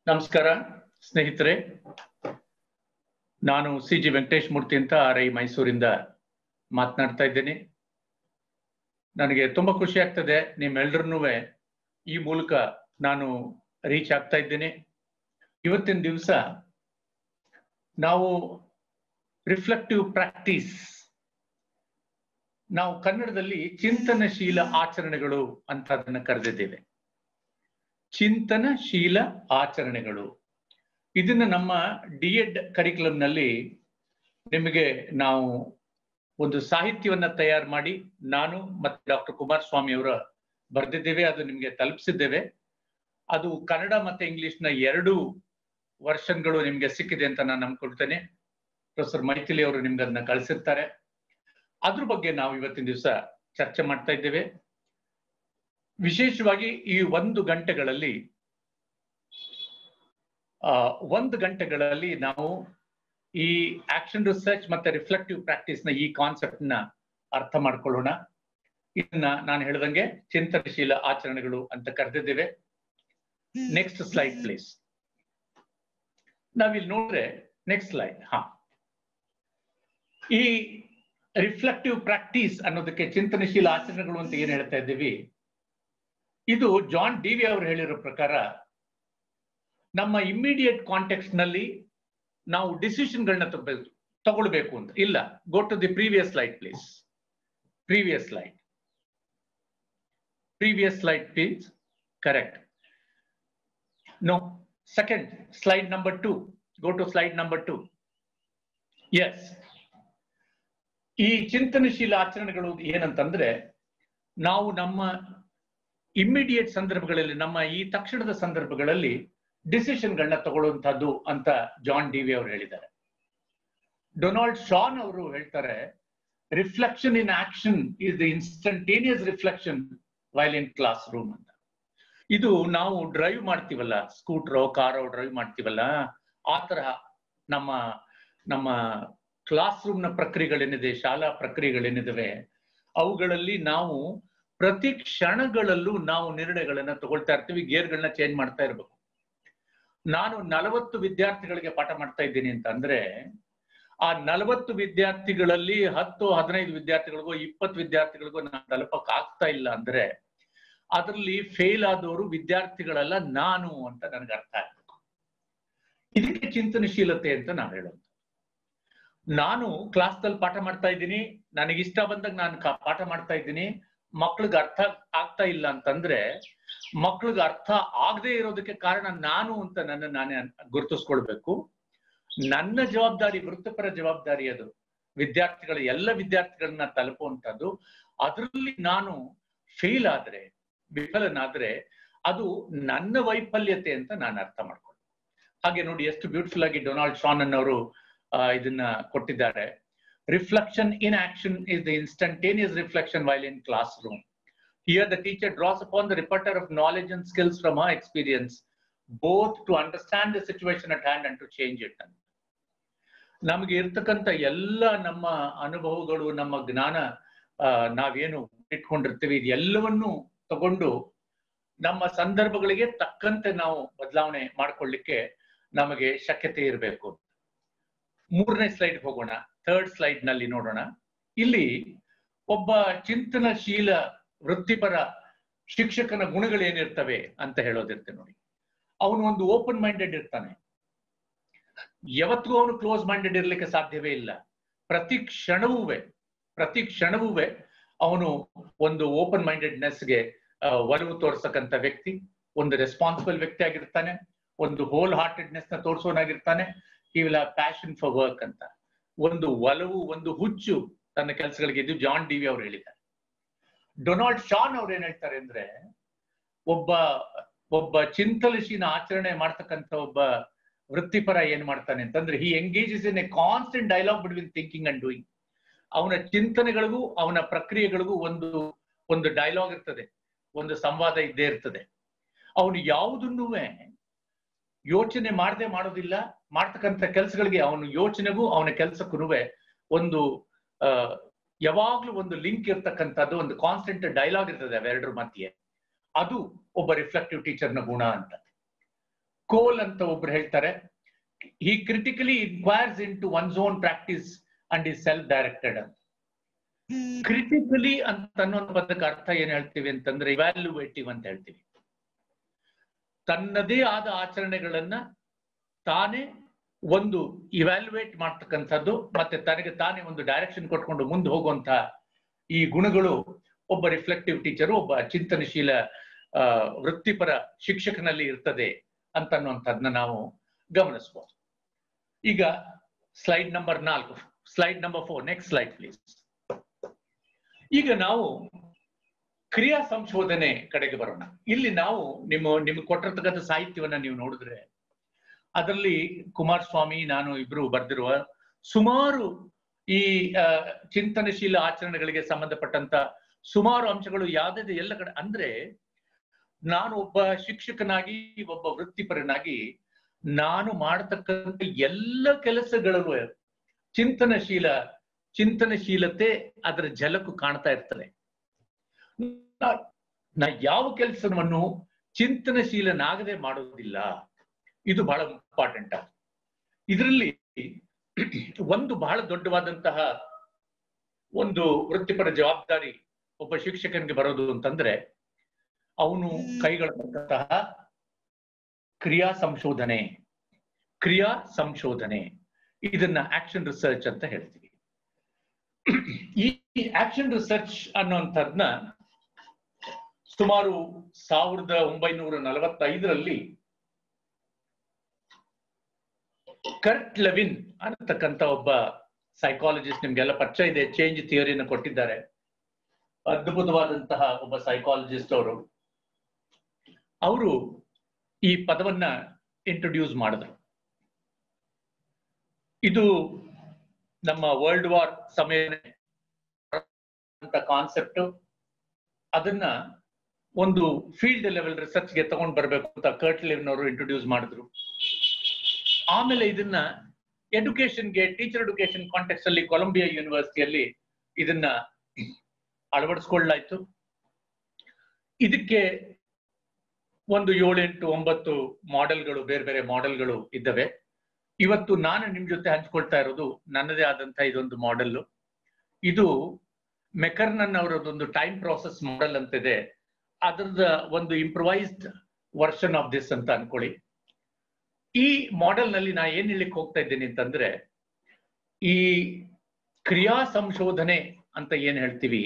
ನಮಸ್ಕಾರ ಸ್ನೇಹಿತರೆ ನಾನು ಸಿ ಜಿ ವೆಂಕಟೇಶ್ ಮೂರ್ತಿ ಅಂತ ಆರ್ ಐ ಮೈಸೂರಿಂದ ಮಾತನಾಡ್ತಾ ಇದ್ದೇನೆ ನನಗೆ ತುಂಬಾ ಖುಷಿ ಆಗ್ತದೆ ನಿಮ್ಮೆಲ್ಲರನ್ನೂ ಈ ಮೂಲಕ ನಾನು ರೀಚ್ ಆಗ್ತಾ ಇದ್ದೇನೆ ಇವತ್ತಿನ ದಿವಸ ನಾವು ರಿಫ್ಲೆಕ್ಟಿವ್ ಪ್ರಾಕ್ಟೀಸ್ ನಾವು ಕನ್ನಡದಲ್ಲಿ ಚಿಂತನಶೀಲ ಆಚರಣೆಗಳು ಅಂತ ಅದನ್ನ ಕರೆದಿದ್ದೇವೆ ಚಿಂತನಶೀಲ ಆಚರಣೆಗಳು ಇದನ್ನ ನಮ್ಮ ಡಿ ಎಡ್ ಕರಿಕ್ಯುಲಂನಲ್ಲಿ ನಿಮಗೆ ನಾವು ಒಂದು ಸಾಹಿತ್ಯವನ್ನ ತಯಾರು ಮಾಡಿ ನಾನು ಮತ್ತೆ ಡಾಕ್ಟರ್ ಕುಮಾರಸ್ವಾಮಿ ಅವರ ಬರೆದಿದ್ದೇವೆ ಅದು ನಿಮಗೆ ತಲುಪಿಸಿದ್ದೇವೆ ಅದು ಕನ್ನಡ ಮತ್ತೆ ಇಂಗ್ಲಿಷ್ನ ಎರಡು ವರ್ಷನ್ಗಳು ನಿಮ್ಗೆ ಸಿಕ್ಕಿದೆ ಅಂತ ನಾನು ನಂಬ್ಕೊಳ್ತೇನೆ ಪ್ರೊಫೆಸರ್ ಮೈಥಿಲಿ ಅವರು ನಿಮ್ಗೆ ಅದನ್ನ ಕಳಿಸಿರ್ತಾರೆ ಅದ್ರ ಬಗ್ಗೆ ನಾವು ಇವತ್ತಿನ ದಿವಸ ಚರ್ಚೆ ಮಾಡ್ತಾ ಇದ್ದೇವೆ ವಿಶೇಷವಾಗಿ ಈ ಒಂದು ಗಂಟೆಗಳಲ್ಲಿ ಆ ಒಂದು ಗಂಟೆಗಳಲ್ಲಿ ನಾವು ಈ ಆಕ್ಷನ್ ರಿಸರ್ಚ್ ಮತ್ತೆ ರಿಫ್ಲೆಕ್ಟಿವ್ ಪ್ರಾಕ್ಟೀಸ್ ನ ಈ ಕಾನ್ಸೆಪ್ಟ್ ನ ಅರ್ಥ ಮಾಡ್ಕೊಳ್ಳೋಣ ಇದನ್ನ ನಾನು ಹೇಳ್ದಂಗೆ ಚಿಂತನಶೀಲ ಆಚರಣೆಗಳು ಅಂತ ಕರೆದಿದ್ದೇವೆ ನೆಕ್ಸ್ಟ್ ಸ್ಲೈಡ್ ಪ್ಲೀಸ್ ನಾವಿಲ್ಲಿ ನೋಡ್ರೆ ನೆಕ್ಸ್ಟ್ ಸ್ಲೈಡ್ ಹಾ ಈ ರಿಫ್ಲೆಕ್ಟಿವ್ ಪ್ರಾಕ್ಟೀಸ್ ಅನ್ನೋದಕ್ಕೆ ಚಿಂತನಶೀಲ ಆಚರಣೆಗಳು ಅಂತ ಏನ್ ಹೇಳ್ತಾ ಇದ್ದೀವಿ ಇದು ಜಾನ್ ಡಿವಿ ಅವರು ಹೇಳಿರೋ ಪ್ರಕಾರ ನಮ್ಮ ಇಮ್ಮಿಡಿಯೇಟ್ ಕಾಂಟೆಕ್ಸ್ಟ್ ನಲ್ಲಿ ನಾವು ಡಿಸಿಷನ್ಗಳನ್ನ ತಗೊಳ್ಬೇಕು ಅಂತ ಇಲ್ಲ go to the previous slide please previous slide previous slide please correct no second slide number two go to slide number two yes ಈ ಚಿಂತನಶೀಲ ಆಚರಣೆಗಳು ಏನಂತಂದ್ರೆ ನಾವು ನಮ್ಮ ಇಮ್ಮಿಡಿಯೇಟ್ ಸಂದರ್ಭಗಳಲ್ಲಿ ನಮ್ಮ ಈ ತಕ್ಷಣದ ಸಂದರ್ಭಗಳಲ್ಲಿ ಡಿಸಿಷನ್ಗಳನ್ನ ತಗೊಳ್ಳುವಂತಹದ್ದು ಅಂತ ಜಾನ್ ಡಿವಿ ಅವರು ಹೇಳಿದ್ದಾರೆ ಡೊನಾಲ್ಡ್ ಶಾನ್ ಅವರು ಹೇಳ್ತಾರೆ reflection in action is the instantaneous reflection while in class room ಅಂತ ಇದು ನಾವು ಡ್ರೈವ್ ಮಾಡ್ತೀವಲ್ಲ ಸ್ಕೂಟ್ರೋ ಕಾರೋ ಡ್ರೈವ್ ಮಾಡ್ತೀವಲ್ಲ ಆ ತರಹ ನಮ್ಮ ನಮ್ಮ ಕ್ಲಾಸ್ ರೂಮ್ನ ಪ್ರಕ್ರಿಯೆಗಳೇನಿದೆ ಶಾಲಾ ಪ್ರಕ್ರಿಯೆಗಳೇನಿದಾವೆ ಅವುಗಳಲ್ಲಿ ನಾವು ಪ್ರತಿ ಕ್ಷಣಗಳಲ್ಲೂ ನಾವು ನಿರ್ಣಯಗಳನ್ನ ತಗೊಳ್ತಾ ಇರ್ತೀವಿ ಗೇರ್ಗಳನ್ನ ಚೇಂಜ್ ಮಾಡ್ತಾ ಇರ್ಬೇಕು ನಾನು ನಲವತ್ತು ವಿದ್ಯಾರ್ಥಿಗಳಿಗೆ ಪಾಠ ಮಾಡ್ತಾ ಇದ್ದೀನಿ ಅಂತ ಅಂದ್ರೆ ಆ ನಲವತ್ತು ವಿದ್ಯಾರ್ಥಿಗಳಲ್ಲಿ ಹತ್ತು ಹದಿನೈದು ವಿದ್ಯಾರ್ಥಿಗಳಿಗೋ ಇಪ್ಪತ್ತು ವಿದ್ಯಾರ್ಥಿಗಳಿಗೋ ನಾನು ತಲುಪಕ್ ಆಗ್ತಾ ಇಲ್ಲ ಅಂದ್ರೆ ಅದರಲ್ಲಿ ಫೇಲ್ ಆದವರು ವಿದ್ಯಾರ್ಥಿಗಳಲ್ಲ ನಾನು ಅಂತ ನನಗೆ ಅರ್ಥ ಆಗ್ಬೇಕು ಇದಕ್ಕೆ ಚಿಂತನಶೀಲತೆ ಅಂತ ನಾನು ಹೇಳೋದು ನಾನು ಕ್ಲಾಸ್ದಲ್ಲಿ ಪಾಠ ಮಾಡ್ತಾ ಇದ್ದೀನಿ ನನಗೆ ಇಷ್ಟ ಬಂದಾಗ ನಾನು ಪಾಠ ಮಾಡ್ತಾ ಇದ್ದೀನಿ ಮಕ್ಳಿಗೆ ಅರ್ಥ ಆಗ್ತಾ ಇಲ್ಲ ಅಂತಂದ್ರೆ ಮಕ್ಳಿಗೆ ಅರ್ಥ ಆಗದೆ ಇರೋದಕ್ಕೆ ಕಾರಣ ನಾನು ಅಂತ ನನ್ನ ನಾನೇ ಗುರುತಿಸ್ಕೊಳ್ಬೇಕು ನನ್ನ ಜವಾಬ್ದಾರಿ ವೃತ್ತಿಪರ ಜವಾಬ್ದಾರಿ ಅದು ವಿದ್ಯಾರ್ಥಿಗಳ ಎಲ್ಲ ವಿದ್ಯಾರ್ಥಿಗಳನ್ನ ತಲುಪುವಂಥದ್ದು ಅದರಲ್ಲಿ ನಾನು ಫೇಲ್ ಆದ್ರೆ ವಿಫಲನಾದ್ರೆ ಅದು ನನ್ನ ವೈಫಲ್ಯತೆ ಅಂತ ನಾನು ಅರ್ಥ ಮಾಡ್ಕೊಂಡು ಹಾಗೆ ನೋಡಿ ಎಷ್ಟು ಬ್ಯೂಟಿಫುಲ್ ಆಗಿ ಡೊನಾಲ್ಡ್ ಶಾನನ್ ಅವರು ಇದನ್ನ ಕೊಟ್ಟಿದ್ದಾರೆ reflection in action is the instantaneous reflection while in classroom. Here, the teacher draws upon the repertoire of knowledge and skills from her experience, both to understand the situation at hand and to change it. ನಮಗೆ ಇರ್ತಕ್ಕಂಥ ಎಲ್ಲ ನಮ್ಮ ಅನುಭವಗಳು ನಮ್ಮ ಜ್ಞಾನ ನಾವೇನು ಇಟ್ಕೊಂಡಿರ್ತೀವಿ ಇದೆಲ್ಲವನ್ನು ತಗೊಂಡು ನಮ್ಮ ಸಂದರ್ಭಗಳಿಗೆ ತಕ್ಕಂತೆ ನಾವು ಬದಲಾವಣೆ ಮಾಡ್ಕೊಳ್ಳಿಕ್ಕೆ ನಮಗೆ ಶಕ್ಯತೆ ಇರಬೇಕು ಮೂರನೇ ಸ್ಲೈಡ್ ಹೋಗೋಣ ಥರ್ಡ್ ಸ್ಲೈಡ್ ನಲ್ಲಿ ನೋಡೋಣ ಇಲ್ಲಿ ಒಬ್ಬ ಚಿಂತನಶೀಲ ವೃತ್ತಿಪರ ಶಿಕ್ಷಕನ ಗುಣಗಳೇನಿರ್ತವೆ ಅಂತ ಹೇಳೋದಿರ್ತೇನೆ ನೋಡಿ ಅವನು ಒಂದು ಓಪನ್ ಮೈಂಡೆಡ್ ಇರ್ತಾನೆ ಯಾವತ್ತಿಗೂ ಅವನು ಕ್ಲೋಸ್ ಮೈಂಡೆಡ್ ಇರ್ಲಿಕ್ಕೆ ಸಾಧ್ಯವೇ ಇಲ್ಲ ಪ್ರತಿ ಕ್ಷಣವೂ ಪ್ರತಿ ಕ್ಷಣವೂ ಅವನು ಒಂದು ಓಪನ್ ಮೈಂಡೆಡ್ನೆಸ್ಗೆ ಒಲವು ತೋರ್ಸಕ್ಕಂತ ವ್ಯಕ್ತಿ ಒಂದು ರೆಸ್ಪಾನ್ಸಿಬಲ್ ವ್ಯಕ್ತಿ ಆಗಿರ್ತಾನೆ ಒಂದು ಹೋಲ್ ಹಾರ್ಟೆಡ್ನೆಸ್ ನ ತೋರಿಸೋನಾಗಿರ್ತಾನೆ ಈ ವಿಲ್ ಪ್ಯಾಷನ್ ಫಾರ್ ವರ್ಕ್ ಅಂತ ಒಂದು ಒಲವು ಒಂದು ಹುಚ್ಚು ತನ್ನ ಕೆಲಸಗಳಿಗೆ ಇದು ಜಾನ್ ಡಿವಿ ಅವರು ಹೇಳಿದ್ದಾರೆ ಡೊನಾಲ್ಡ್ ಶಾನ್ ಅವ್ರು ಏನ್ ಹೇಳ್ತಾರೆ ಅಂದ್ರೆ ಒಬ್ಬ ಒಬ್ಬ ಚಿಂತನಶೀಲ ಆಚರಣೆ ಮಾಡ್ತಕ್ಕಂಥ ಒಬ್ಬ ವೃತ್ತಿಪರ ಏನ್ ಮಾಡ್ತಾನೆ ಅಂತಂದ್ರೆ he engages in a constant dialogue between thinking and doing ಅವನ ಚಿಂತನೆಗಳಿಗೂ ಅವನ ಪ್ರಕ್ರಿಯೆಗಳಿಗೂ ಒಂದು ಒಂದು ಡೈಲಾಗ್ ಇರ್ತದೆ ಒಂದು ಸಂವಾದ ಇದ್ದೇ ಇರ್ತದೆ ಅವನು ಯಾವುದನ್ನೂ ಯೋಚನೆ ಮಾಡದೆ ಮಾಡೋದಿಲ್ಲ ಮಾಡ್ತಕ್ಕಂಥ ಕೆಲಸಗಳಿಗೆ ಅವನ ಯೋಚನೆಗೂ ಅವನ ಕೆಲಸಕ್ಕೂ ಒಂದು ಅಹ್ ಯಾವಾಗ್ಲೂ ಒಂದು ಲಿಂಕ್ ಇರ್ತಕ್ಕಂಥದ್ದು ಒಂದು ಕಾನ್ಸ್ಟೆಂಟ್ ಡೈಲಾಗ್ ಇರ್ತದೆ ಅವೆರಡರ ಮಧ್ಯೆ ಅದು ಒಬ್ಬ ರಿಫ್ಲೆಕ್ಟಿವ್ ಟೀಚರ್ನ ಗುಣ ಅಂತ ಕೋಲ್ ಅಂತ ಒಬ್ರು ಹೇಳ್ತಾರೆ he critically inquires into one's own practice and is self directed ಅಂತ ಕ್ರಿಟಿಕಲಿ ಅಂತ ಅನ್ನೋ ಪದಕ್ಕೆ ಅರ್ಥ ಏನ್ ಹೇಳ್ತೀವಿ ಅಂತಂದ್ರೆ ಇವ್ಯಾಲ್ಯುವೇಟಿವ್ ಅಂತ ಹೇಳ್ತೀವಿ ತನ್ನದೇ ಆದ ಆಚರಣೆಗಳನ್ನ ತಾನೇ ಒಂದು ಇವ್ಯಾಲ್ಯುವೇಟ್ ಮಾಡ್ತಕ್ಕಂಥದ್ದು ಮತ್ತೆ ತನಗೆ ತಾನೇ ಒಂದು ಡೈರೆಕ್ಷನ್ ಕೊಟ್ಕೊಂಡು ಮುಂದೆ ಹೋಗುವಂತ ಈ ಗುಣಗಳು ಒಬ್ಬ ರಿಫ್ಲೆಕ್ಟಿವ್ ಟೀಚರು ಒಬ್ಬ ಚಿಂತನಶೀಲ ಆ, ವೃತ್ತಿಪರ ಶಿಕ್ಷಕನಲ್ಲಿ ಇರ್ತದೆ ಅಂತ ಅನ್ನುವಂಥದ್ದನ್ನ ನಾವು ಗಮನಿಸಬಹುದು ಈಗ ಸ್ಲೈಡ್ ನಂಬರ್ ನಾಲ್ಕು slide number four next slide please ಈಗ ನಾವು ಕ್ರಿಯಾ ಸಂಶೋಧನೆ ಕಡೆಗೆ ಬರೋಣ ಇಲ್ಲಿ ನಾವು ನಿಮ್ಮ ನಿಮ್ಗೆ ಕೊಟ್ಟಿರ್ತಕ್ಕಂಥ ಸಾಹಿತ್ಯವನ್ನ ನೀವು ನೋಡಿದ್ರೆ ಅದರಲ್ಲಿ ಕುಮಾರಸ್ವಾಮಿ ನಾನು ಇಬ್ರು ಬರೆದಿರುವ ಸುಮಾರು ಈ ಆ, ಚಿಂತನಶೀಲ ಆಚರಣೆಗಳಿಗೆ ಸಂಬಂಧಪಟ್ಟಂತ ಸುಮಾರು ಅಂಶಗಳು ಯಾವ್ದಿದೆ ಎಲ್ಲ ಕಡೆ ಅಂದ್ರೆ ನಾನು ಒಬ್ಬ ಶಿಕ್ಷಕನಾಗಿ ಒಬ್ಬ ವೃತ್ತಿಪರನಾಗಿ ನಾನು ಮಾಡತಕ್ಕಂಥ ಎಲ್ಲ ಕೆಲಸಗಳಲ್ಲೂ ಚಿಂತನಶೀಲ ಚಿಂತನಶೀಲತೆ ಅದರ ಝಲಕು ಕಾಣ್ತಾ ಇರ್ತದೆ ನಾ- ನಾ ಯಾವ ಕೆಲಸವನ್ನು ಚಿಂತನಶೀಲನಾಗದೆ ಮಾಡೋದಿಲ್ಲ ಇದು ಬಹಳ ಇಂಪಾರ್ಟೆಂಟ್ ಇದರಲ್ಲಿ ಒಂದು ಬಹಳ ದೊಡ್ಡವಾದಂತಹ ಒಂದು ವೃತ್ತಿಪರ ಜವಾಬ್ದಾರಿ ಒಬ್ಬ ಶಿಕ್ಷಕನಿಗೆ ಬರೋದು ಅಂತಂದ್ರೆ ಅವನು ಕೈಗೊಳ್ಳತಕ್ಕಂತಹ ಕ್ರಿಯಾ ಸಂಶೋಧನೆ ಕ್ರಿಯಾ ಸಂಶೋಧನೆ ಇದನ್ನ ಆಕ್ಷನ್ ರಿಸರ್ಚ್ ಅಂತ ಹೇಳ್ತೀವಿ ಈ ಆಕ್ಷನ್ ರಿಸರ್ಚ್ ಅನ್ನುವಂಥದ್ನ ಸುಮಾರು ಸಾವಿರದ ಒಂಬೈನೂರ ನಲವತ್ತೈದರಲ್ಲಿ ಕರ್ಟ್ ಲೆವಿನ್ ಅನ್ನತಕ್ಕಂಥ ಒಬ್ಬ ಸೈಕಾಲಜಿಸ್ಟ್ ನಿಮ್ಗೆಲ್ಲ ಪರಿಚಯ ಇದೆ ಚೇಂಜ್ ಥಿಯರಿನ ಕೊಟ್ಟಿದ್ದಾರೆ ಅದ್ಭುತವಾದಂತಹ ಒಬ್ಬ ಸೈಕಾಲಜಿಸ್ಟ್ ಅವರು ಅವರು ಈ ಪದವನ್ನ ಇಂಟ್ರೊಡ್ಯೂಸ್ ಮಾಡಿದ್ರು ಇದು ನಮ್ಮ ವರ್ಲ್ಡ್ ವಾರ್ ಸಮಯ ಅಂತ ಕಾನ್ಸೆಪ್ಟ್ ಅದನ್ನ ಒಂದು ಫೀಲ್ಡ್ ಲೆವೆಲ್ ರಿಸರ್ಚ್ಗೆ ತಗೊಂಡ್ ಬರ್ಬೇಕು ಅಂತ ಕರ್ಟ್ ಲೆವಿನ್ ಅವರು ಇಂಟ್ರೊಡ್ಯೂಸ್ ಮಾಡಿದ್ರು ಆಮೇಲೆ ಇದನ್ನ ಎಜುಕೇಶನ್ಗೆ ಟೀಚರ್ ಎಜುಕೇಶನ್ ಕಾಂಟೆಕ್ಸ್ ಅಲ್ಲಿ ಕೊಲಂಬಿಯಾ ಯೂನಿವರ್ಸಿಟಿಯಲ್ಲಿ ಇದನ್ನ ಅಳವಡಿಸ್ಕೊಳ್ಳಾಯ್ತು ಇದಕ್ಕೆ ಒಂದು ಏಳೆಂಟು ಒಂಬತ್ತು ಮಾಡೆಲ್ಗಳು ಬೇರೆ ಬೇರೆ ಮಾಡೆಲ್ಗಳು ಇದ್ದಾವೆ ಇವತ್ತು ನಾನು ನಿಮ್ ಜೊತೆ ಹಂಚ್ಕೊಳ್ತಾ ಇರೋದು ನನ್ನದೇ ಆದಂತ ಇದೊಂದು ಮಾಡೆಲ್ ಇದು ಮೆಕರ್ನನ್ ಅವರದೊಂದು ಟೈಮ್ ಪ್ರಾಸೆಸ್ ಮಾಡೆಲ್ ಅಂತಿದೆ ಅದರದ ಒಂದು ಇಂಪ್ರವೈಸ್ಡ್ ವರ್ಷನ್ ಆಫ್ ದಿಸ್ ಅಂತ ಅನ್ಕೊಳ್ಳಿ ಈ ಮಾಡೆಲ್ ನಲ್ಲಿ ನಾ ಏನ್ ಹೇಳಿಕ್ ಹೋಗ್ತಾ ಇದ್ದೀನಿ ಅಂತಂದ್ರೆ ಈ ಕ್ರಿಯಾ ಸಂಶೋಧನೆ ಅಂತ ಏನ್ ಹೇಳ್ತೀವಿ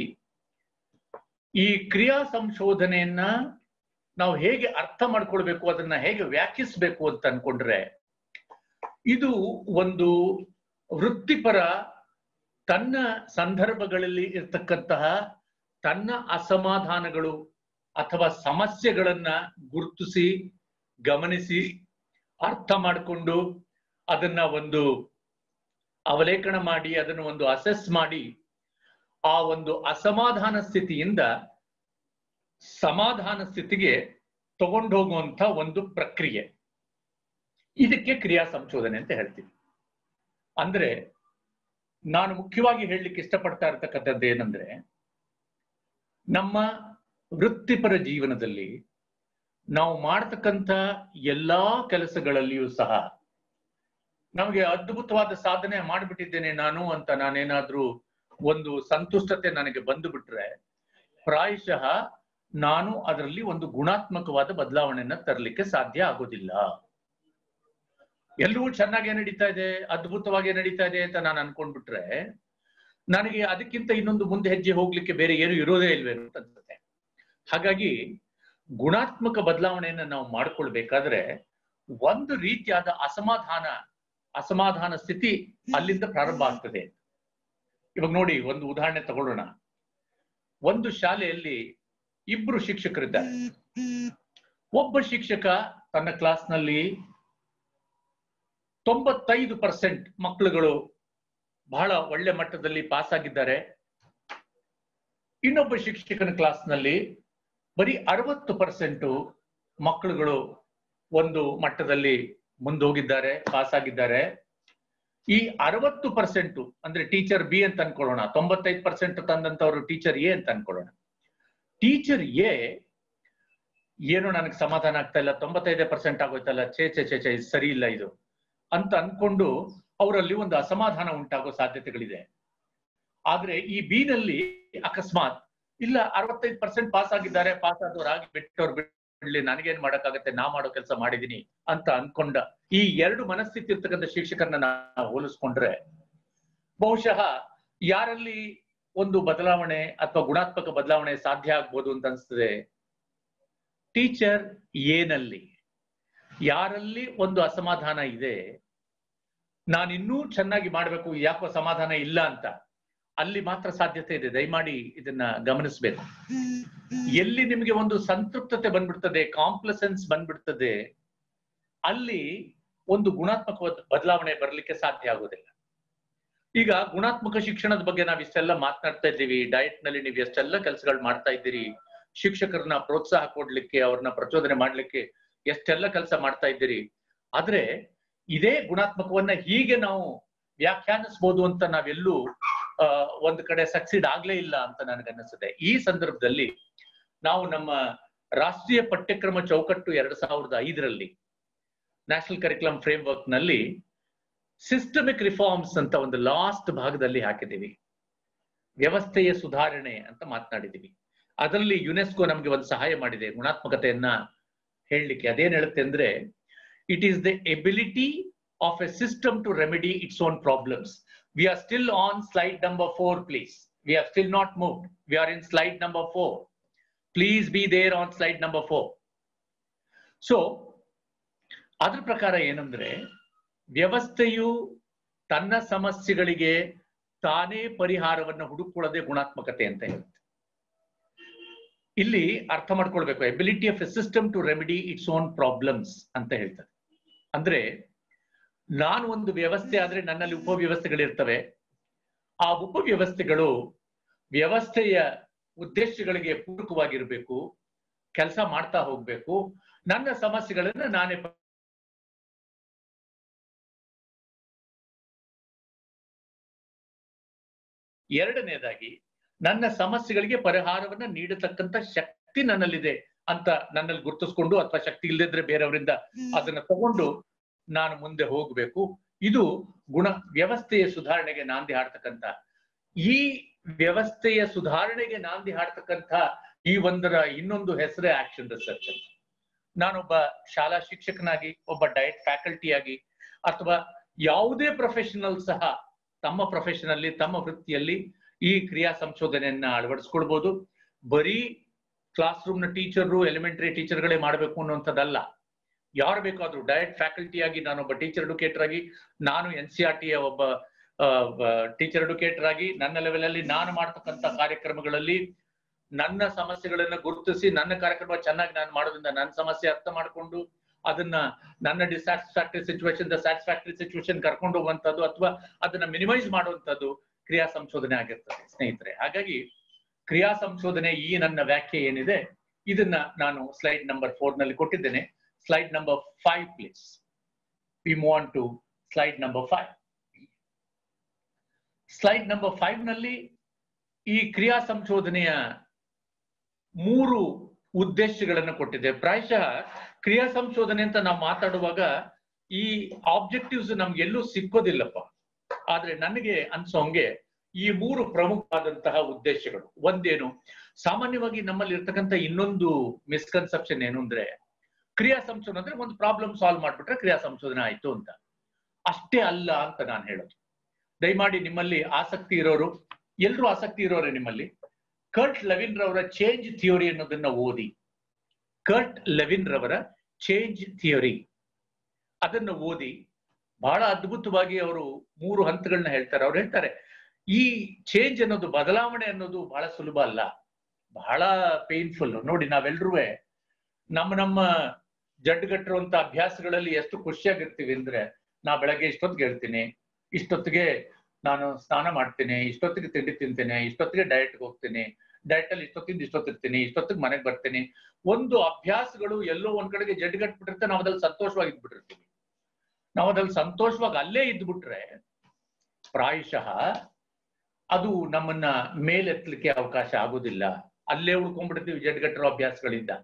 ಈ ಕ್ರಿಯಾ ಸಂಶೋಧನೆಯನ್ನ ನಾವು ಹೇಗೆ ಅರ್ಥ ಮಾಡ್ಕೊಳ್ಬೇಕು ಅದನ್ನ ಹೇಗೆ ವ್ಯಾಖ್ಯಿಸ್ಬೇಕು ಅಂತ ಅನ್ಕೊಂಡ್ರೆ ಇದು ಒಂದು ವೃತ್ತಿಪರ ತನ್ನ ಸಂದರ್ಭಗಳಲ್ಲಿ ಇರ್ತಕ್ಕಂತಹ ತನ್ನ ಅಸಮಾಧಾನಗಳು ಅಥವಾ ಸಮಸ್ಯೆಗಳನ್ನ ಗುರುತಿಸಿ ಗಮನಿಸಿ ಅರ್ಥ ಮಾಡಿಕೊಂಡು ಅದನ್ನ ಒಂದು ಅವಲೇಖನ ಮಾಡಿ ಅದನ್ನು ಒಂದು ಅಸೆಸ್ ಮಾಡಿ ಆ ಒಂದು ಅಸಮಾಧಾನ ಸ್ಥಿತಿಯಿಂದ ಸಮಾಧಾನ ಸ್ಥಿತಿಗೆ ತಗೊಂಡು ಹೋಗುವಂತ ಒಂದು ಪ್ರಕ್ರಿಯೆ ಇದಕ್ಕೆ ಕ್ರಿಯಾ ಸಂಶೋಧನೆ ಅಂತ ಹೇಳ್ತೀವಿ ಅಂದ್ರೆ ನಾನು ಮುಖ್ಯವಾಗಿ ಹೇಳಲಿಕ್ಕೆ ಇಷ್ಟಪಡ್ತಾ ಇರ್ತಕ್ಕಂಥದ್ದು ಏನಂದ್ರೆ ನಮ್ಮ ವೃತ್ತಿಪರ ಜೀವನದಲ್ಲಿ ನಾವು ಮಾಡ್ತಕ್ಕಂಥ ಎಲ್ಲಾ ಕೆಲಸಗಳಲ್ಲಿಯೂ ಸಹ ನಮಗೆ ಅದ್ಭುತವಾದ ಸಾಧನೆ ಮಾಡಿಬಿಟ್ಟಿದ್ದೇನೆ ನಾನು ಅಂತ ನಾನೇನಾದ್ರೂ ಒಂದು ಸಂತುಷ್ಟತೆ ನನಗೆ ಬಂದು ಬಿಟ್ರೆ ಪ್ರಾಯಶಃ ನಾನು ಅದರಲ್ಲಿ ಒಂದು ಗುಣಾತ್ಮಕವಾದ ಬದಲಾವಣೆಯನ್ನ ತರಲಿಕ್ಕೆ ಸಾಧ್ಯ ಆಗೋದಿಲ್ಲ ಎಲ್ಲವೂ ಚೆನ್ನಾಗೇ ನಡೀತಾ ಇದೆ ಅದ್ಭುತವಾಗಿ ನಡೀತಾ ಇದೆ ಅಂತ ನಾನು ಅನ್ಕೊಂಡ್ಬಿಟ್ರೆ ನನಗೆ ಅದಕ್ಕಿಂತ ಇನ್ನೊಂದು ಮುಂದೆ ಹೆಜ್ಜೆ ಹೋಗ್ಲಿಕ್ಕೆ ಬೇರೆ ಏನು ಇರೋದೇ ಇಲ್ವೇನೋ ಅಂತ ಅನ್ಸುತ್ತೆ ಹಾಗಾಗಿ ಗುಣಾತ್ಮಕ ಬದಲಾವಣೆಯನ್ನ ನಾವು ಮಾಡ್ಕೊಳ್ಬೇಕಾದ್ರೆ ಒಂದು ರೀತಿಯಾದ ಅಸಮಾಧಾನ ಅಸಮಾಧಾನ ಸ್ಥಿತಿ ಅಲ್ಲಿಂದ ಪ್ರಾರಂಭ ಆಗ್ತದೆ ಇವಾಗ ನೋಡಿ ಒಂದು ಉದಾಹರಣೆ ತಗೊಳ್ಳೋಣ ಒಂದು ಶಾಲೆಯಲ್ಲಿ ಇಬ್ರು ಶಿಕ್ಷಕರಿದ್ದಾರೆ ಒಬ್ಬ ಶಿಕ್ಷಕ ತನ್ನ ಕ್ಲಾಸ್ನಲ್ಲಿ ತೊಂಬತ್ತೈದು ಪರ್ಸೆಂಟ್ ಮಕ್ಕಳುಗಳು ಬಹಳ ಒಳ್ಳೆ ಮಟ್ಟದಲ್ಲಿ ಪಾಸ್ ಆಗಿದ್ದಾರೆ ಇನ್ನೊಬ್ಬ ಶಿಕ್ಷಕನ ಕ್ಲಾಸ್ನಲ್ಲಿ ಬರೀ ಅರವತ್ತು ಪರ್ಸೆಂಟು ಮಕ್ಕಳುಗಳು ಒಂದು ಮಟ್ಟದಲ್ಲಿ ಮುಂದೋಗಿದ್ದಾರೆ ಪಾಸ್ ಆಗಿದ್ದಾರೆ ಈ ಅರವತ್ತು ಪರ್ಸೆಂಟು ಅಂದ್ರೆ ಟೀಚರ್ ಬಿ ಅಂತ ಅನ್ಕೊಳ್ಳೋಣ ತೊಂಬತ್ತೈದು ಪರ್ಸೆಂಟ್ ತಂದಂತವ್ರು ಟೀಚರ್ ಎ ಅಂತ ಅನ್ಕೊಳ್ಳೋಣ ಟೀಚರ್ ಎ ಏನು ನನಗೆ ಸಮಾಧಾನ ಆಗ್ತಾ ಇಲ್ಲ ತೊಂಬತ್ತೈದೇ ಪರ್ಸೆಂಟ್ ಆಗೋಯ್ತಲ್ಲ ಚೇ ಚೇ ಚೇ ಚೇ ಇದು ಸರಿ ಇಲ್ಲ ಇದು ಅಂತ ಅನ್ಕೊಂಡು ಅವರಲ್ಲಿ ಒಂದು ಅಸಮಾಧಾನ ಉಂಟಾಗೋ ಸಾಧ್ಯತೆಗಳಿದೆ ಆದ್ರೆ ಈ ಬಿ ನಲ್ಲಿ ಅಕಸ್ಮಾತ್ ಇಲ್ಲ ಅರವತ್ತೈದು ಪರ್ಸೆಂಟ್ ಪಾಸ್ ಆಗಿದ್ದಾರೆ ಪಾಸ್ ಆದವ್ರು ಆಗಿ ಬಿಟ್ಟವ್ರು ಬಿಡ್ಲಿ ನನಗೇನ್ ಮಾಡಕ್ಕಾಗತ್ತೆ ನಾ ಮಾಡೋ ಕೆಲಸ ಮಾಡಿದೀನಿ ಅಂತ ಅನ್ಕೊಂಡ ಈ ಎರಡು ಮನಸ್ಥಿತಿ ಇರ್ತಕ್ಕಂಥ ಶಿಕ್ಷಕರನ್ನ ನಾವು ಹೋಲಿಸ್ಕೊಂಡ್ರೆ ಬಹುಶಃ ಯಾರಲ್ಲಿ ಒಂದು ಬದಲಾವಣೆ ಅಥವಾ ಗುಣಾತ್ಮಕ ಬದಲಾವಣೆ ಸಾಧ್ಯ ಆಗ್ಬೋದು ಅಂತ ಅನ್ಸ್ತದೆ ಟೀಚರ್ ಏನಲ್ಲಿ ಯಾರಲ್ಲಿ ಒಂದು ಅಸಮಾಧಾನ ಇದೆ ನಾನಿನ್ನೂ ಚೆನ್ನಾಗಿ ಮಾಡ್ಬೇಕು ಯಾಕೋ ಸಮಾಧಾನ ಇಲ್ಲ ಅಂತ ಅಲ್ಲಿ ಮಾತ್ರ ಸಾಧ್ಯತೆ ಇದೆ ದಯಮಾಡಿ ಇದನ್ನ ಗಮನಿಸ್ಬೇಕು ಎಲ್ಲಿ ನಿಮಗೆ ಒಂದು ಸಂತೃಪ್ತತೆ ಬಂದ್ಬಿಡ್ತದೆ ಕಾಂಪ್ಲಸೆನ್ಸ್ ಬಂದ್ಬಿಡ್ತದೆ ಅಲ್ಲಿ ಒಂದು ಗುಣಾತ್ಮಕ ಬದಲಾವಣೆ ಬರಲಿಕ್ಕೆ ಸಾಧ್ಯ ಆಗೋದಿಲ್ಲ ಈಗ ಗುಣಾತ್ಮಕ ಶಿಕ್ಷಣದ ಬಗ್ಗೆ ನಾವ್ ಇಷ್ಟೆಲ್ಲ ಮಾತನಾಡ್ತಾ ಇದ್ದೀವಿ ಡಯಟ್ ನಲ್ಲಿ ನೀವು ಎಷ್ಟೆಲ್ಲ ಕೆಲಸಗಳು ಮಾಡ್ತಾ ಇದ್ದೀರಿ ಶಿಕ್ಷಕರನ್ನ ಪ್ರೋತ್ಸಾಹ ಕೊಡ್ಲಿಕ್ಕೆ ಅವ್ರನ್ನ ಪ್ರಚೋದನೆ ಮಾಡ್ಲಿಕ್ಕೆ ಎಷ್ಟೆಲ್ಲ ಕೆಲಸ ಮಾಡ್ತಾ ಇದ್ದೀರಿ ಆದ್ರೆ ಇದೇ ಗುಣಾತ್ಮಕವನ್ನ ಹೀಗೆ ನಾವು ವ್ಯಾಖ್ಯಾನಿಸ್ಬೋದು ಅಂತ ನಾವೆಲ್ಲೂ ಆ ಒಂದು ಕಡೆ ಸಕ್ಸೀಡ್ ಆಗ್ಲೇ ಇಲ್ಲ ಅಂತ ನನಗನ್ನಿಸುತ್ತೆ ಈ ಸಂದರ್ಭದಲ್ಲಿ ನಾವು ನಮ್ಮ ರಾಷ್ಟ್ರೀಯ ಪಠ್ಯಕ್ರಮ ಚೌಕಟ್ಟು ಎರಡ್ ಸಾವಿರದ ಐದರಲ್ಲಿ ನ್ಯಾಷನಲ್ ಕರಿಕ್ಯುಲಮ್ ಫ್ರೇಮ್ ವರ್ಕ್ ನಲ್ಲಿ ಸಿಸ್ಟಮಿಕ್ ರಿಫಾರ್ಮ್ಸ್ ಅಂತ ಒಂದು ಲಾಸ್ಟ್ ಭಾಗದಲ್ಲಿ ಹಾಕಿದ್ದೀವಿ ವ್ಯವಸ್ಥೆಯ ಸುಧಾರಣೆ ಅಂತ ಮಾತನಾಡಿದೀವಿ ಅದರಲ್ಲಿ ಯುನೆಸ್ಕೋ ನಮ್ಗೆ ಒಂದು ಸಹಾಯ ಮಾಡಿದೆ ಗುಣಾತ್ಮಕತೆಯನ್ನ ಹೇಳಲಿಕ್ಕೆ ಅದೇನ್ ಹೇಳುತ್ತೆ ಅಂದ್ರೆ it is the ability of a system to remedy its own problems we are still on slide number four please we are still not moved we are in slide number four please be there on slide number four so ಅದ್ರ ಪ್ರಕಾರ ಏನಂದ್ರೆ ವ್ಯವಸ್ಥೆಯು ತನ್ನ ಸಮಸ್ಯೆಗಳಿಗೆ ತಾನೇ ಪರಿಹಾರವನ್ನು ಹುಡುಕೊಳ್ಳದೆ ಗುಣಾತ್ಮಕತೆ ಅಂತ ಹೇಳುತ್ತೆ ಇಲ್ಲಿ ಅರ್ಥ ಮಾಡ್ಕೊಳ್ಬೇಕು ability of a system to remedy its own problems ಅಂತ ಹೇಳ್ತದೆ ಅಂದ್ರೆ ನಾನು ಒಂದು ವ್ಯವಸ್ಥೆ ಆದ್ರೆ ನನ್ನಲ್ಲಿ ಉಪವ್ಯವಸ್ಥೆಗಳಿರ್ತವೆ ಆ ಉಪವ್ಯವಸ್ಥೆಗಳು ವ್ಯವಸ್ಥೆಯ ಉದ್ದೇಶಗಳಿಗೆ ಪೂರಕವಾಗಿರ್ಬೇಕು ಕೆಲಸ ಮಾಡ್ತಾ ಹೋಗ್ಬೇಕು ನನ್ನ ಸಮಸ್ಯೆಗಳನ್ನ ನಾನೇ ಎರಡನೇದಾಗಿ ನನ್ನ ಸಮಸ್ಯೆಗಳಿಗೆ ಪರಿಹಾರವನ್ನ ನೀಡತಕ್ಕಂತ ಶಕ್ತಿ ನನ್ನಲ್ಲಿದೆ ಅಂತ ನನ್ನಲ್ಲಿ ಗುರುತಿಸ್ಕೊಂಡು ಅಥವಾ ಶಕ್ತಿ ಇಲ್ಲದಿದ್ರೆ ಬೇರೆಯವರಿಂದ ಅದನ್ನ ತಗೊಂಡು ನಾನು ಮುಂದೆ ಹೋಗ್ಬೇಕು ಇದು ಗುಣ ವ್ಯವಸ್ಥೆಯ ಸುಧಾರಣೆಗೆ ನಾಂದಿ ಹಾಡ್ತಕ್ಕಂತ ಈ ವ್ಯವಸ್ಥೆಯ ಸುಧಾರಣೆಗೆ ನಾಂದಿ ಹಾಡ್ತಕ್ಕಂಥ ಈ ಒಂದರ ಇನ್ನೊಂದು ಹೆಸರೇ ಆಕ್ಷನ್ ರಿಸರ್ಚ್ ಅಂತ ನಾನೊಬ್ಬ ಶಾಲಾ ಶಿಕ್ಷಕನಾಗಿ ಒಬ್ಬ ಡಯಟ್ ಫ್ಯಾಕಲ್ಟಿಯಾಗಿ ಅಥವಾ ಯಾವುದೇ ಪ್ರೊಫೆಷನಲ್ ಸಹ ತಮ್ಮ ಪ್ರೊಫೆಷನ್ ಅಲ್ಲಿ ತಮ್ಮ ವೃತ್ತಿಯಲ್ಲಿ ಈ ಕ್ರಿಯಾ ಸಂಶೋಧನೆಯನ್ನ ಅಳವಡಿಸ್ಕೊಳ್ಬಹುದು ಬರೀ ಕ್ಲಾಸ್ ರೂಮ್ ನ ಟೀಚರು ಎಲಿಮೆಂಟರಿ ಟೀಚರ್ಗಳೇ ಮಾಡಬೇಕು ಅನ್ನುವಂಥದ್ದಲ್ಲ ಯಾರು ಬೇಕಾದ್ರೂ ಡಯಟ್ ಫ್ಯಾಕಲ್ಟಿ ಆಗಿ ನಾನೊಬ್ಬ ಟೀಚರ್ ಎಡುಕೇಟರ್ ಆಗಿ ನಾನು ಎನ್ ಸಿ ಆರ್ ಟಿಯ ಒಬ್ಬ ಟೀಚರ್ ಎಡುಕೇಟರ್ ಆಗಿ ನನ್ನ ಲೆವೆಲ್ ಅಲ್ಲಿ ನಾನು ಮಾಡ್ತಕ್ಕಂಥ ಕಾರ್ಯಕ್ರಮಗಳಲ್ಲಿ ನನ್ನ ಸಮಸ್ಯೆಗಳನ್ನ ಗುರುತಿಸಿ ನನ್ನ ಕಾರ್ಯಕ್ರಮ ಚೆನ್ನಾಗಿ ನಾನು ಮಾಡೋದ್ರಿಂದ ನನ್ನ ಸಮಸ್ಯೆ ಅರ್ಥ ಮಾಡಿಕೊಂಡು ಅದನ್ನ ನನ್ನ dissatisfactory situation the satisfactory situation ಕರ್ಕೊಂಡು ಹೋಗುವಂತದ್ದು ಅಥವಾ ಅದನ್ನ ಮಿನಿಮೈಸ್ ಮಾಡುವಂತದ್ದು ಕ್ರಿಯಾ ಸಂಶೋಧನೆ ಆಗಿರ್ತದೆ ಸ್ನೇಹಿತರೆ ಹಾಗಾಗಿ ಕ್ರಿಯಾ ಸಂಶೋಧನೆ ಈ ನನ್ನ ವ್ಯಾಖ್ಯೆ ಏನಿದೆ ಇದನ್ನ ನಾನು ಸ್ಲೈಡ್ ನಂಬರ್ ಫೋರ್ ನಲ್ಲಿ ಕೊಟ್ಟಿದ್ದೇನೆ slide number five please we move on to slide number five slide number five ನಲ್ಲಿ ಈ ಕ್ರಿಯಾ ಸಂಶೋಧನೆಯ ಮೂರು ಉದ್ದೇಶಗಳನ್ನು ಕೊಟ್ಟಿದೆ ಪ್ರಾಯಶಃ ಕ್ರಿಯಾ ಸಂಶೋಧನೆ ಅಂತ ನಾವು ಮಾತಾಡುವಾಗ ಈ ಆಬ್ಜೆಕ್ಟಿವ್ಸ್ ನಮ್ಗೆಲ್ಲೂ ಸಿಕ್ಕೋದಿಲ್ಲಪ್ಪ ಆದ್ರೆ ನನಗೆ ಅನ್ಸೋಂಗೆ ಈ ಮೂರು ಪ್ರಮುಖವಾದಂತಹ ಉದ್ದೇಶಗಳು ಒಂದೇನು ಸಾಮಾನ್ಯವಾಗಿ ನಮ್ಮಲ್ಲಿ ಇರ್ತಕ್ಕಂಥ ಇನ್ನೊಂದು ಮಿಸ್ಕನ್ಸೆಪ್ಷನ್ ಏನು ಅಂದ್ರೆ ಕ್ರಿಯಾ ಸಂಶೋಧನೆ ಅಂದ್ರೆ ಒಂದು ಪ್ರಾಬ್ಲಮ್ ಸಾಲ್ವ್ ಮಾಡ್ಬಿಟ್ರೆ ಕ್ರಿಯಾ ಸಂಶೋಧನೆ ಆಯ್ತು ಅಂತ ಅಷ್ಟೇ ಅಲ್ಲ ಅಂತ ನಾನು ಹೇಳೋದು ದಯಮಾಡಿ ನಿಮ್ಮಲ್ಲಿ ಆಸಕ್ತಿ ಇರೋರು ಎಲ್ರೂ ಆಸಕ್ತಿ ಇರೋರೆ ನಿಮ್ಮಲ್ಲಿ ಕರ್ಟ್ ಲೆವಿನ್ ರವರ ಚೇಂಜ್ ಥಿಯೋರಿ ಅನ್ನೋದನ್ನ ಓದಿ ಕರ್ಟ್ ಲೆವಿನ್ ರವರ ಚೇಂಜ್ ಥಿಯೋರಿ ಅದನ್ನ ಓದಿ ಬಹಳ ಅದ್ಭುತವಾಗಿ ಅವರು ಮೂರು ಹಂತಗಳನ್ನ ಹೇಳ್ತಾರೆ ಅವ್ರು ಹೇಳ್ತಾರೆ ಈ ಚೇಂಜ್ ಅನ್ನೋದು ಬದಲಾವಣೆ ಅನ್ನೋದು ಬಹಳ ಸುಲಭ ಅಲ್ಲ ಬಹಳ ಪೇನ್ಫುಲ್ ನೋಡಿ ನಾವೆಲ್ರೂ ನಮ್ಮ ನಮ್ಮ ಜಡ್ಡುಗಟ್ಟಿರುವಂತ ಅಭ್ಯಾಸಗಳಲ್ಲಿ ಎಷ್ಟು ಖುಷಿಯಾಗಿರ್ತೀವಿ ಅಂದ್ರೆ ನಾ ಬೆಳಗ್ಗೆ ಇಷ್ಟೊತ್ತಿಗೆ ಹೇಳ್ತೀನಿ ಇಷ್ಟೊತ್ತಿಗೆ ನಾನು ಸ್ನಾನ ಮಾಡ್ತೀನಿ ಇಷ್ಟೊತ್ತಿಗೆ ತಿಂಡಿ ತಿಂತೇನೆ ಇಷ್ಟೊತ್ತಿಗೆ ಡಯಟ್ಗೆ ಹೋಗ್ತೀನಿ ಡಯಟ್ ಅಲ್ಲಿ ಇಷ್ಟೊತ್ತಿಂದ ಇಷ್ಟೊತ್ತಿರ್ತೀನಿ ಇಷ್ಟೊತ್ತಿಗೆ ಮನೆಗೆ ಬರ್ತೀನಿ ಒಂದು ಅಭ್ಯಾಸಗಳು ಎಲ್ಲೋ ಒಂದ್ ಕಡೆಗೆ ಜಡ್ಡುಗಟ್ಬಿಟ್ಟಿರುತ್ತೆ ನಾವು ಅದ್ರಲ್ಲಿ ಸಂತೋಷವಾಗಿ ಇದ್ಬಿಟ್ಟಿರ್ತೀವಿ ನಾವು ಅದ್ರಲ್ಲಿ ಸಂತೋಷವಾಗಿ ಅಲ್ಲೇ ಇದ್ಬಿಟ್ರೆ ಪ್ರಾಯಶಃ ಅದು ನಮ್ಮನ್ನ ಮೇಲೆತ್ತಲಿಕ್ಕೆ ಅವಕಾಶ ಆಗುದಿಲ್ಲ ಅಲ್ಲೇ ಉಳ್ಕೊಂಡ್ಬಿಡ್ತೀವಿ ಜಡ್ಗಟ್ಟಿರೋ ಅಭ್ಯಾಸಗಳಿಂದ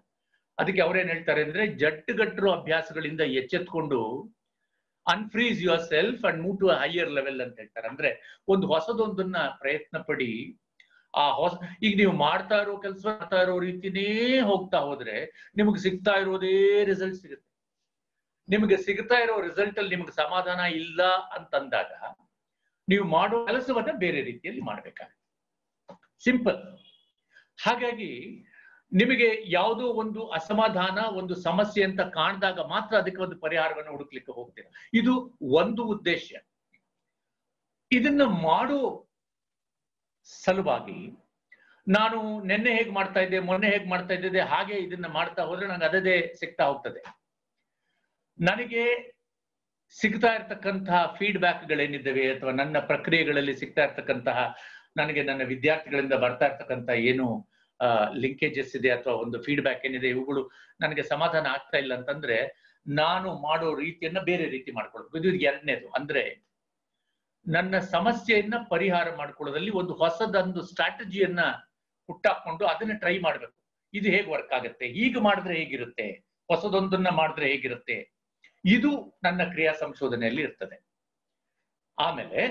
ಅದಕ್ಕೆ ಅವ್ರೇನ್ ಹೇಳ್ತಾರೆ ಅಂದ್ರೆ ಜಟ್ಟುಗಟ್ಟರು ಅಭ್ಯಾಸಗಳಿಂದ ಎಚ್ಚೆತ್ಕೊಂಡು unfreeze yourself and move to higher level ಅಂತ ಹೇಳ್ತಾರೆ ಅಂದ್ರೆ ಒಂದು ಹೊಸದೊಂದನ್ನ ಪ್ರಯತ್ನ ಪಡಿ ಆ ಹೊಸ ಈಗ ನೀವು ಮಾಡ್ತಾ ಇರೋ ಕೆಲಸ ಮಾಡ್ತಾ ಇರೋ ರೀತಿನೇ ಹೋಗ್ತಾ ಹೋದ್ರೆ ನಿಮಗೆ ಸಿಗ್ತಾ ಇರೋದೇ ರಿಸಲ್ಟ್ ಸಿಗುತ್ತೆ ನಿಮಗೆ ಸಿಗ್ತಾ ಇರೋ ರಿಸಲ್ಟ್ ಅಲ್ಲಿ ನಿಮಗೆ ಸಮಾಧಾನ ಇಲ್ಲ ಅಂತಂದಾಗ ನೀವು ಮಾಡೋ ಕೆಲಸವನ್ನ ಬೇರೆ ರೀತಿಯಲ್ಲಿ ಮಾಡ್ಬೇಕಾಗುತ್ತೆ ಸಿಂಪಲ್ ಹಾಗಾಗಿ ನಿಮಗೆ ಯಾವುದೋ ಒಂದು ಅಸಮಾಧಾನ ಒಂದು ಸಮಸ್ಯೆ ಅಂತ ಕಾಣಿದಾಗ ಮಾತ್ರ ಅದಕ್ಕೆ ಒಂದು ಪರಿಹಾರವನ್ನು ಹುಡುಕ್ಲಿಕ್ಕೆ ಹೋಗ್ತೀರ ಇದು ಒಂದು ಉದ್ದೇಶ ಇದನ್ನ ಮಾಡೋ ಸಲುವಾಗಿ ನಾನು ನಿನ್ನೆ ಹೇಗ್ ಮಾಡ್ತಾ ಇದ್ದೆ ಮೊನ್ನೆ ಹೇಗ್ ಮಾಡ್ತಾ ಇದ್ದೆ ಹಾಗೆ ಇದನ್ನ ಮಾಡ್ತಾ ಹೋದ್ರೆ ನಂಗೆ ಅದೇ ಸಿಗ್ತಾ ಹೋಗ್ತದೆ ನನಗೆ ಸಿಗ್ತಾ ಇರ್ತಕ್ಕಂತಹ ಫೀಡ್ಬ್ಯಾಕ್ಗಳೇನಿದ್ದಾವೆ ಅಥವಾ ನನ್ನ ಪ್ರಕ್ರಿಯೆಗಳಲ್ಲಿ ಸಿಗ್ತಾ ಇರ್ತಕ್ಕಂತಹ ನನಗೆ ನನ್ನ ವಿದ್ಯಾರ್ಥಿಗಳಿಂದ ಬರ್ತಾ ಇರ್ತಕ್ಕಂಥ ಏನು ಲಿಂಕೇಜಸ್ ಇದೆ ಅಥವಾ ಒಂದು ಫೀಡ್ಬ್ಯಾಕ್ ಏನಿದೆ ಇವುಗಳು ನನಗೆ ಸಮಾಧಾನ ಆಗ್ತಾ ಇಲ್ಲ ಅಂತಂದ್ರೆ ನಾನು ಮಾಡೋ ರೀತಿಯನ್ನ ಬೇರೆ ರೀತಿ ಮಾಡ್ಕೊಳ್ಬೇಕು ಇದು ಎರಡನೇದು ಅಂದ್ರೆ ನನ್ನ ಸಮಸ್ಯೆಯನ್ನ ಪರಿಹಾರ ಮಾಡ್ಕೊಳ್ಳೋದ್ರಲ್ಲಿ ಒಂದು ಹೊಸದೊಂದು ಸ್ಟ್ರಾಟಜಿಯನ್ನ ಹುಟ್ಟಾಕೊಂಡು ಅದನ್ನ ಟ್ರೈ ಮಾಡ್ಬೇಕು ಇದು ಹೇಗೆ ವರ್ಕ್ ಆಗುತ್ತೆ ಈಗ ಮಾಡಿದ್ರೆ ಹೇಗಿರುತ್ತೆ ಹೊಸದೊಂದನ್ನ ಮಾಡಿದ್ರೆ ಹೇಗಿರುತ್ತೆ ಇದು ನನ್ನ ಕ್ರಿಯಾ ಸಂಶೋಧನೆಯಲ್ಲಿ ಇರ್ತದೆ ಆಮೇಲೆ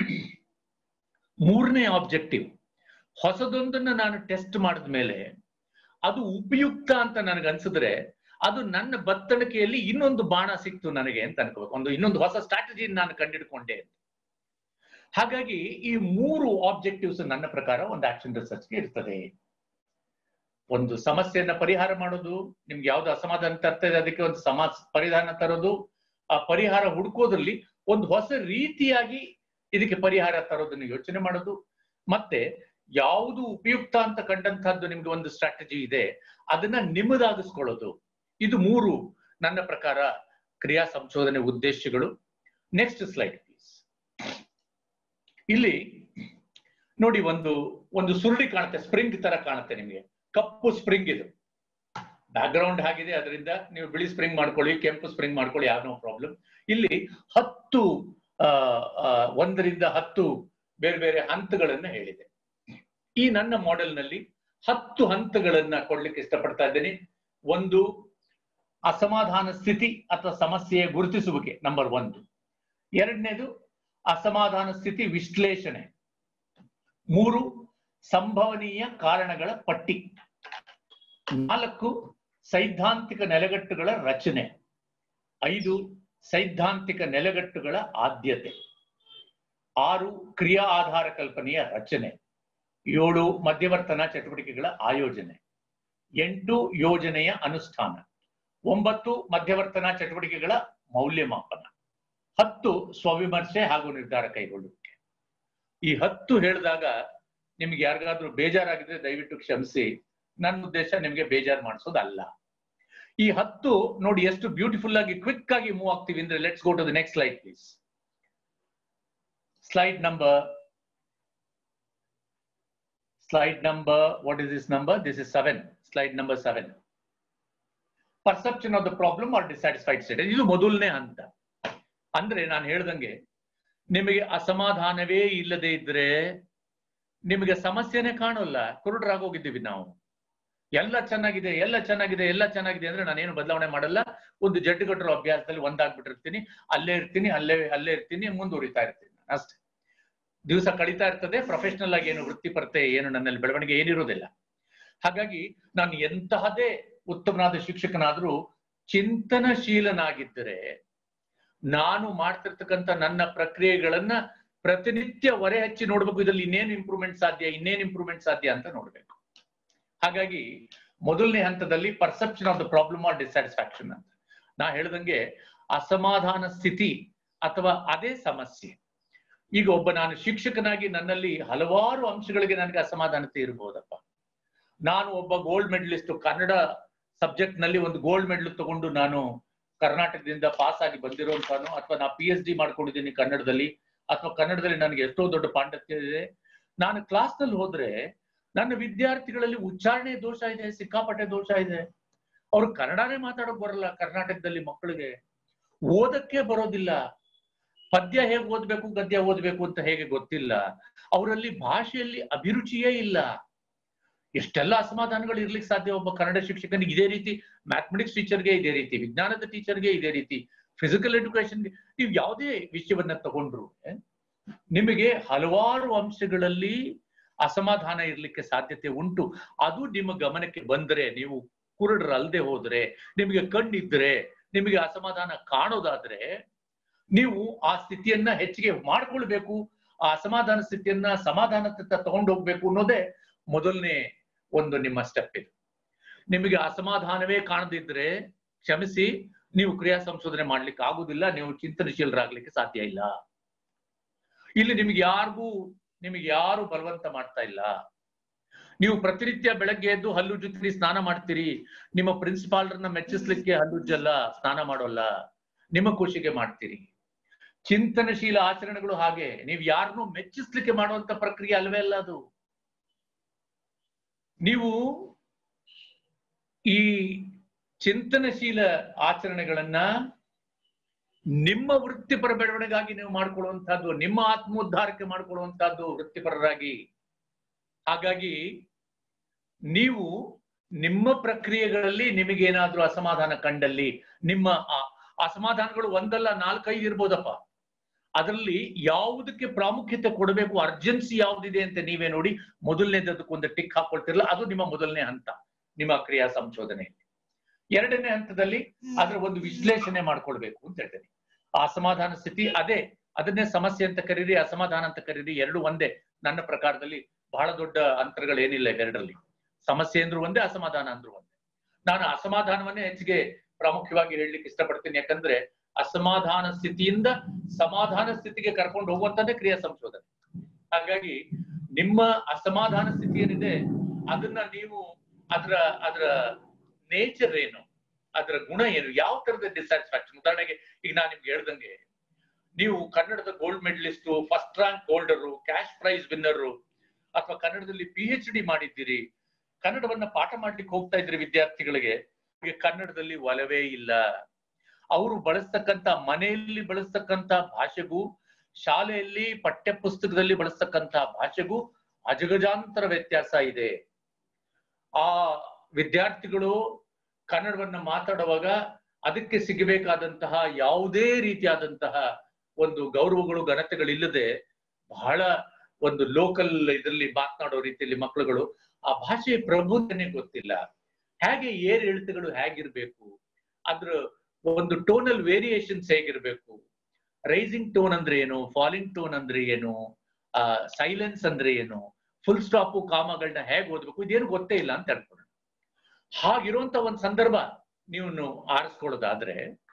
ಮೂರನೇ ಆಬ್ಜೆಕ್ಟಿವ್ ಹೊಸದೊಂದನ್ನ ನಾನು ಟೆಸ್ಟ್ ಮಾಡಿದ ಮೇಲೆ ಅದು ಉಪಯುಕ್ತ ಅಂತ ನನಗೆ ಅನ್ಸಿದ್ರೆ ಅದು ನನ್ನ ಬತ್ತಣಿಕೆಯಲ್ಲಿ ಇನ್ನೊಂದು ಬಾಣ ಸಿಕ್ತು ನನಗೆ ಅಂತ ಅನ್ಕೋಬೇಕು ಒಂದು ಇನ್ನೊಂದು ಹೊಸ ಸ್ಟ್ರಾಟಜಿ ನಾನು ಕಂಡಿಡ್ಕೊಂಡೆ ಅಂತ ಹಾಗಾಗಿ ಈ ಮೂರು ಆಬ್ಜೆಕ್ಟಿವ್ಸ್ ನನ್ನ ಪ್ರಕಾರ ಒಂದು ಆಕ್ಷನ್ ರಿಸರ್ಚ್ಗೆ ಇರ್ತದೆ ಒಂದು ಸಮಸ್ಯೆಯನ್ನ ಪರಿಹಾರ ಮಾಡೋದು ನಿಮ್ಗೆ ಯಾವ್ದು ಅಸಮಾಧಾನ ತರ್ತಾ ಇದೆ ಅದಕ್ಕೆ ಒಂದು ಸಮಾ ಪರಿಧಾನ ತರೋದು ಆ ಪರಿಹಾರ ಹುಡುಕೋದ್ರಲ್ಲಿ ಒಂದು ಹೊಸ ರೀತಿಯಾಗಿ ಇದಕ್ಕೆ ಪರಿಹಾರ ತರೋದನ್ನು ಯೋಚನೆ ಮಾಡೋದು ಮತ್ತೆ ಯಾವುದು ಉಪಯುಕ್ತ ಅಂತ ಕಂಡಂತಹದ್ದು ನಿಮ್ಗೆ ಒಂದು ಸ್ಟ್ರಾಟಜಿ ಇದೆ ಅದನ್ನ ನಿಮ್ಮದಾಗಿಸ್ಕೊಳ್ಳೋದು ಇದು ಮೂರು ನನ್ನ ಪ್ರಕಾರ ಕ್ರಿಯಾ ಸಂಶೋಧನೆ ಉದ್ದೇಶಗಳು ನೆಕ್ಸ್ಟ್ ಸ್ಲೈಡ್ ಪ್ಲೀಸ್ ಇಲ್ಲಿ ನೋಡಿ ಒಂದು ಒಂದು ಸುರುಳಿ ಕಾಣುತ್ತೆ ಸ್ಪ್ರಿಂಗ್ ತರ ಕಾಣುತ್ತೆ ನಿಮಗೆ ಕಪ್ಪು ಸ್ಪ್ರಿಂಗ್ ಇದು ಬ್ಯಾಕ್ ಗ್ರೌಂಡ್ ಆಗಿದೆ ಅದರಿಂದ ನೀವು ಬಿಳಿ ಸ್ಪ್ರಿಂಗ್ ಮಾಡ್ಕೊಳ್ಳಿ ಕೆಂಪು ಸ್ಪ್ರಿಂಗ್ ಮಾಡ್ಕೊಳ್ಳಿ ಯಾವ ನೋ ಪ್ರಾಬ್ಲಮ್ ಇಲ್ಲಿ ಹತ್ತು ಒಂದರಿಂದ ಹತ್ತು ಬೇರೆ ಬೇರೆ ಹಂತಗಳನ್ನ ಹೇಳಿದೆ ಈ ನನ್ನ ಮಾಡೆಲ್ ನಲ್ಲಿ ಹತ್ತು ಹಂತಗಳನ್ನ ಕೊಡ್ಲಿಕ್ಕೆ ಇಷ್ಟಪಡ್ತಾ ಇದ್ದೇನೆ ಒಂದು ಅಸಮಾಧಾನ ಸ್ಥಿತಿ ಅಥವಾ ಸಮಸ್ಯೆಯ ಗುರುತಿಸುವಿಕೆ ನಂಬರ್ ಒಂದು ಎರಡನೇದು ಅಸಮಾಧಾನ ಸ್ಥಿತಿ ವಿಶ್ಲೇಷಣೆ ಮೂರು ಸಂಭವನೀಯ ಕಾರಣಗಳ ಪಟ್ಟಿ ನಾಲ್ಕು ಸೈದ್ಧಾಂತಿಕ ನೆಲೆಗಟ್ಟುಗಳ ರಚನೆ ಐದು ಸೈದ್ಧಾಂತಿಕ ನೆಲೆಗಟ್ಟುಗಳ ಆದ್ಯತೆ ಆರು ಕ್ರಿಯಾ ಆಧಾರ ಕಲ್ಪನೆಯ ರಚನೆ ಏಳು ಮಧ್ಯವರ್ತನಾ ಚಟುವಟಿಕೆಗಳ ಆಯೋಜನೆ ಎಂಟು ಯೋಜನೆಯ ಅನುಷ್ಠಾನ ಒಂಬತ್ತು ಮಧ್ಯವರ್ತನಾ ಚಟುವಟಿಕೆಗಳ ಮೌಲ್ಯಮಾಪನ ಹತ್ತು ಸ್ವವಿಮರ್ಶೆ ಹಾಗೂ ನಿರ್ಧಾರ ಕೈಗೊಳ್ಳುವಿಕೆ ಈ ಹತ್ತು ಹೇಳಿದಾಗ ನಿಮ್ಗೆ ಯಾರಿಗಾದ್ರೂ ಬೇಜಾರಾಗಿದ್ರೆ ದಯವಿಟ್ಟು ಕ್ಷಮಿಸಿ ನನ್ನ ಉದ್ದೇಶ ನಿಮ್ಗೆ ಬೇಜಾರು ಮಾಡಿಸೋದಲ್ಲ ಈ ಹತ್ತು ನೋಡಿ ಎಷ್ಟು ಬ್ಯೂಟಿಫುಲ್ ಆಗಿ ಕ್ವಿಕ್ ಆಗಿ ಮೂವ್ ಆಗ್ತೀವಿ ಅಂದ್ರೆ let's go to the next slide please slide number slide number what is this number this is seven slide number seven perception of the problem or dissatisfied state ಇದು ಮೊದಲನೇ ಹಂತ ಅಂದ್ರೆ ನಾನು ಹೇಳ್ದಂಗೆ ನಿಮಗೆ ಅಸಮಾಧಾನವೇ ಇಲ್ಲದೆ ಇದ್ರೆ ನಿಮಗೆ ಸಮಸ್ಯೆನೇ ಕಾಣೋಲ್ಲ ಕುರುಡರಾಗೋಗಿದ್ದೀವಿ ನಾವು ಎಲ್ಲ ಚೆನ್ನಾಗಿದೆ ಎಲ್ಲ ಚೆನ್ನಾಗಿದೆ ಎಲ್ಲ ಚೆನ್ನಾಗಿದೆ ಅಂದ್ರೆ ನಾನೇನು ಬದಲಾವಣೆ ಮಾಡಲ್ಲ ಒಂದು ಜಡ್ಡುಗಟ್ಟರು ಅಭ್ಯಾಸದಲ್ಲಿ ಒಂದಾಗ್ಬಿಟ್ಟಿರ್ತೀನಿ ಅಲ್ಲೇ ಇರ್ತೀನಿ ಅಲ್ಲೇ ಅಲ್ಲೇ ಇರ್ತೀನಿ ಮುಂದುವರಿತಾ ಇರ್ತೀನಿ ಅಷ್ಟೇ ದಿವಸ ಕಳೀತಾ ಇರ್ತದೆ ಪ್ರೊಫೆಷನಲ್ ಆಗಿ ಏನು ವೃತ್ತಿಪರತೆ ಏನು ನನ್ನಲ್ಲಿ ಬೆಳವಣಿಗೆ ಏನಿರೋದಿಲ್ಲ ಹಾಗಾಗಿ ನಾನು ಎಂತಹದೇ ಉತ್ತಮನಾದ ಶಿಕ್ಷಕನಾದ್ರೂ ಚಿಂತನಶೀಲನಾಗಿದ್ದರೆ ನಾನು ಮಾಡ್ತಿರ್ತಕ್ಕಂಥ ನನ್ನ ಪ್ರಕ್ರಿಯೆಗಳನ್ನ ಪ್ರತಿನಿತ್ಯ ಹೊರೆ ಹಚ್ಚಿ ನೋಡ್ಬೇಕು ಇದ್ರಲ್ಲಿ ಇನ್ನೇನು ಇಂಪ್ರೂವ್ಮೆಂಟ್ ಸಾಧ್ಯ ಇನ್ನೇನು ಇಂಪ್ರೂವ್ಮೆಂಟ್ ಸಾಧ್ಯ ಅಂತ ನೋಡ್ಬೇಕು ಹಾಗಾಗಿ ಮೊದಲನೇ ಹಂತದಲ್ಲಿ perception of the problem or dissatisfaction ಅಂತ ನಾ ಹೇಳ್ದಂಗೆ ಅಸಮಾಧಾನ ಸ್ಥಿತಿ ಅಥವಾ ಅದೇ ಸಮಸ್ಯೆ ಈಗ ಒಬ್ಬ ನಾನು ಶಿಕ್ಷಕನಾಗಿ ನನ್ನಲ್ಲಿ ಹಲವಾರು ಅಂಶಗಳಿಗೆ ನನಗೆ ಅಸಮಾಧಾನತೆ ಇರಬಹುದಪ್ಪ ನಾನು ಒಬ್ಬ ಗೋಲ್ಡ್ ಮೆಡಲಿಸ್ಟ್ ಕನ್ನಡ ಸಬ್ಜೆಕ್ಟ್ ನಲ್ಲಿ ಒಂದು ಗೋಲ್ಡ್ ಮೆಡಲ್ ತಗೊಂಡು ನಾನು ಕರ್ನಾಟಕದಿಂದ ಪಾಸ್ ಆಗಿ ಬಂದಿರುವಂತಾನು ಅಥವಾ ನಾ ಪಿ ಎಚ್ ಡಿ ಮಾಡ್ಕೊಂಡಿದ್ದೀನಿ ಕನ್ನಡದಲ್ಲಿ ಅಥವಾ ಕನ್ನಡದಲ್ಲಿ ನನಗೆ ಎಷ್ಟೋ ದೊಡ್ಡ ಪಾಂಡಿತ್ಯ ಇದೆ ನಾನು ಕ್ಲಾಸ್ ನಲ್ಲಿ ಹೋದ್ರೆ ನನ್ನ ವಿದ್ಯಾರ್ಥಿಗಳಲ್ಲಿ ಉಚ್ಚಾರಣೆ ದೋಷ ಇದೆ ಸಿಕ್ಕಾಪಟ್ಟೆ ದೋಷ ಇದೆ ಅವ್ರು ಕನ್ನಡನೇ ಮಾತಾಡೋಕ್ ಬರಲ್ಲ ಕರ್ನಾಟಕದಲ್ಲಿ ಮಕ್ಕಳಿಗೆ ಓದಕ್ಕೆ ಬರೋದಿಲ್ಲ ಪದ್ಯ ಹೇಗೆ ಓದ್ಬೇಕು ಗದ್ಯ ಓದ್ಬೇಕು ಅಂತ ಹೇಗೆ ಗೊತ್ತಿಲ್ಲ ಅವರಲ್ಲಿ ಭಾಷೆಯಲ್ಲಿ ಅಭಿರುಚಿಯೇ ಇಲ್ಲ ಎಷ್ಟೆಲ್ಲ ಅಸಮಾಧಾನಗಳು ಇರ್ಲಿಕ್ಕೆ ಸಾಧ್ಯ ಒಬ್ಬ ಕನ್ನಡ ಶಿಕ್ಷಕನಿಗೆ ಇದೇ ರೀತಿ ಮ್ಯಾಥಮೆಟಿಕ್ಸ್ ಟೀಚರ್ಗೆ ಇದೇ ರೀತಿ ವಿಜ್ಞಾನದ ಟೀಚರ್ಗೆ ಇದೇ ರೀತಿ ಫಿಸಿಕಲ್ ಎಜುಕೇಶನ್ಗೆ ನೀವು ಯಾವುದೇ ವಿಷಯವನ್ನ ತಗೊಂಡ್ರು ಏ, ನಿಮಗೆ ಹಲವಾರು ಅಂಶಗಳಲ್ಲಿ ಅಸಮಾಧಾನ ಇರ್ಲಿಕ್ಕೆ ಸಾಧ್ಯತೆ ಉಂಟು ಅದು ನಿಮ್ಮ ಗಮನಕ್ಕೆ ಬಂದ್ರೆ ನೀವು ಕುರುಡರಲ್ಲದೆ ಹೋದ್ರೆ ನಿಮಗೆ ಕಣ್ಣಿದ್ರೆ ನಿಮಗೆ ಅಸಮಾಧಾನ ಕಾಣೋದಾದ್ರೆ ನೀವು ಆ ಸ್ಥಿತಿಯನ್ನ ಹೆಚ್ಚಿಗೆ ಮಾಡ್ಕೊಳ್ಬೇಕು ಆ ಅಸಮಾಧಾನ ಸ್ಥಿತಿಯನ್ನ ಸಮಾಧಾನದತ್ತ ತಗೊಂಡು ಹೋಗ್ಬೇಕು ಅನ್ನೋದೇ ಮೊದಲನೇ ಒಂದು ನಿಮ್ಮ ಸ್ಟೆಪ್ ಇದು ನಿಮಗೆ ಅಸಮಾಧಾನವೇ ಕಾಣದಿದ್ರೆ ಕ್ಷಮಿಸಿ ನೀವು ಕ್ರಿಯಾ ಸಂಶೋಧನೆ ಮಾಡ್ಲಿಕ್ಕೆ ಆಗುದಿಲ್ಲ ನೀವು ಚಿಂತನಶೀಲರಾಗ್ಲಿಕ್ಕೆ ಸಾಧ್ಯ ಇಲ್ಲ ಇಲ್ಲಿ ನಿಮ್ಗೆ ಯಾರಿಗೂ ನಿಮಗೆ ಯಾರು ಬಲವಂತ ಮಾಡ್ತಾ ಇಲ್ಲ ನೀವು ಪ್ರತಿನಿತ್ಯ ಬೆಳಗ್ಗೆ ಎದ್ದು ಹಲ್ಲುಜ್ಜುತ್ತೀರಿ ಸ್ನಾನ ಮಾಡ್ತೀರಿ ನಿಮ್ಮ ಪ್ರಿನ್ಸಿಪಾಲ್ರನ್ನ ಮೆಚ್ಚಿಸ್ಲಿಕ್ಕೆ ಹಲ್ಲುಜ್ಜಲ್ಲ ಸ್ನಾನ ಮಾಡೋಲ್ಲ ನಿಮ್ಮ ಖುಷಿಗೆ ಮಾಡ್ತೀರಿ ಚಿಂತನಶೀಲ ಆಚರಣೆಗಳು ಹಾಗೆ ನೀವು ಯಾರನ್ನೂ ಮೆಚ್ಚಿಸ್ಲಿಕ್ಕೆ ಮಾಡುವಂತ ಪ್ರಕ್ರಿಯೆ ಅಲ್ವೇ ಅಲ್ಲ ಅದು ನೀವು ಈ ಚಿಂತನಶೀಲ ಆಚರಣೆಗಳನ್ನ ನಿಮ್ಮ ವೃತ್ತಿಪರ ಬೆಳವಣಿಗಾಗಿ ನೀವು ಮಾಡ್ಕೊಳ್ಳುವಂತಹದ್ದು ನಿಮ್ಮ ಆತ್ಮೋದ್ಧಾರಕ್ಕೆ ಮಾಡ್ಕೊಳ್ಳುವಂತಹದ್ದು ವೃತ್ತಿಪರರಾಗಿ ಹಾಗಾಗಿ ನೀವು ನಿಮ್ಮ ಪ್ರಕ್ರಿಯೆಗಳಲ್ಲಿ ನಿಮಗೇನಾದ್ರೂ ಅಸಮಾಧಾನ ಕಂಡಲ್ಲಿ ನಿಮ್ಮ ಆ ಅಸಮಾಧಾನಗಳು ಒಂದಲ್ಲ ನಾಲ್ಕೈದು ಇರ್ಬೋದಪ್ಪ ಅದರಲ್ಲಿ ಯಾವುದಕ್ಕೆ ಪ್ರಾಮುಖ್ಯತೆ ಕೊಡಬೇಕು ಅರ್ಜೆನ್ಸಿ ಯಾವ್ದಿದೆ ಅಂತ ನೀವೇ ನೋಡಿ ಮೊದಲನೇದಕ್ಕೊಂದು ಟಿಕ್ ಹಾಕೊಳ್ತಿರಲ್ಲ ಅದು ನಿಮ್ಮ ಮೊದಲನೇ ಹಂತ ನಿಮ್ಮ ಕ್ರಿಯಾ ಸಂಶೋಧನೆ ಎರಡನೇ ಹಂತದಲ್ಲಿ ಅದರ ಒಂದು ವಿಶ್ಲೇಷಣೆ ಮಾಡ್ಕೊಳ್ಬೇಕು ಅಂತ ಹೇಳ್ತೇನೆ ಆ ಅಸಮಾಧಾನ ಸ್ಥಿತಿ ಅದೇ ಅದನ್ನೇ ಸಮಸ್ಯೆ ಅಂತ ಕರೀರಿ ಅಸಮಾಧಾನ ಅಂತ ಕರೀರಿ ಎರಡು ಒಂದೇ ನನ್ನ ಪ್ರಕಾರದಲ್ಲಿ ಬಹಳ ದೊಡ್ಡ ಅಂತರಗಳೇನಿಲ್ಲ ಇವೆರಡರಲ್ಲಿ ಸಮಸ್ಯೆ ಅಂದ್ರೂ ಒಂದೇ ಅಸಮಾಧಾನ ಅಂದ್ರೂ ಒಂದೇ ನಾನು ಅಸಮಾಧಾನವನ್ನೇ ಹೆಚ್ಚಿಗೆ ಪ್ರಾಮುಖ್ಯವಾಗಿ ಹೇಳಲಿಕ್ಕೆ ಇಷ್ಟಪಡ್ತೀನಿ ಯಾಕಂದ್ರೆ ಅಸಮಾಧಾನ ಸ್ಥಿತಿಯಿಂದ ಸಮಾಧಾನ ಸ್ಥಿತಿಗೆ ಕರ್ಕೊಂಡು ಹೋಗುವಂತದ್ದೇ ಕ್ರಿಯಾ ಸಂಶೋಧನೆ ಹಾಗಾಗಿ ನಿಮ್ಮ ಅಸಮಾಧಾನ ಸ್ಥಿತಿ ಏನಿದೆ ಅದನ್ನ ನೀವು ಅದರ ಅದರ ನೇಚರ್ ಏನು ಅದರ ಗುಣ ಏನು ಯಾವ ತರದ ಡಿಸ್ಸ್ಯಾಟಿಸ್ಫ್ಯಾಕ್ಷನ್ ಉದಾಹರಣೆಗೆ ಈಗ ನಾನು ನಿಮ್ಗೆ ಹೇಳ್ದಂಗೆ ನೀವು ಕನ್ನಡದ gold medallist first rank holder cash prize winner ಅಥವಾ ಕನ್ನಡದಲ್ಲಿ ಪಿ ಎಚ್ ಡಿ ಮಾಡಿದ್ದೀರಿ ಕನ್ನಡವನ್ನ ಪಾಠ ಮಾಡ್ಲಿಕ್ಕೆ ಹೋಗ್ತಾ ಇದ್ರಿ ವಿದ್ಯಾರ್ಥಿಗಳಿಗೆ ಈಗ ಕನ್ನಡದಲ್ಲಿ ಒಲವೇ ಇಲ್ಲ ಅವರು ಬಳಸ್ತಕ್ಕಂತ ಮನೆಯಲ್ಲಿ ಬಳಸ್ತಕ್ಕಂತ ಭಾಷೆಗೂ ಶಾಲೆಯಲ್ಲಿ ಪಠ್ಯ ಪುಸ್ತಕದಲ್ಲಿ ಬಳಸ್ತಕ್ಕಂತ ಭಾಷೆಗೂ ಅಜಗಜಾಂತರ ವ್ಯತ್ಯಾಸ ಇದೆ ಆ ವಿದ್ಯಾರ್ಥಿಗಳು ಕನ್ನಡವನ್ನ ಮಾತಾಡುವಾಗ ಅದಕ್ಕೆ ಸಿಗಬೇಕಾದಂತಹ ಯಾವುದೇ ರೀತಿಯಾದಂತಹ ಒಂದು ಗೌರವಗಳು ಘನತೆಗಳಿಲ್ಲದೆ ಬಹಳ ಒಂದು ಲೋಕಲ್ ಇದರಲ್ಲಿ ಮಾತನಾಡೋ ರೀತಿಯಲ್ಲಿ ಮಕ್ಕಳುಗಳು ಆ ಭಾಷೆಯ ಪ್ರಬುದ್ಧನೆ ಗೊತ್ತಿಲ್ಲ ಹೇಗೆ ಏರ್ ಎಳಿತಗಳು ಹೇಗಿರ್ಬೇಕು ಅದ್ರ ಒಂದು ಟೋನಲ್ ವೇರಿಯೇಷನ್ಸ್ ಹೇಗಿರ್ಬೇಕು ರೈಸಿಂಗ್ ಟೋನ್ ಅಂದ್ರೆ ಏನು ಫಾಲಿಂಗ್ ಟೋನ್ ಅಂದ್ರೆ ಏನು ಆ ಸೈಲೆನ್ಸ್ ಅಂದ್ರೆ ಏನು ಫುಲ್ ಸ್ಟಾಪು ಕಾಮಗಳನ್ನ ಹೇಗೆ ಓದ್ಬೇಕು ಇದೇನು ಗೊತ್ತೇ ಇಲ್ಲ ಅಂತ ಹೇಳ್ಕೊಳ್ಳೋಣ ಹಾಗಿರುವಂತ ಒಂದು ಸಂದರ್ಭ ನೀವು ಆರಿಸ್ಕೊಳ್ಳೋದಾದ್ರೆ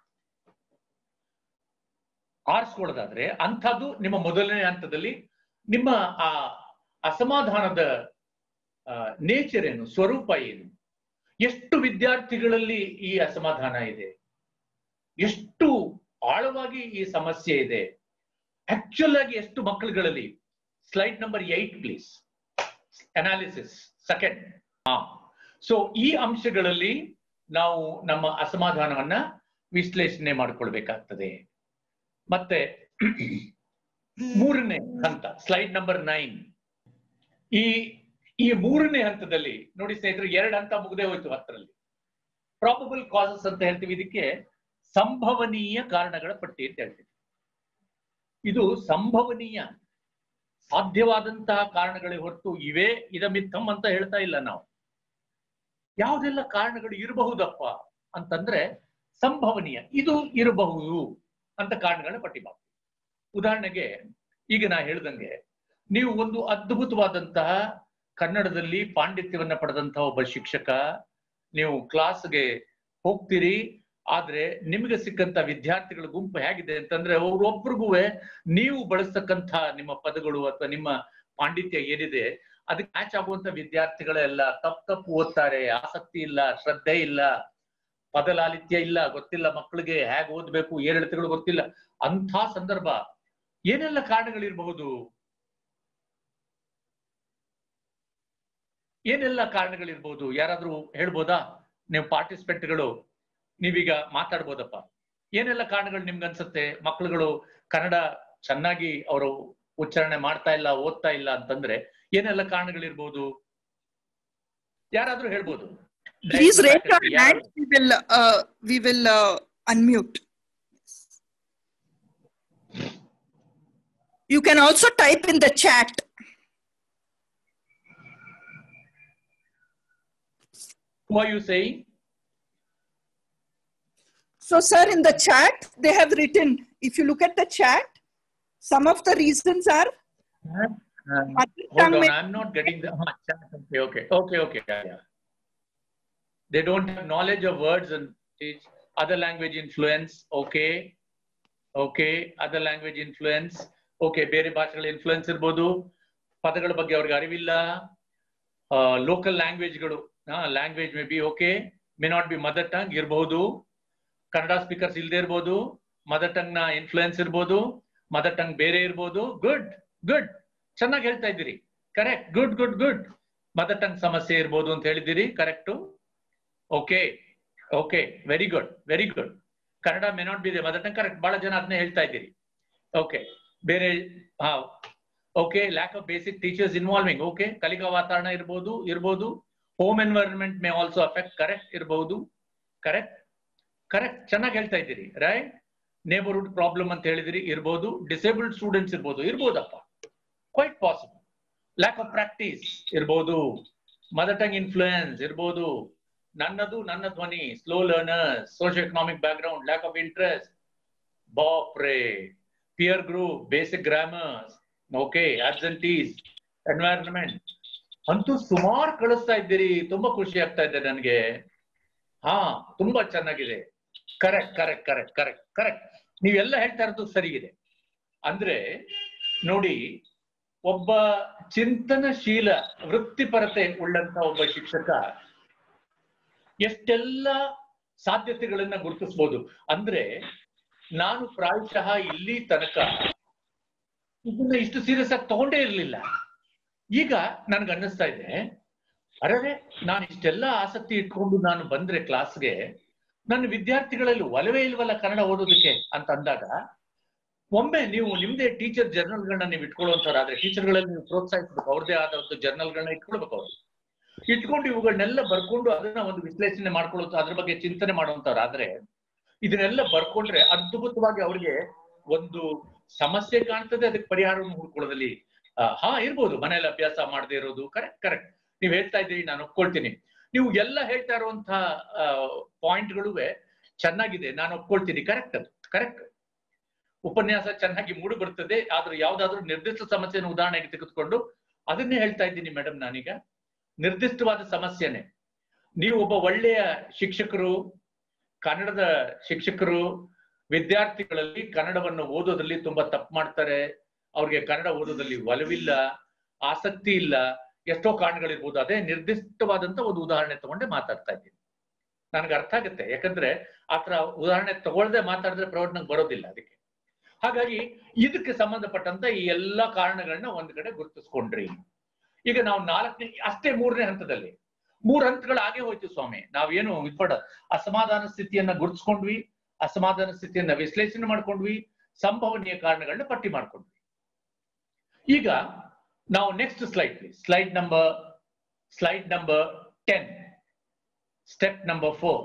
ಆರಿಸ್ಕೊಳ್ಳೋದಾದ್ರೆ ಅಂಥದ್ದು ನಿಮ್ಮ ಮೊದಲನೇ ಹಂತದಲ್ಲಿ ನಿಮ್ಮ ಆ ಅಸಮಾಧಾನದ ನೇಚರ್ ಏನು ಸ್ವರೂಪ ಏನು ಎಷ್ಟು ವಿದ್ಯಾರ್ಥಿಗಳಲ್ಲಿ ಈ ಅಸಮಾಧಾನ ಇದೆ ಎಷ್ಟು ಆಳವಾಗಿ ಈ ಸಮಸ್ಯೆ ಇದೆ ಆಕ್ಚುಲ್ ಆಗಿ ಎಷ್ಟು ಮಕ್ಕಳುಗಳಲ್ಲಿ slide number eight please analysis second ಹಾ ಸೊ ಈ ಅಂಶಗಳಲ್ಲಿ ನಾವು ನಮ್ಮ ಅಸಮಾಧಾನವನ್ನ ವಿಶ್ಲೇಷಣೆ ಮಾಡ್ಕೊಳ್ಬೇಕಾಗ್ತದೆ ಮತ್ತೆ ಮೂರನೇ ಹಂತ ಸ್ಲೈಡ್ ನಂಬರ್ ನೈನ್ ಈ ಈ ಮೂರನೇ ಹಂತದಲ್ಲಿ ನೋಡಿ ಸ್ನೇಹಿತರೆ ಎರಡು ಹಂತ ಮುಗದೆ ಹೋಯ್ತು ಹತ್ತರಲ್ಲಿ ಪ್ರಾಬಬಲ್ ಕಾಸಸ್ ಅಂತ ಹೇಳ್ತೀವಿ ಇದಕ್ಕೆ ಸಂಭವನೀಯ ಕಾರಣಗಳ ಪಟ್ಟಿ ಅಂತ ಹೇಳ್ತೀವಿ ಇದು ಸಂಭವನೀಯ ಸಾಧ್ಯವಾದಂತಹ ಕಾರಣಗಳೇ ಹೊರತು ಇವೇ ಇದಮಿತ್ತಮ್ ಅಂತ ಹೇಳ್ತಾ ಇಲ್ಲ ನಾವು ಯಾವುದೆಲ್ಲ ಕಾರಣಗಳು ಇರಬಹುದಪ್ಪ ಅಂತಂದ್ರೆ ಸಂಭವನೀಯ ಇದು ಇರಬಹುದು ಅಂತ ಕಾರಣಗಳನ್ನ ಪಟ್ಟಿ ಮಾಡ್ತೀವಿ ಉದಾಹರಣೆಗೆ ಈಗ ನಾ ಹೇಳ್ದಂಗೆ ನೀವು ಒಂದು ಅದ್ಭುತವಾದಂತಹ ಕನ್ನಡದಲ್ಲಿ ಪಾಂಡಿತ್ಯವನ್ನ ಪಡೆದಂತಹ ಒಬ್ಬ ಶಿಕ್ಷಕ ನೀವು ಕ್ಲಾಸ್ಗೆ ಹೋಗ್ತೀರಿ ಆದ್ರೆ ನಿಮಗೆ ಸಿಕ್ಕಂತ ವಿದ್ಯಾರ್ಥಿಗಳ ಗುಂಪು ಹೇಗಿದೆ ಅಂತಂದ್ರೆ ಅವ್ರೊಬ್ರಿಗೂ ನೀವು ಬಳಸ್ತಕ್ಕಂಥ ನಿಮ್ಮ ಪದಗಳು ಅಥವಾ ನಿಮ್ಮ ಪಾಂಡಿತ್ಯ ಏನಿದೆ ಅದಕ್ಕೆ ಮ್ಯಾಚ್ ಆಗುವಂತ ವಿದ್ಯಾರ್ಥಿಗಳೆಲ್ಲ ತಪ್ಪು ತಪ್ಪು ಓದ್ತಾರೆ ಆಸಕ್ತಿ ಇಲ್ಲ ಶ್ರದ್ಧೆ ಇಲ್ಲ ಪದಲಾಲಿತ್ಯ ಇಲ್ಲ ಗೊತ್ತಿಲ್ಲ ಮಕ್ಕಳಿಗೆ ಹೇಗೆ ಓದ್ಬೇಕು ಏರಿಳಿತಗಳು ಗೊತ್ತಿಲ್ಲ ಅಂಥ ಸಂದರ್ಭ ಏನೆಲ್ಲ ಕಾರಣಗಳಿರಬಹುದು ಏನೆಲ್ಲ ಕಾರಣಗಳಿರ್ಬೋದು ಯಾರಾದ್ರೂ ಹೇಳ್ಬೋದಾ ನೀವು ಪಾರ್ಟಿಸಿಪೆಂಟ್ಗಳು ನೀವೀಗ ಮಾತಾಡ್ಬೋದಪ್ಪ ಏನೆಲ್ಲ ಕಾರಣಗಳು ನಿಮ್ಗೆ ಅನ್ಸುತ್ತೆ ಮಕ್ಕಳುಗಳು ಕನ್ನಡ ಚೆನ್ನಾಗಿ ಅವರು ಉಚ್ಚಾರಣೆ ಮಾಡ್ತಾ ಇಲ್ಲ ಓದ್ತಾ ಇಲ್ಲ ಅಂತಂದ್ರೆ ಏನೆಲ್ಲ ಕಾರಣಗಳಿರ್ಬೋದು ಯಾರಾದ್ರೂ ಹೇಳ್ಬೋದು Please raise your Faculty, hand. ಯಾರಾದ್ರೂ. We will, uh, we will uh, unmute. You can also type in the chat. Who are you saying? So, sir, in the chat, they have written, if you look at the chat, some of the reasons are Um, mother Hold tongue on, may- I'm not getting the. huh, chat, Okay, okay, okay, okay. Yeah, yeah. They don't have knowledge of words and teach other language influence. Okay, okay. Other language influence. Okay, ಬೇರೆ ಭಾಷೆಗಳ influence ಇರ್ಬೋದು ಪದಗಳ ಬಗ್ಗೆ ಅವ್ರಿಗೆ ಅರಿವಿಲ್ಲ local ಲ್ಯಾಂಗ್ವೇಜ್ಗಳು language may be okay may not be mother tongue ಇರ್ಬೋದು Kannada speakers ಇಲ್ದೇ ಇರ್ಬೋದು ಮದರ್ ಟಂಗ್ ನ ಇನ್ಫ್ಲುಯೆನ್ಸ್ ಇರ್ಬೋದು ಮದರ್ ಟಂಗ್ ಬೇರೆ ಇರ್ಬೋದು ಗುಡ್ ಗುಡ್ ಚೆನ್ನಾಗಿ ಹೇಳ್ತಾ ಇದ್ದೀರಿ correct good good good mother tongue ಸಮಸ್ಯೆ ಇರ್ಬೋದು ಅಂತ ಹೇಳಿದ್ದೀರಿ correct okay okay very good very good Kannada may not be the mother tongue correct ಬಹಳ ಜನ ಅದನ್ನೇ ಹೇಳ್ತಾ ಇದ್ದೀರಿ ಓಕೆ ಬೇರೆ ಹಾ okay lack of basic teachers involving okay ಕಲಿಕಾ ವಾತಾವರಣ ಇರ್ಬೋದು ಇರ್ಬೋದು home environment may also affect correct ಇರ್ಬೋದು ಕರೆಕ್ಟ್ ಕರೆಕ್ಟ್ ಚೆನ್ನಾಗಿ ಹೇಳ್ತಾ ಇದ್ದೀರಿ ರೈಟ್ ನೇಬರ್ಹುಡ್ ಪ್ರಾಬ್ಲಮ್ ಅಂತ ಹೇಳಿದಿರಿ ಇರ್ಬೋದು ಡಿಸೇಬಲ್ಡ್ ಸ್ಟೂಡೆಂಟ್ಸ್ ಇರ್ಬೋದು ಇರ್ಬೋದಪ್ಪ quite possible lack of practice ಇರ್ಬೋದು ಮದರ್ ಟಂಗ್ ಇನ್ಫ್ಲೂಯೆನ್ಸ್ ಇರ್ಬೋದು ನನ್ನದು ನನ್ನ ಧ್ವನಿ slow learners socio economic back ground lack of interest ಬಾಪ್ರೆ peer group basic grammars okay absentees environment ಅಂತೂ ಸುಮಾರು ಕಳಿಸ್ತಾ ಇದ್ದೀರಿ ತುಂಬಾ ಖುಷಿ ಆಗ್ತಾ ಇದೆ ನನಗೆ ಹಾ ತುಂಬಾ ಚೆನ್ನಾಗಿದೆ correct correct correct correct correct ನೀವೆಲ್ಲ ಹೇಳ್ತಾ ಇರೋದು ಸರಿಗಿದೆ ಅಂದ್ರೆ ನೋಡಿ ಒಬ್ಬ ಚಿಂತನಶೀಲ ವೃತ್ತಿಪರತೆ ಉಳ್ಳಂತ ಒಬ್ಬ ಶಿಕ್ಷಕ ಎಷ್ಟೆಲ್ಲ ಸಾಧ್ಯತೆಗಳನ್ನ ಗುರುತಿಸ್ಬೋದು ಅಂದ್ರೆ ನಾನು ಪ್ರಾಯಶಃ ಇಲ್ಲಿ ತನಕ ಇದನ್ನ ಇಷ್ಟು ಸೀರಿಯಸ್ ಆಗಿ ತಗೊಂಡೇ ಇರ್ಲಿಲ್ಲ ಈಗ ನನ್ಗೆ ಅನ್ನಿಸ್ತಾ ಇದೆ ಅರೆ ನಾನು ಇಷ್ಟೆಲ್ಲ ಆಸಕ್ತಿ ಇಟ್ಕೊಂಡು ನಾನು ಬಂದ್ರೆ ಕ್ಲಾಸ್ಗೆ ನನ್ನ ವಿದ್ಯಾರ್ಥಿಗಳಲ್ಲಿ ಒಲವೇ ಇಲ್ವಲ್ಲ ಕನ್ನಡ ಓದೋದಕ್ಕೆ ಅಂತ ಅಂದಾಗ ಒಮ್ಮೆ ನೀವು ನಿಮ್ದೇ ಟೀಚರ್ ಜರ್ನಲ್ಗಳನ್ನ ನೀವು ಇಟ್ಕೊಳ್ಳುವಂತವ್ರಾದ್ರೆ ಟೀಚರ್ಗಳಲ್ಲಿ ನೀವು ಪ್ರೋತ್ಸಾಹಿಸಬೇಕು ಅವ್ರದೇ ಆದ ಒಂದು ಜರ್ನಲ್ಗಳನ್ನ ಇಟ್ಕೊಳ್ಬೇಕು ಅವರು ಇಟ್ಕೊಂಡು ಇವುಗಳನ್ನೆಲ್ಲ ಬರ್ಕೊಂಡು ಅದನ್ನ ಒಂದು ವಿಶ್ಲೇಷಣೆ ಮಾಡ್ಕೊಳ್ಳೋ ಅದ್ರ ಬಗ್ಗೆ ಚಿಂತನೆ ಮಾಡುವಂತವ್ರಾದ್ರೆ ಇದನ್ನೆಲ್ಲ ಬರ್ಕೊಂಡ್ರೆ ಅದ್ಭುತವಾಗಿ ಅವ್ರಿಗೆ ಒಂದು ಸಮಸ್ಯೆ ಕಾಣ್ತದೆ ಅದಕ್ಕೆ ಪರಿಹಾರವನ್ನು ಹುಡ್ಕೊಳ್ಳೋದಲ್ಲಿ ಆ, ಹಾ ಇರ್ಬೋದು ಮನೇಲಿ ಅಭ್ಯಾಸ ಮಾಡದೇ ಇರೋದು ಕರೆಕ್ಟ್ ಕರೆಕ್ಟ್ ನೀವ್ ಹೇಳ್ತಾ ಇದ್ದೀರಿ ನಾನು ಒಪ್ಕೊಳ್ತೀನಿ ನೀವು ಎಲ್ಲ ಹೇಳ್ತಾ ಇರುವಂತಹ ಪಾಯಿಂಟ್ಗಳುವೆ ಚೆನ್ನಾಗಿದೆ ನಾನು ಒಪ್ಕೊಳ್ತೀನಿ ಕರೆಕ್ಟ್ ಅದು ಕರೆಕ್ಟ್ ಉಪನ್ಯಾಸ ಚೆನ್ನಾಗಿ ಮೂಡಿ ಬರ್ತದೆ ಆದ್ರೆ ಯಾವ್ದಾದ್ರು ನಿರ್ದಿಷ್ಟ ಸಮಸ್ಯೆಯನ್ನು ಉದಾಹರಣೆಗೆ ತೆಗೆದುಕೊಂಡು ಅದನ್ನೇ ಹೇಳ್ತಾ ಇದ್ದೀನಿ ಮೇಡಮ್ ನಾನೀಗ ನಿರ್ದಿಷ್ಟವಾದ ಸಮಸ್ಯೆನೆ ನೀವು ಒಬ್ಬ ಒಳ್ಳೆಯ ಶಿಕ್ಷಕರು ಕನ್ನಡದ ಶಿಕ್ಷಕರು ವಿದ್ಯಾರ್ಥಿಗಳಲ್ಲಿ ಕನ್ನಡವನ್ನು ಓದೋದ್ರಲ್ಲಿ ತುಂಬಾ ತಪ್ಪು ಮಾಡ್ತಾರೆ ಅವ್ರಿಗೆ ಕನ್ನಡ ಓದೋದ್ರಲ್ಲಿ ಒಲವಿಲ್ಲ ಆಸಕ್ತಿ ಇಲ್ಲ ಎಷ್ಟೋ ಕಾರಣಗಳಿರ್ಬೋದು ಅದೇ ನಿರ್ದಿಷ್ಟವಾದಂತ ಒಂದು ಉದಾಹರಣೆ ತಗೊಂಡೆ ಮಾತಾಡ್ತಾ ಇದ್ದೀನಿ ನನಗೆ ಅರ್ಥ ಆಗುತ್ತೆ ಯಾಕಂದ್ರೆ ಆತರ ಉದಾಹರಣೆ ತಗೊಳ್ದೆ ಮಾತಾಡಿದ್ರೆ ಪ್ರಯೋಜನಕ್ಕೆ ಬರೋದಿಲ್ಲ ಅದಕ್ಕೆ ಹಾಗಾಗಿ ಇದಕ್ಕೆ ಸಂಬಂಧಪಟ್ಟಂತ ಈ ಎಲ್ಲಾ ಕಾರಣಗಳನ್ನ ಒಂದ್ ಕಡೆ ಗುರುತಿಸ್ಕೊಂಡ್ರಿ ಈಗ ನಾವು ನಾಲ್ಕನೇ ಅಷ್ಟೇ ಮೂರನೇ ಹಂತದಲ್ಲಿ ಮೂರ್ ಹಂತಗಳು ಆಗೇ ಹೋಯ್ತು ಸ್ವಾಮಿ ನಾವೇನು ಇದ್ಬೇಡ ಅಸಮಾಧಾನ ಸ್ಥಿತಿಯನ್ನ ಗುರುತಿಸ್ಕೊಂಡ್ವಿ ಅಸಮಾಧಾನ ಸ್ಥಿತಿಯನ್ನ ವಿಶ್ಲೇಷಣೆ ಮಾಡ್ಕೊಂಡ್ವಿ ಸಂಭವನೀಯ ಕಾರಣಗಳನ್ನ ಪಟ್ಟಿ ಮಾಡ್ಕೊಂಡ್ವಿ ಈಗ ನಾವು next slide please slide number slide number ten step number four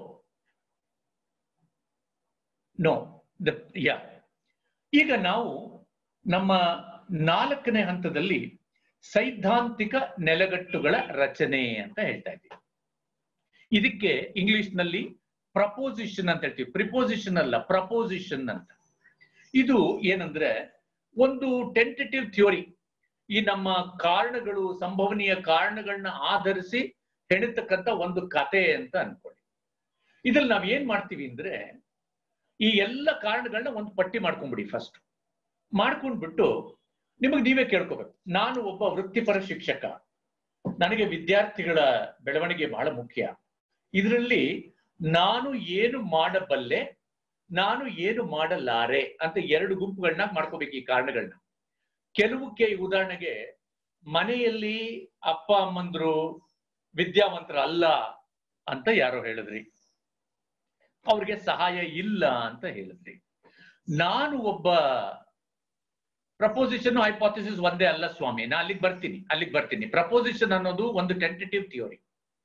no the ಯಾ ಈಗ ನಾವು ನಮ್ಮ ನಾಲ್ಕನೇ ಹಂತದಲ್ಲಿ ಸೈದ್ಧಾಂತಿಕ ನೆಲೆಗಟ್ಟುಗಳ ರಚನೆ ಅಂತ ಹೇಳ್ತಾ ಇದ್ದೀವಿ ಇದಕ್ಕೆ ಇಂಗ್ಲಿಷ್ ನಲ್ಲಿ ಪ್ರಪೋಸಿಷನ್ ಅಂತ ಹೇಳ್ತೀವಿ ಪ್ರಿಪೋಸಿಷನ್ ಅಲ್ಲ ಪ್ರಪೋಸಿಷನ್ ಅಂತ ಇದು ಏನಂದ್ರೆ ಒಂದು ಟೆಂಟೇಟಿವ್ ಥಿಯೋರಿ ಈ ನಮ್ಮ ಕಾರಣಗಳು ಸಂಭವನೀಯ ಕಾರಣಗಳನ್ನ ಆಧರಿಸಿ ಹೆಣಿತಕ್ಕಂತ ಒಂದು ಕತೆ ಅಂತ ಅನ್ಕೊಳ್ಳಿ ಇದ್ರಲ್ಲಿ ನಾವ್ ಏನ್ ಮಾಡ್ತೀವಿ ಅಂದ್ರೆ ಈ ಎಲ್ಲ ಕಾರಣಗಳನ್ನ ಒಂದು ಪಟ್ಟಿ ಮಾಡ್ಕೊಂಡ್ಬಿಡಿ ಫಸ್ಟ್ ಮಾಡ್ಕೊಂಡ್ಬಿಟ್ಟು ನಿಮಗೆ ನೀವೇ ಕೇಳ್ಕೋಬೇಕು ನಾನು ಒಬ್ಬ ವೃತ್ತಿಪರ ಶಿಕ್ಷಕ ನನಗೆ ವಿದ್ಯಾರ್ಥಿಗಳ ಬೆಳವಣಿಗೆ ಬಹಳ ಮುಖ್ಯ ಇದರಲ್ಲಿ ನಾನು ಏನು ಮಾಡಬಲ್ಲೆ ನಾನು ಏನು ಮಾಡಲಾರೆ ಅಂತ ಎರಡು ಗುಂಪುಗಳನ್ನ ಮಾಡ್ಕೋಬೇಕು ಈ ಕಾರಣಗಳನ್ನ ಕೆಲವಕ್ಕೆ ಉದಾಹರಣೆಗೆ ಮನೆಯಲ್ಲಿ ಅಪ್ಪ ಅಮ್ಮಂದ್ರು ವಿದ್ಯಾವಂತರ ಅಲ್ಲ ಅಂತ ಯಾರೋ ಹೇಳಿದ್ರಿ ಅವ್ರಿಗೆ ಸಹಾಯ ಇಲ್ಲ ಅಂತ ಹೇಳಿದ್ರಿ ನಾನು ಒಬ್ಬ ಪ್ರಪೋಸಿಷನ್ ಹೈಪಾಥಿಸಿಸ್ ಒಂದೇ ಅಲ್ಲ ಸ್ವಾಮಿ ನಾ ಅಲ್ಲಿಗೆ ಬರ್ತೀನಿ ಅಲ್ಲಿಗೆ ಬರ್ತೀನಿ ಪ್ರಪೋಸಿಷನ್ ಅನ್ನೋದು ಒಂದು ಟೆಂಟೇಟಿವ್ ಥಿಯೋರಿ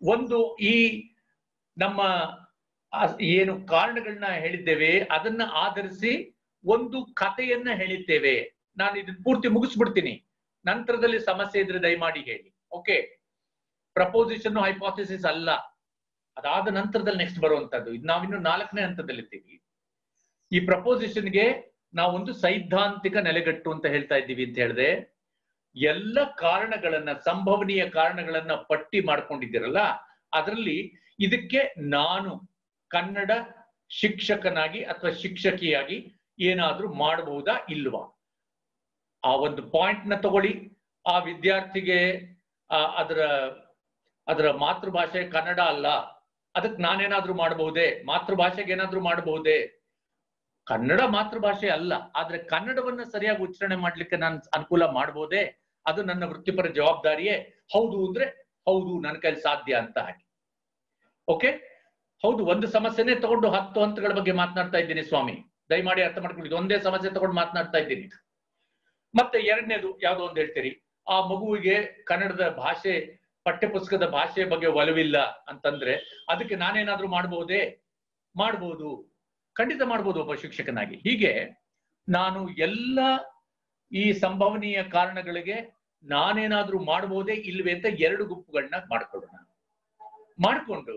ಒಂದು ಈ ನಮ್ಮ ಆ- ಏನು ಕಾರಣಗಳನ್ನ ಹೇಳಿದ್ದೇವೆ ಅದನ್ನ ಆಧರಿಸಿ ಒಂದು ಕಥೆಯನ್ನ ಹೇಳಿದ್ದೇವೆ ನಾನು ಇದನ್ನ ಪೂರ್ತಿ ಮುಗಿಸ್ಬಿಡ್ತೀನಿ ನಂತರದಲ್ಲಿ ಸಮಸ್ಯೆ ಇದ್ರೆ ದಯಮಾಡಿ ಹೇಳಿ ಓಕೆ ಪ್ರಪೋಸಿಷನ್ ಹೈಪಾಥಿಸಿಸ್ ಅಲ್ಲ ಅದಾದ ನಂತರದಲ್ಲಿ ನೆಕ್ಸ್ಟ್ ಬರುವಂತದ್ದು ಇದು ನಾವಿನ್ನು ನಾಲ್ಕನೇ ಹಂತದಲ್ಲಿದ್ದೀವಿ ಈ ಪ್ರಪೋಸಿಷನ್ಗೆ ನಾವೊಂದು ಸೈದ್ಧಾಂತಿಕ ನೆಲೆಗಟ್ಟು ಅಂತ ಹೇಳ್ತಾ ಇದ್ದೀವಿ ಅಂತ ಹೇಳಿದೆ ಎಲ್ಲ ಕಾರಣಗಳನ್ನ ಸಂಭವನೀಯ ಕಾರಣಗಳನ್ನ ಪಟ್ಟಿ ಮಾಡ್ಕೊಂಡಿದ್ದೀರಲ್ಲ ಅದರಲ್ಲಿ ಇದಕ್ಕೆ ನಾನು ಕನ್ನಡ ಶಿಕ್ಷಕನಾಗಿ ಅಥವಾ ಶಿಕ್ಷಕಿಯಾಗಿ ಏನಾದ್ರೂ ಮಾಡಬಹುದಾ ಇಲ್ವಾ ಆ ಒಂದು ಪಾಯಿಂಟ್ ನ ತಗೊಳ್ಳಿ ಆ ವಿದ್ಯಾರ್ಥಿಗೆ ಆ, ಅದರ ಅದರ ಮಾತೃಭಾಷೆ ಕನ್ನಡ ಅಲ್ಲ ಅದಕ್ಕೆ ನಾನೇನಾದ್ರೂ ಮಾಡಬಹುದೇ ಮಾತೃಭಾಷೆಗೆ ಏನಾದ್ರೂ ಮಾಡಬಹುದೇ ಕನ್ನಡ ಮಾತೃಭಾಷೆ ಅಲ್ಲ ಆದ್ರೆ ಕನ್ನಡವನ್ನ ಸರಿಯಾಗಿ ಉಚ್ಚಾರಣೆ ಮಾಡ್ಲಿಕ್ಕೆ ನಾನು ಅನುಕೂಲ ಮಾಡಬಹುದೇ ಅದು ನನ್ನ ವೃತ್ತಿಪರ ಜವಾಬ್ದಾರಿಯೇ ಹೌದು ಅಂದ್ರೆ ಹೌದು ನನ್ನ ಕೈಲಿ ಸಾಧ್ಯ ಅಂತ ಹಾಕಿ ಓಕೆ ಹೌದು ಒಂದು ಸಮಸ್ಯೆನೇ ತಗೊಂಡು ಹತ್ತು ಹಂತಗಳ ಬಗ್ಗೆ ಮಾತನಾಡ್ತಾ ಇದ್ದೀನಿ ಸ್ವಾಮಿ ದಯಮಾಡಿ ಅರ್ಥ ಮಾಡ್ಕೊಳ್ಳಿ ಇದು ಒಂದೇ ಸಮಸ್ಯೆ ತಗೊಂಡು ಮಾತನಾಡ್ತಾ ಇದ್ದೀನಿ ಮತ್ತೆ ಎರಡನೇದು ಯಾವ್ದೋ ಒಂದು ಹೇಳ್ತೀರಿ ಆ ಮಗುವಿಗೆ ಕನ್ನಡದ ಭಾಷೆ ಪಠ್ಯಪುಸ್ತಕದ ಭಾಷೆ ಬಗ್ಗೆ ಒಲವಿಲ್ಲ ಅಂತಂದ್ರೆ ಅದಕ್ಕೆ ನಾನೇನಾದ್ರೂ ಮಾಡಬಹುದೇ ಮಾಡಬಹುದು ಖಂಡಿತ ಮಾಡಬಹುದು ಒಬ್ಬ ಶಿಕ್ಷಕನಾಗಿ ಹೀಗೆ ನಾನು ಎಲ್ಲ ಈ ಸಂಭವನೀಯ ಕಾರಣಗಳಿಗೆ ನಾನೇನಾದ್ರೂ ಮಾಡಬಹುದೇ ಇಲ್ವೇ ಅಂತ ಎರಡು ಗುಂಪುಗಳನ್ನ ಮಾಡ್ಕೊಳ್ಳೋಣ ಮಾಡಿಕೊಂಡು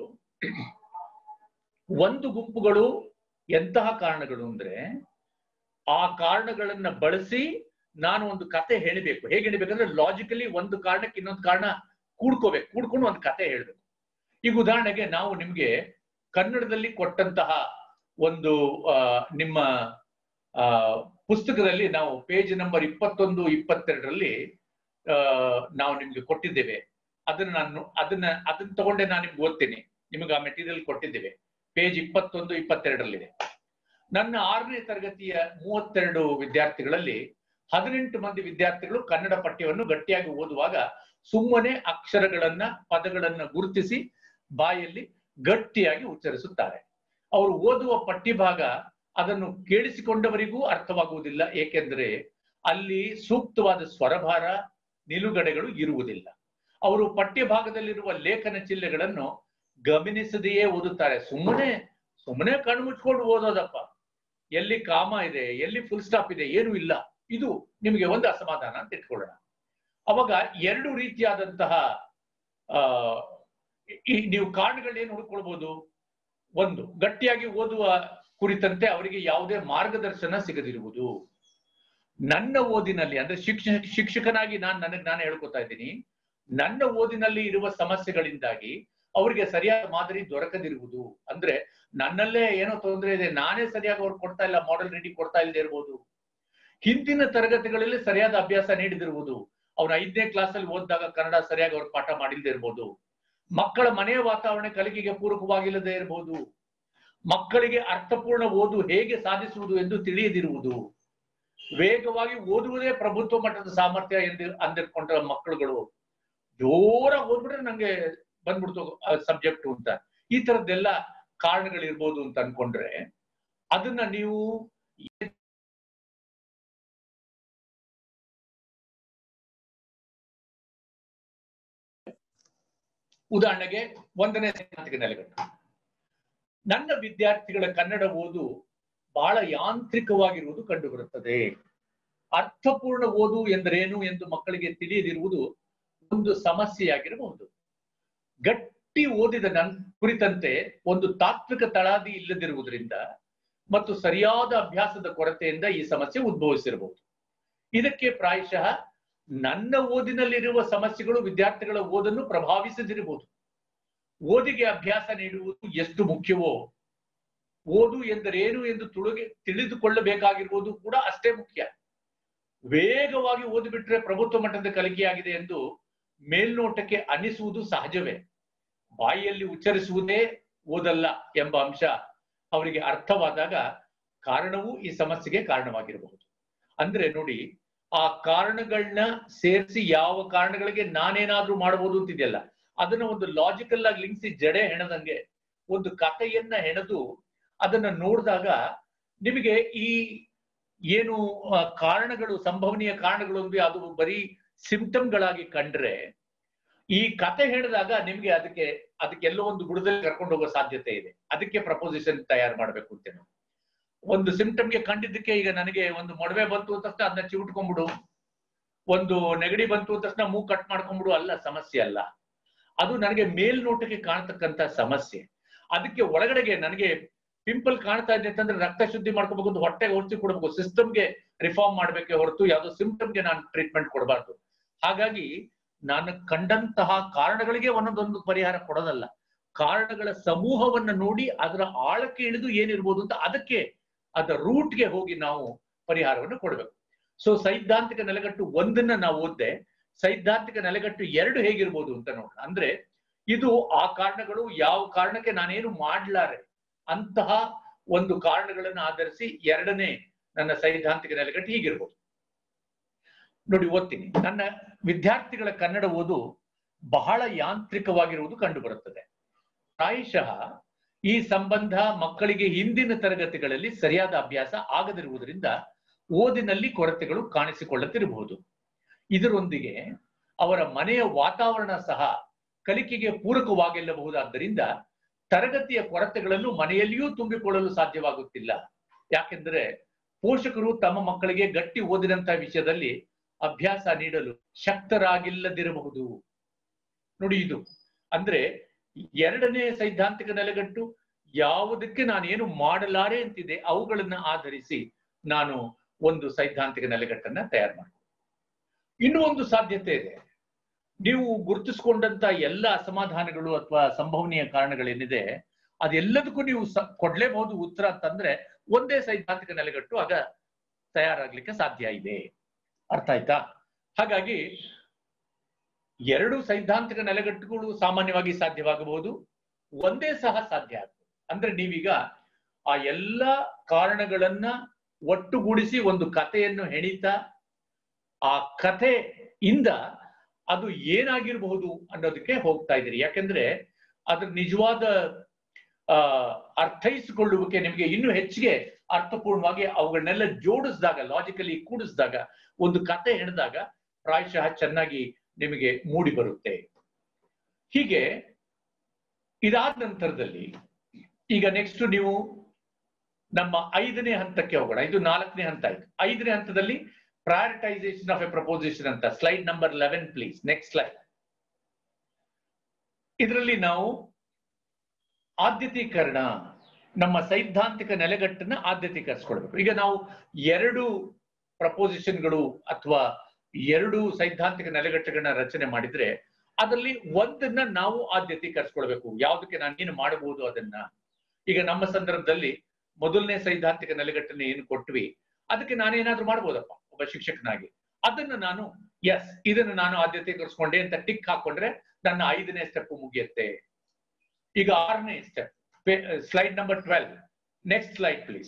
ಒಂದು ಗುಂಪುಗಳು ಎಂತಹ ಕಾರಣಗಳು ಅಂದ್ರೆ ಆ ಕಾರಣಗಳನ್ನ ಬಳಸಿ ನಾನು ಒಂದು ಕತೆ ಹೇಳಬೇಕು ಹೇಗೆ ಹೇಳಬೇಕಂದ್ರೆ ಲಾಜಿಕಲಿ ಒಂದು ಕಾರಣಕ್ಕೆ ಇನ್ನೊಂದು ಕಾರಣ ಕೂಡ್ಕೋಬೇಕು ಕೂಡ್ಕೊಂಡು ಒಂದು ಕತೆ ಹೇಳ್ಬೇಕು ಈಗ ಉದಾಹರಣೆಗೆ ನಾವು ನಿಮ್ಗೆ ಕನ್ನಡದಲ್ಲಿ ಕೊಟ್ಟಂತಹ ಒಂದು ಆ, ನಿಮ್ಮ ಆ ಪುಸ್ತಕದಲ್ಲಿ ನಾವು ಪೇಜ್ ನಂಬರ್ ಇಪ್ಪತ್ತೊಂದು ಇಪ್ಪತ್ತೆರಡರಲ್ಲಿ ಆ ನಾವು ನಿಮ್ಗೆ ಕೊಟ್ಟಿದ್ದೇವೆ ಅದನ್ನ ನಾನು ಅದನ್ನ ಅದನ್ನ ತಗೊಂಡೆ ನಾನು ನಿಮ್ಗೆ ಓದ್ತೀನಿ ನಿಮಗೆ ಆ ಮೆಟೀರಿಯಲ್ ಕೊಟ್ಟಿದ್ದೇವೆ ಪೇಜ್ ಇಪ್ಪತ್ತೊಂದು ಇಪ್ಪತ್ತೆರಡರಲ್ಲಿದೆ ನನ್ನ ಆರನೇ ತರಗತಿಯ ಮೂವತ್ತೆರಡು ವಿದ್ಯಾರ್ಥಿಗಳಲ್ಲಿ ಹದಿನೆಂಟು ಮಂದಿ ವಿದ್ಯಾರ್ಥಿಗಳು ಕನ್ನಡ ಪಠ್ಯವನ್ನು ಗಟ್ಟಿಯಾಗಿ ಓದುವಾಗ ಸುಮ್ಮನೆ ಅಕ್ಷರಗಳನ್ನ ಪದಗಳನ್ನ ಗುರುತಿಸಿ ಬಾಯಲ್ಲಿ ಗಟ್ಟಿಯಾಗಿ ಉಚ್ಚರಿಸುತ್ತಾರೆ ಅವರು ಓದುವ ಪಠ್ಯಭಾಗ ಅದನ್ನು ಕೇಳಿಸಿಕೊಂಡವರಿಗೂ ಅರ್ಥವಾಗುವುದಿಲ್ಲ ಏಕೆಂದರೆ ಅಲ್ಲಿ ಸೂಕ್ತವಾದ ಸ್ವರಭಾರ ನಿಲುಗಡೆಗಳು ಇರುವುದಿಲ್ಲ ಅವರು ಪಠ್ಯಭಾಗದಲ್ಲಿರುವ ಲೇಖನ ಚಿಹ್ನೆಗಳನ್ನು ಗಮನಿಸದೆಯೇ ಓದುತ್ತಾರೆ ಸುಮ್ಮನೆ ಸುಮ್ಮನೆ ಕಣ್ಣು ಮುಚ್ಕೊಂಡು ಓದೋದಪ್ಪ ಎಲ್ಲಿ ಕಾಮ ಇದೆ ಎಲ್ಲಿ ಫುಲ್ ಸ್ಟಾಪ್ ಇದೆ ಏನು ಇಲ್ಲ ಇದು ನಿಮಗೆ ಒಂದು ಅಸಮಾಧಾನ ಅಂತ ಇಟ್ಕೊಳ್ಳೋಣ ಅವಾಗ ಎರಡು ರೀತಿಯಾದಂತಹ ಆ ಈ ನೀವು ಕಾರಣಗಳೇನು ಹುಡ್ಕೊಳ್ಬಹುದು ಒಂದು ಗಟ್ಟಿಯಾಗಿ ಓದುವ ಕುರಿತಂತೆ ಅವರಿಗೆ ಯಾವುದೇ ಮಾರ್ಗದರ್ಶನ ಸಿಗದಿರುವುದು ನನ್ನ ಓದಿನಲ್ಲಿ ಅಂದ್ರೆ ಶಿಕ್ಷಕ ಶಿಕ್ಷಕನಾಗಿ ನಾನು ನನಗೆ ನಾನು ಹೇಳ್ಕೊತಾ ಇದ್ದೀನಿ ನನ್ನ ಓದಿನಲ್ಲಿ ಇರುವ ಸಮಸ್ಯೆಗಳಿಂದಾಗಿ ಅವರಿಗೆ ಸರಿಯಾದ ಮಾದರಿ ದೊರಕದಿರುವುದು ಅಂದ್ರೆ ನನ್ನಲ್ಲೇ ಏನೋ ತೊಂದರೆ ಇದೆ ನಾನೇ ಸರಿಯಾಗಿ ಅವ್ರು ಕೊಡ್ತಾ ಇಲ್ಲ ಮಾಡೆಲ್ ರೀಡಿಂಗ್ ಕೊಡ್ತಾ ಇಲ್ಲದೆ ಇರ್ಬೋದು ಹಿಂದಿನ ತರಗತಿಗಳಲ್ಲಿ ಸರಿಯಾದ ಅಭ್ಯಾಸ ನೀಡಿದಿರುವುದು ಅವ್ನು ಐದನೇ ಕ್ಲಾಸಲ್ಲಿ ಓದಿದಾಗ ಕನ್ನಡ ಸರಿಯಾಗಿ ಅವ್ರು ಪಾಠ ಮಾಡಿಲ್ಲದೆ ಇರ್ಬೋದು ಮಕ್ಕಳ ಮನೆಯ ವಾತಾವರಣ ಕಲಿಕೆಗೆ ಪೂರಕವಾಗಿಲ್ಲದೆ ಇರಬಹುದು ಮಕ್ಕಳಿಗೆ ಅರ್ಥಪೂರ್ಣ ಓದು ಹೇಗೆ ಸಾಧಿಸುವುದು ಎಂದು ತಿಳಿಯದಿರುವುದು ವೇಗವಾಗಿ ಓದುವುದೇ ಪ್ರಭುತ್ವ ಮಟ್ಟದ ಸಾಮರ್ಥ್ಯ ಎಂದು ಅಂದಿರ್ಕೊಂಡ ಮಕ್ಕಳುಗಳು ಜೋರಾಗಿ ಓದ್ಬಿಟ್ರೆ ನಂಗೆ ಬಂದ್ಬಿಡ್ತು ಸಬ್ಜೆಕ್ಟ್ ಅಂತ ಈ ತರದ್ದೆಲ್ಲ ಕಾರಣಗಳಿರ್ಬೋದು ಅಂತ ಅನ್ಕೊಂಡ್ರೆ ಅದನ್ನ ನೀವು ಉದಾಹರಣೆಗೆ ಒಂದನೇ ಸೈದ್ಧಾಂತಿಕ ನೆಲೆಗಟ್ಟು ನನ್ನ ವಿದ್ಯಾರ್ಥಿಗಳ ಕನ್ನಡ ಓದು ಬಹಳ ಯಾಂತ್ರಿಕವಾಗಿರುವುದು ಕಂಡುಬರುತ್ತದೆ ಅರ್ಥಪೂರ್ಣ ಓದು ಎಂದರೇನು ಎಂದು ಮಕ್ಕಳಿಗೆ ತಿಳಿಯದಿರುವುದು ಒಂದು ಸಮಸ್ಯೆಯಾಗಿರಬಹುದು ಗಟ್ಟಿ ಓದಿದ ನನ್ ಕುರಿತಂತೆ ಒಂದು ತಾತ್ವಿಕ ತಳಾದಿ ಇಲ್ಲದಿರುವುದರಿಂದ ಮತ್ತು ಸರಿಯಾದ ಅಭ್ಯಾಸದ ಕೊರತೆಯಿಂದ ಈ ಸಮಸ್ಯೆ ಉದ್ಭವಿಸಿರಬಹುದು ಇದಕ್ಕೆ ಪ್ರಾಯಶಃ ನನ್ನ ಓದಿನಲ್ಲಿರುವ ಸಮಸ್ಯೆಗಳು ವಿದ್ಯಾರ್ಥಿಗಳ ಓದನ್ನು ಪ್ರಭಾವಿಸದಿರಬಹುದು ಓದಿಗೆ ಅಭ್ಯಾಸ ನೀಡುವುದು ಎಷ್ಟು ಮುಖ್ಯವೋ ಓದು ಎಂದರೇನು ಎಂದು ತುಳುಗೆ ತಿಳಿದುಕೊಳ್ಳಬೇಕಾಗಿರುವುದು ಕೂಡ ಅಷ್ಟೇ ಮುಖ್ಯ ವೇಗವಾಗಿ ಓದಿಬಿಟ್ರೆ ಪ್ರಭುತ್ವ ಮಟ್ಟದ ಕಲಿಕೆಯಾಗಿದೆ ಎಂದು ಮೇಲ್ನೋಟಕ್ಕೆ ಅನ್ನಿಸುವುದು ಸಹಜವೇ ಬಾಯಿಯಲ್ಲಿ ಉಚ್ಚರಿಸುವುದೇ ಓದಲ್ಲ ಎಂಬ ಅಂಶ ಅವರಿಗೆ ಅರ್ಥವಾದಾಗ ಕಾರಣವೂ ಈ ಸಮಸ್ಯೆಗೆ ಕಾರಣವಾಗಿರಬಹುದು ಅಂದ್ರೆ ನೋಡಿ ಆ ಕಾರಣಗಳನ್ನ ಸೇರಿಸಿ ಯಾವ ಕಾರಣಗಳಿಗೆ ನಾನೇನಾದ್ರೂ ಮಾಡಬಹುದು ಅಂತಿದೆಯಲ್ಲ ಅದನ್ನ ಒಂದು ಲಾಜಿಕಲ್ ಆಗಿ ಲಿಂಕ್ಸಿ ಜಡೆ ಹೆಣದಂಗೆ ಒಂದು ಕಥೆಯನ್ನ ಹೆಣೆದು ಅದನ್ನ ನೋಡಿದಾಗ ನಿಮಗೆ ಈ ಏನು ಆ, ಕಾರಣಗಳು ಸಂಭವನೀಯ ಕಾರಣಗಳು ಅಂದ್ರೆ ಅದು ಬರೀ ಸಿಂಪ್ಟಮ್ಗಳಾಗಿ ಕಂಡ್ರೆ ಈ ಕತೆ ಹೇಳಿದಾಗ ನಿಮ್ಗೆ ಅದಕ್ಕೆ ಅದಕ್ಕೆ ಎಲ್ಲೋ ಒಂದು ಬುಡದಲ್ಲಿ ಕರ್ಕೊಂಡು ಹೋಗೋ ಸಾಧ್ಯತೆ ಇದೆ ಅದಕ್ಕೆ ಪ್ರಪೋಸಿಷನ್ ತಯಾರು ಮಾಡ್ಬೇಕು ಅಂತ ನಾವು ಒಂದು ಸಿಂಪ್ಟಮ್ಗೆ ಕಂಡಿದ್ದಕ್ಕೆ ಈಗ ನನಗೆ ಒಂದು ಮೊಡವೆ ಬಂತು ಅಂತ ತಕ್ಷಣ ಅದನ್ನ ಚಿವುಟ್ಕೊಂಡ್ಬಿಡು ಒಂದು ನೆಗಡಿ ಬಂತು ಅಂತ ತಕ್ಷಣ ಮೂಗ್ ಕಟ್ ಮಾಡ್ಕೊಂಡ್ಬಿಡು ಅಲ್ಲ ಸಮಸ್ಯೆ ಅಲ್ಲ ಅದು ನನಗೆ ಮೇಲ್ನೋಟಕ್ಕೆ ಕಾಣ್ತಕ್ಕಂತ ಸಮಸ್ಯೆ ಅದಕ್ಕೆ ಒಳಗಡೆಗೆ ನನಗೆ ಪಿಂಪಲ್ ಕಾಣ್ತಾ ಇದೆ ಅಂತಂದ್ರೆ ರಕ್ತ ಶುದ್ಧಿ ಮಾಡ್ಕೋಬೇಕು ಒಂದು ಹೊಟ್ಟೆಗೆ ಔಷಧಿ ಕೊಡಬೇಕು ಸಿಸ್ಟಮ್ಗೆ ರಿಫಾರ್ಮ್ ಮಾಡ್ಬೇಕೆ ಹೊರತು ಯಾವ್ದೋ ಸಿಂಪ್ಟಮ್ಗೆ ನಾನು ಟ್ರೀಟ್ಮೆಂಟ್ ಕೊಡಬಾರ್ದು ಹಾಗಾಗಿ ನಾನು ಕಂಡಂತಹ ಕಾರಣಗಳಿಗೆ ಒಂದೊಂದೊಂದು ಪರಿಹಾರ ಕೊಡೋದಲ್ಲ ಕಾರಣಗಳ ಸಮೂಹವನ್ನ ನೋಡಿ ಅದರ ಆಳಕ್ಕೆ ಇಳಿದು ಏನಿರ್ಬೋದು ಅಂತ ಅದಕ್ಕೆ ಅದರ ರೂಟ್ಗೆ ಹೋಗಿ ನಾವು ಪರಿಹಾರವನ್ನು ಕೊಡಬೇಕು ಸೊ ಸೈದ್ಧಾಂತಿಕ ನೆಲೆಗಟ್ಟು ಒಂದನ್ನ ನಾವು ಓದ್ದೆ ಸೈದ್ಧಾಂತಿಕ ನೆಲೆಗಟ್ಟು ಎರಡು ಹೇಗಿರ್ಬೋದು ಅಂತ ನೋಡೋಣ ಅಂದ್ರೆ ಇದು ಆ ಕಾರಣಗಳು ಯಾವ ಕಾರಣಕ್ಕೆ ನಾನೇನು ಮಾಡ್ಲಾರೆ ಅಂತಹ ಒಂದು ಕಾರಣಗಳನ್ನು ಆಧರಿಸಿ ಎರಡನೇ ನನ್ನ ಸೈದ್ಧಾಂತಿಕ ನೆಲೆಗಟ್ಟು ಹೀಗಿರ್ಬೋದು ನೋಡಿ ಓದ್ತೀನಿ ನನ್ನ ವಿದ್ಯಾರ್ಥಿಗಳ ಕನ್ನಡ ಓದು ಬಹಳ ಯಾಂತ್ರಿಕವಾಗಿರುವುದು ಕಂಡು ಬರುತ್ತದೆ ಪ್ರಾಯಶಃ ಈ ಸಂಬಂಧ ಮಕ್ಕಳಿಗೆ ಹಿಂದಿನ ತರಗತಿಗಳಲ್ಲಿ ಸರಿಯಾದ ಅಭ್ಯಾಸ ಆಗದಿರುವುದರಿಂದ ಓದಿನಲ್ಲಿ ಕೊರತೆಗಳು ಕಾಣಿಸಿಕೊಳ್ಳುತ್ತಿರಬಹುದು ಇದರೊಂದಿಗೆ ಅವರ ಮನೆಯ ವಾತಾವರಣ ಸಹ ಕಲಿಕೆಗೆ ಪೂರಕವಾಗಿಲ್ಲಬಹುದಾದ್ದರಿಂದ ತರಗತಿಯ ಕೊರತೆಗಳನ್ನು ಮನೆಯಲ್ಲಿಯೂ ತುಂಬಿಕೊಳ್ಳಲು ಸಾಧ್ಯವಾಗುತ್ತಿಲ್ಲ ಯಾಕೆಂದರೆ ಪೋಷಕರು ತಮ್ಮ ಮಕ್ಕಳಿಗೆ ಗಟ್ಟಿ ಓದಿದಂತಹ ವಿಷಯದಲ್ಲಿ ಅಭ್ಯಾಸ ನೀಡಲು ಶಕ್ತರಾಗಿಲ್ಲದಿರಬಹುದು ನೋಡಿ ಇದು ಅಂದ್ರೆ ಎರಡನೇ ಸೈದ್ಧಾಂತಿಕ ನೆಲೆಗಟ್ಟು ಯಾವುದಕ್ಕೆ ನಾನೇನು ಮಾಡಲಾರೆ ಅಂತಿದೆ ಅವುಗಳನ್ನ ಆಧರಿಸಿ ನಾನು ಒಂದು ಸೈದ್ಧಾಂತಿಕ ನೆಲೆಗಟ್ಟನ್ನ ತಯಾರು ಮಾಡ್ತೀನಿ ಇನ್ನೂ ಒಂದು ಸಾಧ್ಯತೆ ಇದೆ ನೀವು ಗುರುತಿಸ್ಕೊಂಡಂತ ಎಲ್ಲ ಅಸಮಾಧಾನಗಳು ಅಥವಾ ಸಂಭವನೀಯ ಕಾರಣಗಳೇನಿದೆ ಅದೆಲ್ಲದಕ್ಕೂ ನೀವು ಕೊಡ್ಲೇಬಹುದು ಉತ್ತರ ಅಂತಂದ್ರೆ ಒಂದೇ ಸೈದ್ಧಾಂತಿಕ ನೆಲೆಗಟ್ಟು ಆಗ ತಯಾರಾಗ್ಲಿಕ್ಕೆ ಸಾಧ್ಯ ಇದೆ ಅರ್ಥ ಆಯ್ತಾ ಹಾಗಾಗಿ ಎರಡು ಸೈದ್ಧಾಂತಿಕ ನೆಲೆಗಟ್ಟುಗಳು ಸಾಮಾನ್ಯವಾಗಿ ಸಾಧ್ಯವಾಗಬಹುದು ಒಂದೇ ಸಹ ಸಾಧ್ಯ ಆಗ್ತದೆ ಅಂದ್ರೆ ನೀವೀಗ ಆ ಎಲ್ಲ ಕಾರಣಗಳನ್ನ ಒಟ್ಟುಗೂಡಿಸಿ ಒಂದು ಕಥೆಯನ್ನು ಹೆಣಿತಾ ಆ ಕಥೆಯಿಂದ ಅದು ಏನಾಗಿರಬಹುದು ಅನ್ನೋದಕ್ಕೆ ಹೋಗ್ತಾ ಇದ್ದೀರಿ ಯಾಕೆಂದ್ರೆ ಅದ್ರ ನಿಜವಾದ ಆ ಅರ್ಥೈಸಿಕೊಳ್ಳುವಿಕೆ ನಿಮಗೆ ಇನ್ನೂ ಹೆಚ್ಚಿಗೆ ಅರ್ಥಪೂರ್ಣವಾಗಿ ಅವುಗಳನ್ನೆಲ್ಲ ಜೋಡಿಸಿದಾಗ ಲಾಜಿಕಲಿ ಕೂಡಿಸಿದಾಗ ಒಂದು ಕತೆ ಹೆಣಿದಾಗ ಪ್ರಾಯಶಃ ಚೆನ್ನಾಗಿ ನಿಮಗೆ ಮೂಡಿ ಬರುತ್ತೆ ಹೀಗೆ ಇದಾದ ನಂತರದಲ್ಲಿ ಈಗ ನೆಕ್ಸ್ಟ್ ನೀವು ನಮ್ಮ ಐದನೇ ಹಂತಕ್ಕೆ ಹೋಗೋಣ ಇದು ನಾಲ್ಕನೇ ಹಂತ ಆಯ್ತು ಐದನೇ ಹಂತದಲ್ಲಿ ಪ್ರಯಾರಿಟೈಸೇಷನ್ ಆಫ್ ಎ ಪ್ರಪೋಸಿಷನ್ ಅಂತ slide number eleven please next slide ಇದರಲ್ಲಿ ನಾವು ಆದ್ಯತೀಕರಣ ನಮ್ಮ ಸೈದ್ಧಾಂತಿಕ ನೆಲೆಗಟ್ಟನ್ನ ಆದ್ಯತೀಕರಿಸ್ಕೊಳ್ಬೇಕು ಈಗ ನಾವು ಎರಡು ಪ್ರಪೋಸಿಷನ್ಗಳು ಅಥವಾ ಎರಡು ಸೈದ್ಧಾಂತಿಕ ನೆಲೆಗಟ್ಟುಗಳನ್ನ ರಚನೆ ಮಾಡಿದ್ರೆ ಅದರಲ್ಲಿ ಒಂದನ್ನ ನಾವು ಆದ್ಯತೀಕರಿಸ್ಕೊಳ್ಬೇಕು ಯಾವುದಕ್ಕೆ ನಾನು ಏನು ಮಾಡಬಹುದು ಅದನ್ನ ಈಗ ನಮ್ಮ ಸಂದರ್ಭದಲ್ಲಿ ಮೊದಲನೇ ಸೈದ್ಧಾಂತಿಕ ನೆಲೆಗಟ್ಟನ್ನ ಏನು ಕೊಟ್ವಿ ಅದಕ್ಕೆ ನಾನೇನಾದ್ರೂ ಮಾಡ್ಬೋದಪ್ಪ ಒಬ್ಬ ಶಿಕ್ಷಕನಾಗಿ ಅದನ್ನ ನಾನು ಎಸ್ ಇದನ್ನು ನಾನು ಆದ್ಯತೀಕರಿಸ್ಕೊಂಡೆ ಅಂತ ಟಿಕ್ ಹಾಕೊಂಡ್ರೆ ನನ್ನ ಐದನೇ ಸ್ಟೆಪ್ ಮುಗಿಯುತ್ತೆ ಈಗ ಆರನೇ step slide number twelve next slide please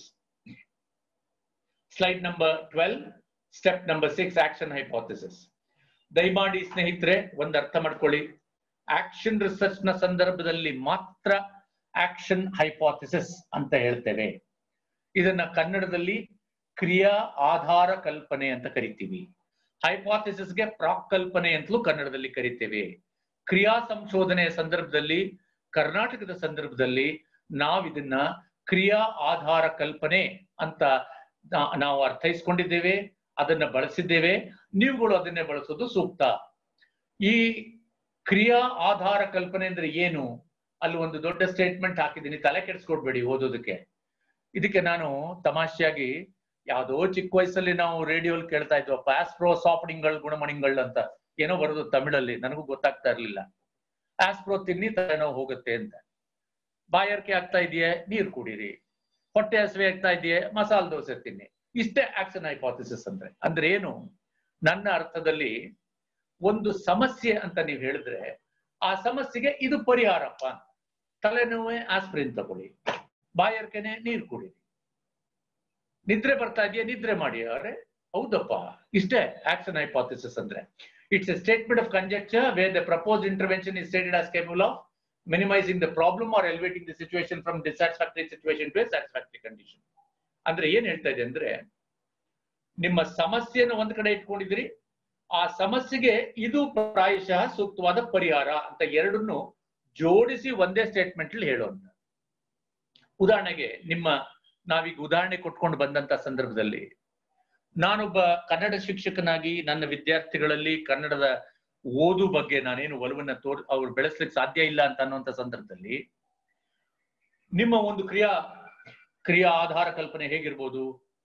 slide number twelve step number six action hypothesis ದಯಮಾಡಿ ಸ್ನೇಹಿತರೆ ಒಂದು ಅರ್ಥ ಮಾಡ್ಕೊಳ್ಳಿ ಆಕ್ಷನ್ ರಿಸರ್ಚ್ ನ ಸಂದರ್ಭದಲ್ಲಿ ಮಾತ್ರ ಆಕ್ಷನ್ ಹೈಪೋಥಿಸಿಸ್ ಅಂತ ಹೇಳ್ತೇವೆ ಇದನ್ನ ಕನ್ನಡದಲ್ಲಿ ಕ್ರಿಯಾ ಆಧಾರ ಕಲ್ಪನೆ ಅಂತ ಕರಿತೀವಿ ಹೈಪಾಥಿಸಿಸ್ಗೆ ಪ್ರಾಕ್ ಕಲ್ಪನೆ ಅಂತಲೂ ಕನ್ನಡದಲ್ಲಿ ಕರಿತೇವೆ ಕ್ರಿಯಾ ಸಂಶೋಧನೆಯ ಸಂದರ್ಭದಲ್ಲಿ ಕರ್ನಾಟಕದ ಸಂದರ್ಭದಲ್ಲಿ ನಾವಿದನ್ನ ಕ್ರಿಯಾ ಆಧಾರ ಕಲ್ಪನೆ ಅಂತ ನಾವು ಅರ್ಥೈಸ್ಕೊಂಡಿದ್ದೇವೆ ಅದನ್ನ ಬಳಸಿದ್ದೇವೆ ನೀವುಗಳು ಅದನ್ನೇ ಬಳಸೋದು ಸೂಕ್ತ ಈ ಕ್ರಿಯಾ ಆಧಾರ ಕಲ್ಪನೆ ಅಂದ್ರೆ ಏನು ಅಲ್ಲಿ ಒಂದು ದೊಡ್ಡ ಸ್ಟೇಟ್ಮೆಂಟ್ ಹಾಕಿದ್ದೀನಿ ತಲೆ ಕೆಡಿಸ್ಕೊಡ್ಬೇಡಿ ಓದೋದಕ್ಕೆ ಇದಕ್ಕೆ ನಾನು ತಮಾಷೆಯಾಗಿ ಯಾವ್ದೋ ಚಿಕ್ಕ ವಯಸ್ಸಲ್ಲಿ ನಾವು ರೇಡಿಯೋಲ್ ಕೇಳ್ತಾ ಇದ್ವು ಆಸ್ಪ್ರೋ ಸಾಫ್ಟಿಂಗ್ಗಳು ಗುಣಮಣಿಗಳು ಅಂತ ಏನೋ ಬರೋದು ತಮಿಳಲ್ಲಿ ನನಗೂ ಗೊತ್ತಾಗ್ತಾ ಇರ್ಲಿಲ್ಲ ಆಸ್ಪ್ರೋ ತಿನ್ನಿ ತಲೆನೋವು ಹೋಗುತ್ತೆ ಅಂತ ಬಾಯಾರಿಕೆ ಆಗ್ತಾ ಇದೆಯೇ ನೀರು ಕುಡೀರಿ ಹೊಟ್ಟೆ ಹಸಿವೆ ಆಗ್ತಾ ಇದೆಯೇ ಮಸಾಲೆ ದೋಸೆ ತಿನ್ನಿ ಇಷ್ಟೇ ಆಕ್ಷನ್ ಹೈಪಾಥಿಸಿಸ್ ಅಂದ್ರೆ ಅಂದ್ರೆ ಏನು ನನ್ನ ಅರ್ಥದಲ್ಲಿ ಒಂದು ಸಮಸ್ಯೆ ಅಂತ ನೀವು ಹೇಳಿದ್ರೆ ಆ ಸಮಸ್ಯೆಗೆ ಇದು ಪರಿಹಾರಪ್ಪ ತಲೆನೋವೇ ಆಸ್ಪ್ರಿನ್ ತಗೊಳ್ಳಿ ಬಾಯಾರಿಕೆನೆ ನೀರು ಕುಡೀರಿ ನಿದ್ರೆ ಬರ್ತಾ ಇದೆಯಾ ನಿದ್ರೆ ಮಾಡಿ ಅರೆ ಹೌದಪ್ಪ ಇಷ್ಟೇ ಆಕ್ಷನ್ ಹೈಪಾಥಿಸಿಸ್ ಅಂದ್ರೆ it's a statement of conjecture where the propose intervention is stated as capable of minimising the problem or elevating the situation from dissatisfactory situation to satisfactory condition ಅಂದ್ರೆ ಏನ್ ಹೇಳ್ತಾ ಇದೆ ಅಂದ್ರೆ ನಿಮ್ಮ ಸಮಸ್ಯೆಯನ್ನು ಒಂದ್ ಕಡೆ ಇಟ್ಕೊಂಡಿದ್ರಿ ಆ ಸಮಸ್ಯೆಗೆ ಇದು ಪ್ರಾಯಶಃ ಸೂಕ್ತವಾದ ಪರಿಹಾರ ಅಂತ ಎರಡನ್ನು ಜೋಡಿಸಿ ಒಂದೇ ಸ್ಟೇಟ್ಮೆಂಟ್ ಅಲ್ಲಿ ಹೇಳೋಣ ಉದಾಹರಣೆಗೆ ನಿಮ್ಮ ನಾವೀಗ ಉದಾಹರಣೆ ಕೊಟ್ಕೊಂಡು ಬಂದಂತ ಸಂದರ್ಭದಲ್ಲಿ ನಾನೊಬ್ಬ ಕನ್ನಡ ಶಿಕ್ಷಕನಾಗಿ ನನ್ನ ವಿದ್ಯಾರ್ಥಿಗಳಲ್ಲಿ ಕನ್ನಡದ ಓದು ಬಗ್ಗೆ ನಾನೇನು ಒಲವನ್ನ ತೋರ್ ಅವ್ರು ಬೆಳೆಸ್ಲಿಕ್ಕೆ ಸಾಧ್ಯ ಇಲ್ಲ ಅಂತ ಅನ್ನುವಂಥ ಸಂದರ್ಭದಲ್ಲಿ ನಿಮ್ಮ ಒಂದು ಕ್ರಿಯಾ ಕ್ರಿಯಾ ಆಧಾರ ಕಲ್ಪನೆ ಹೇಗಿರ್ಬೋದು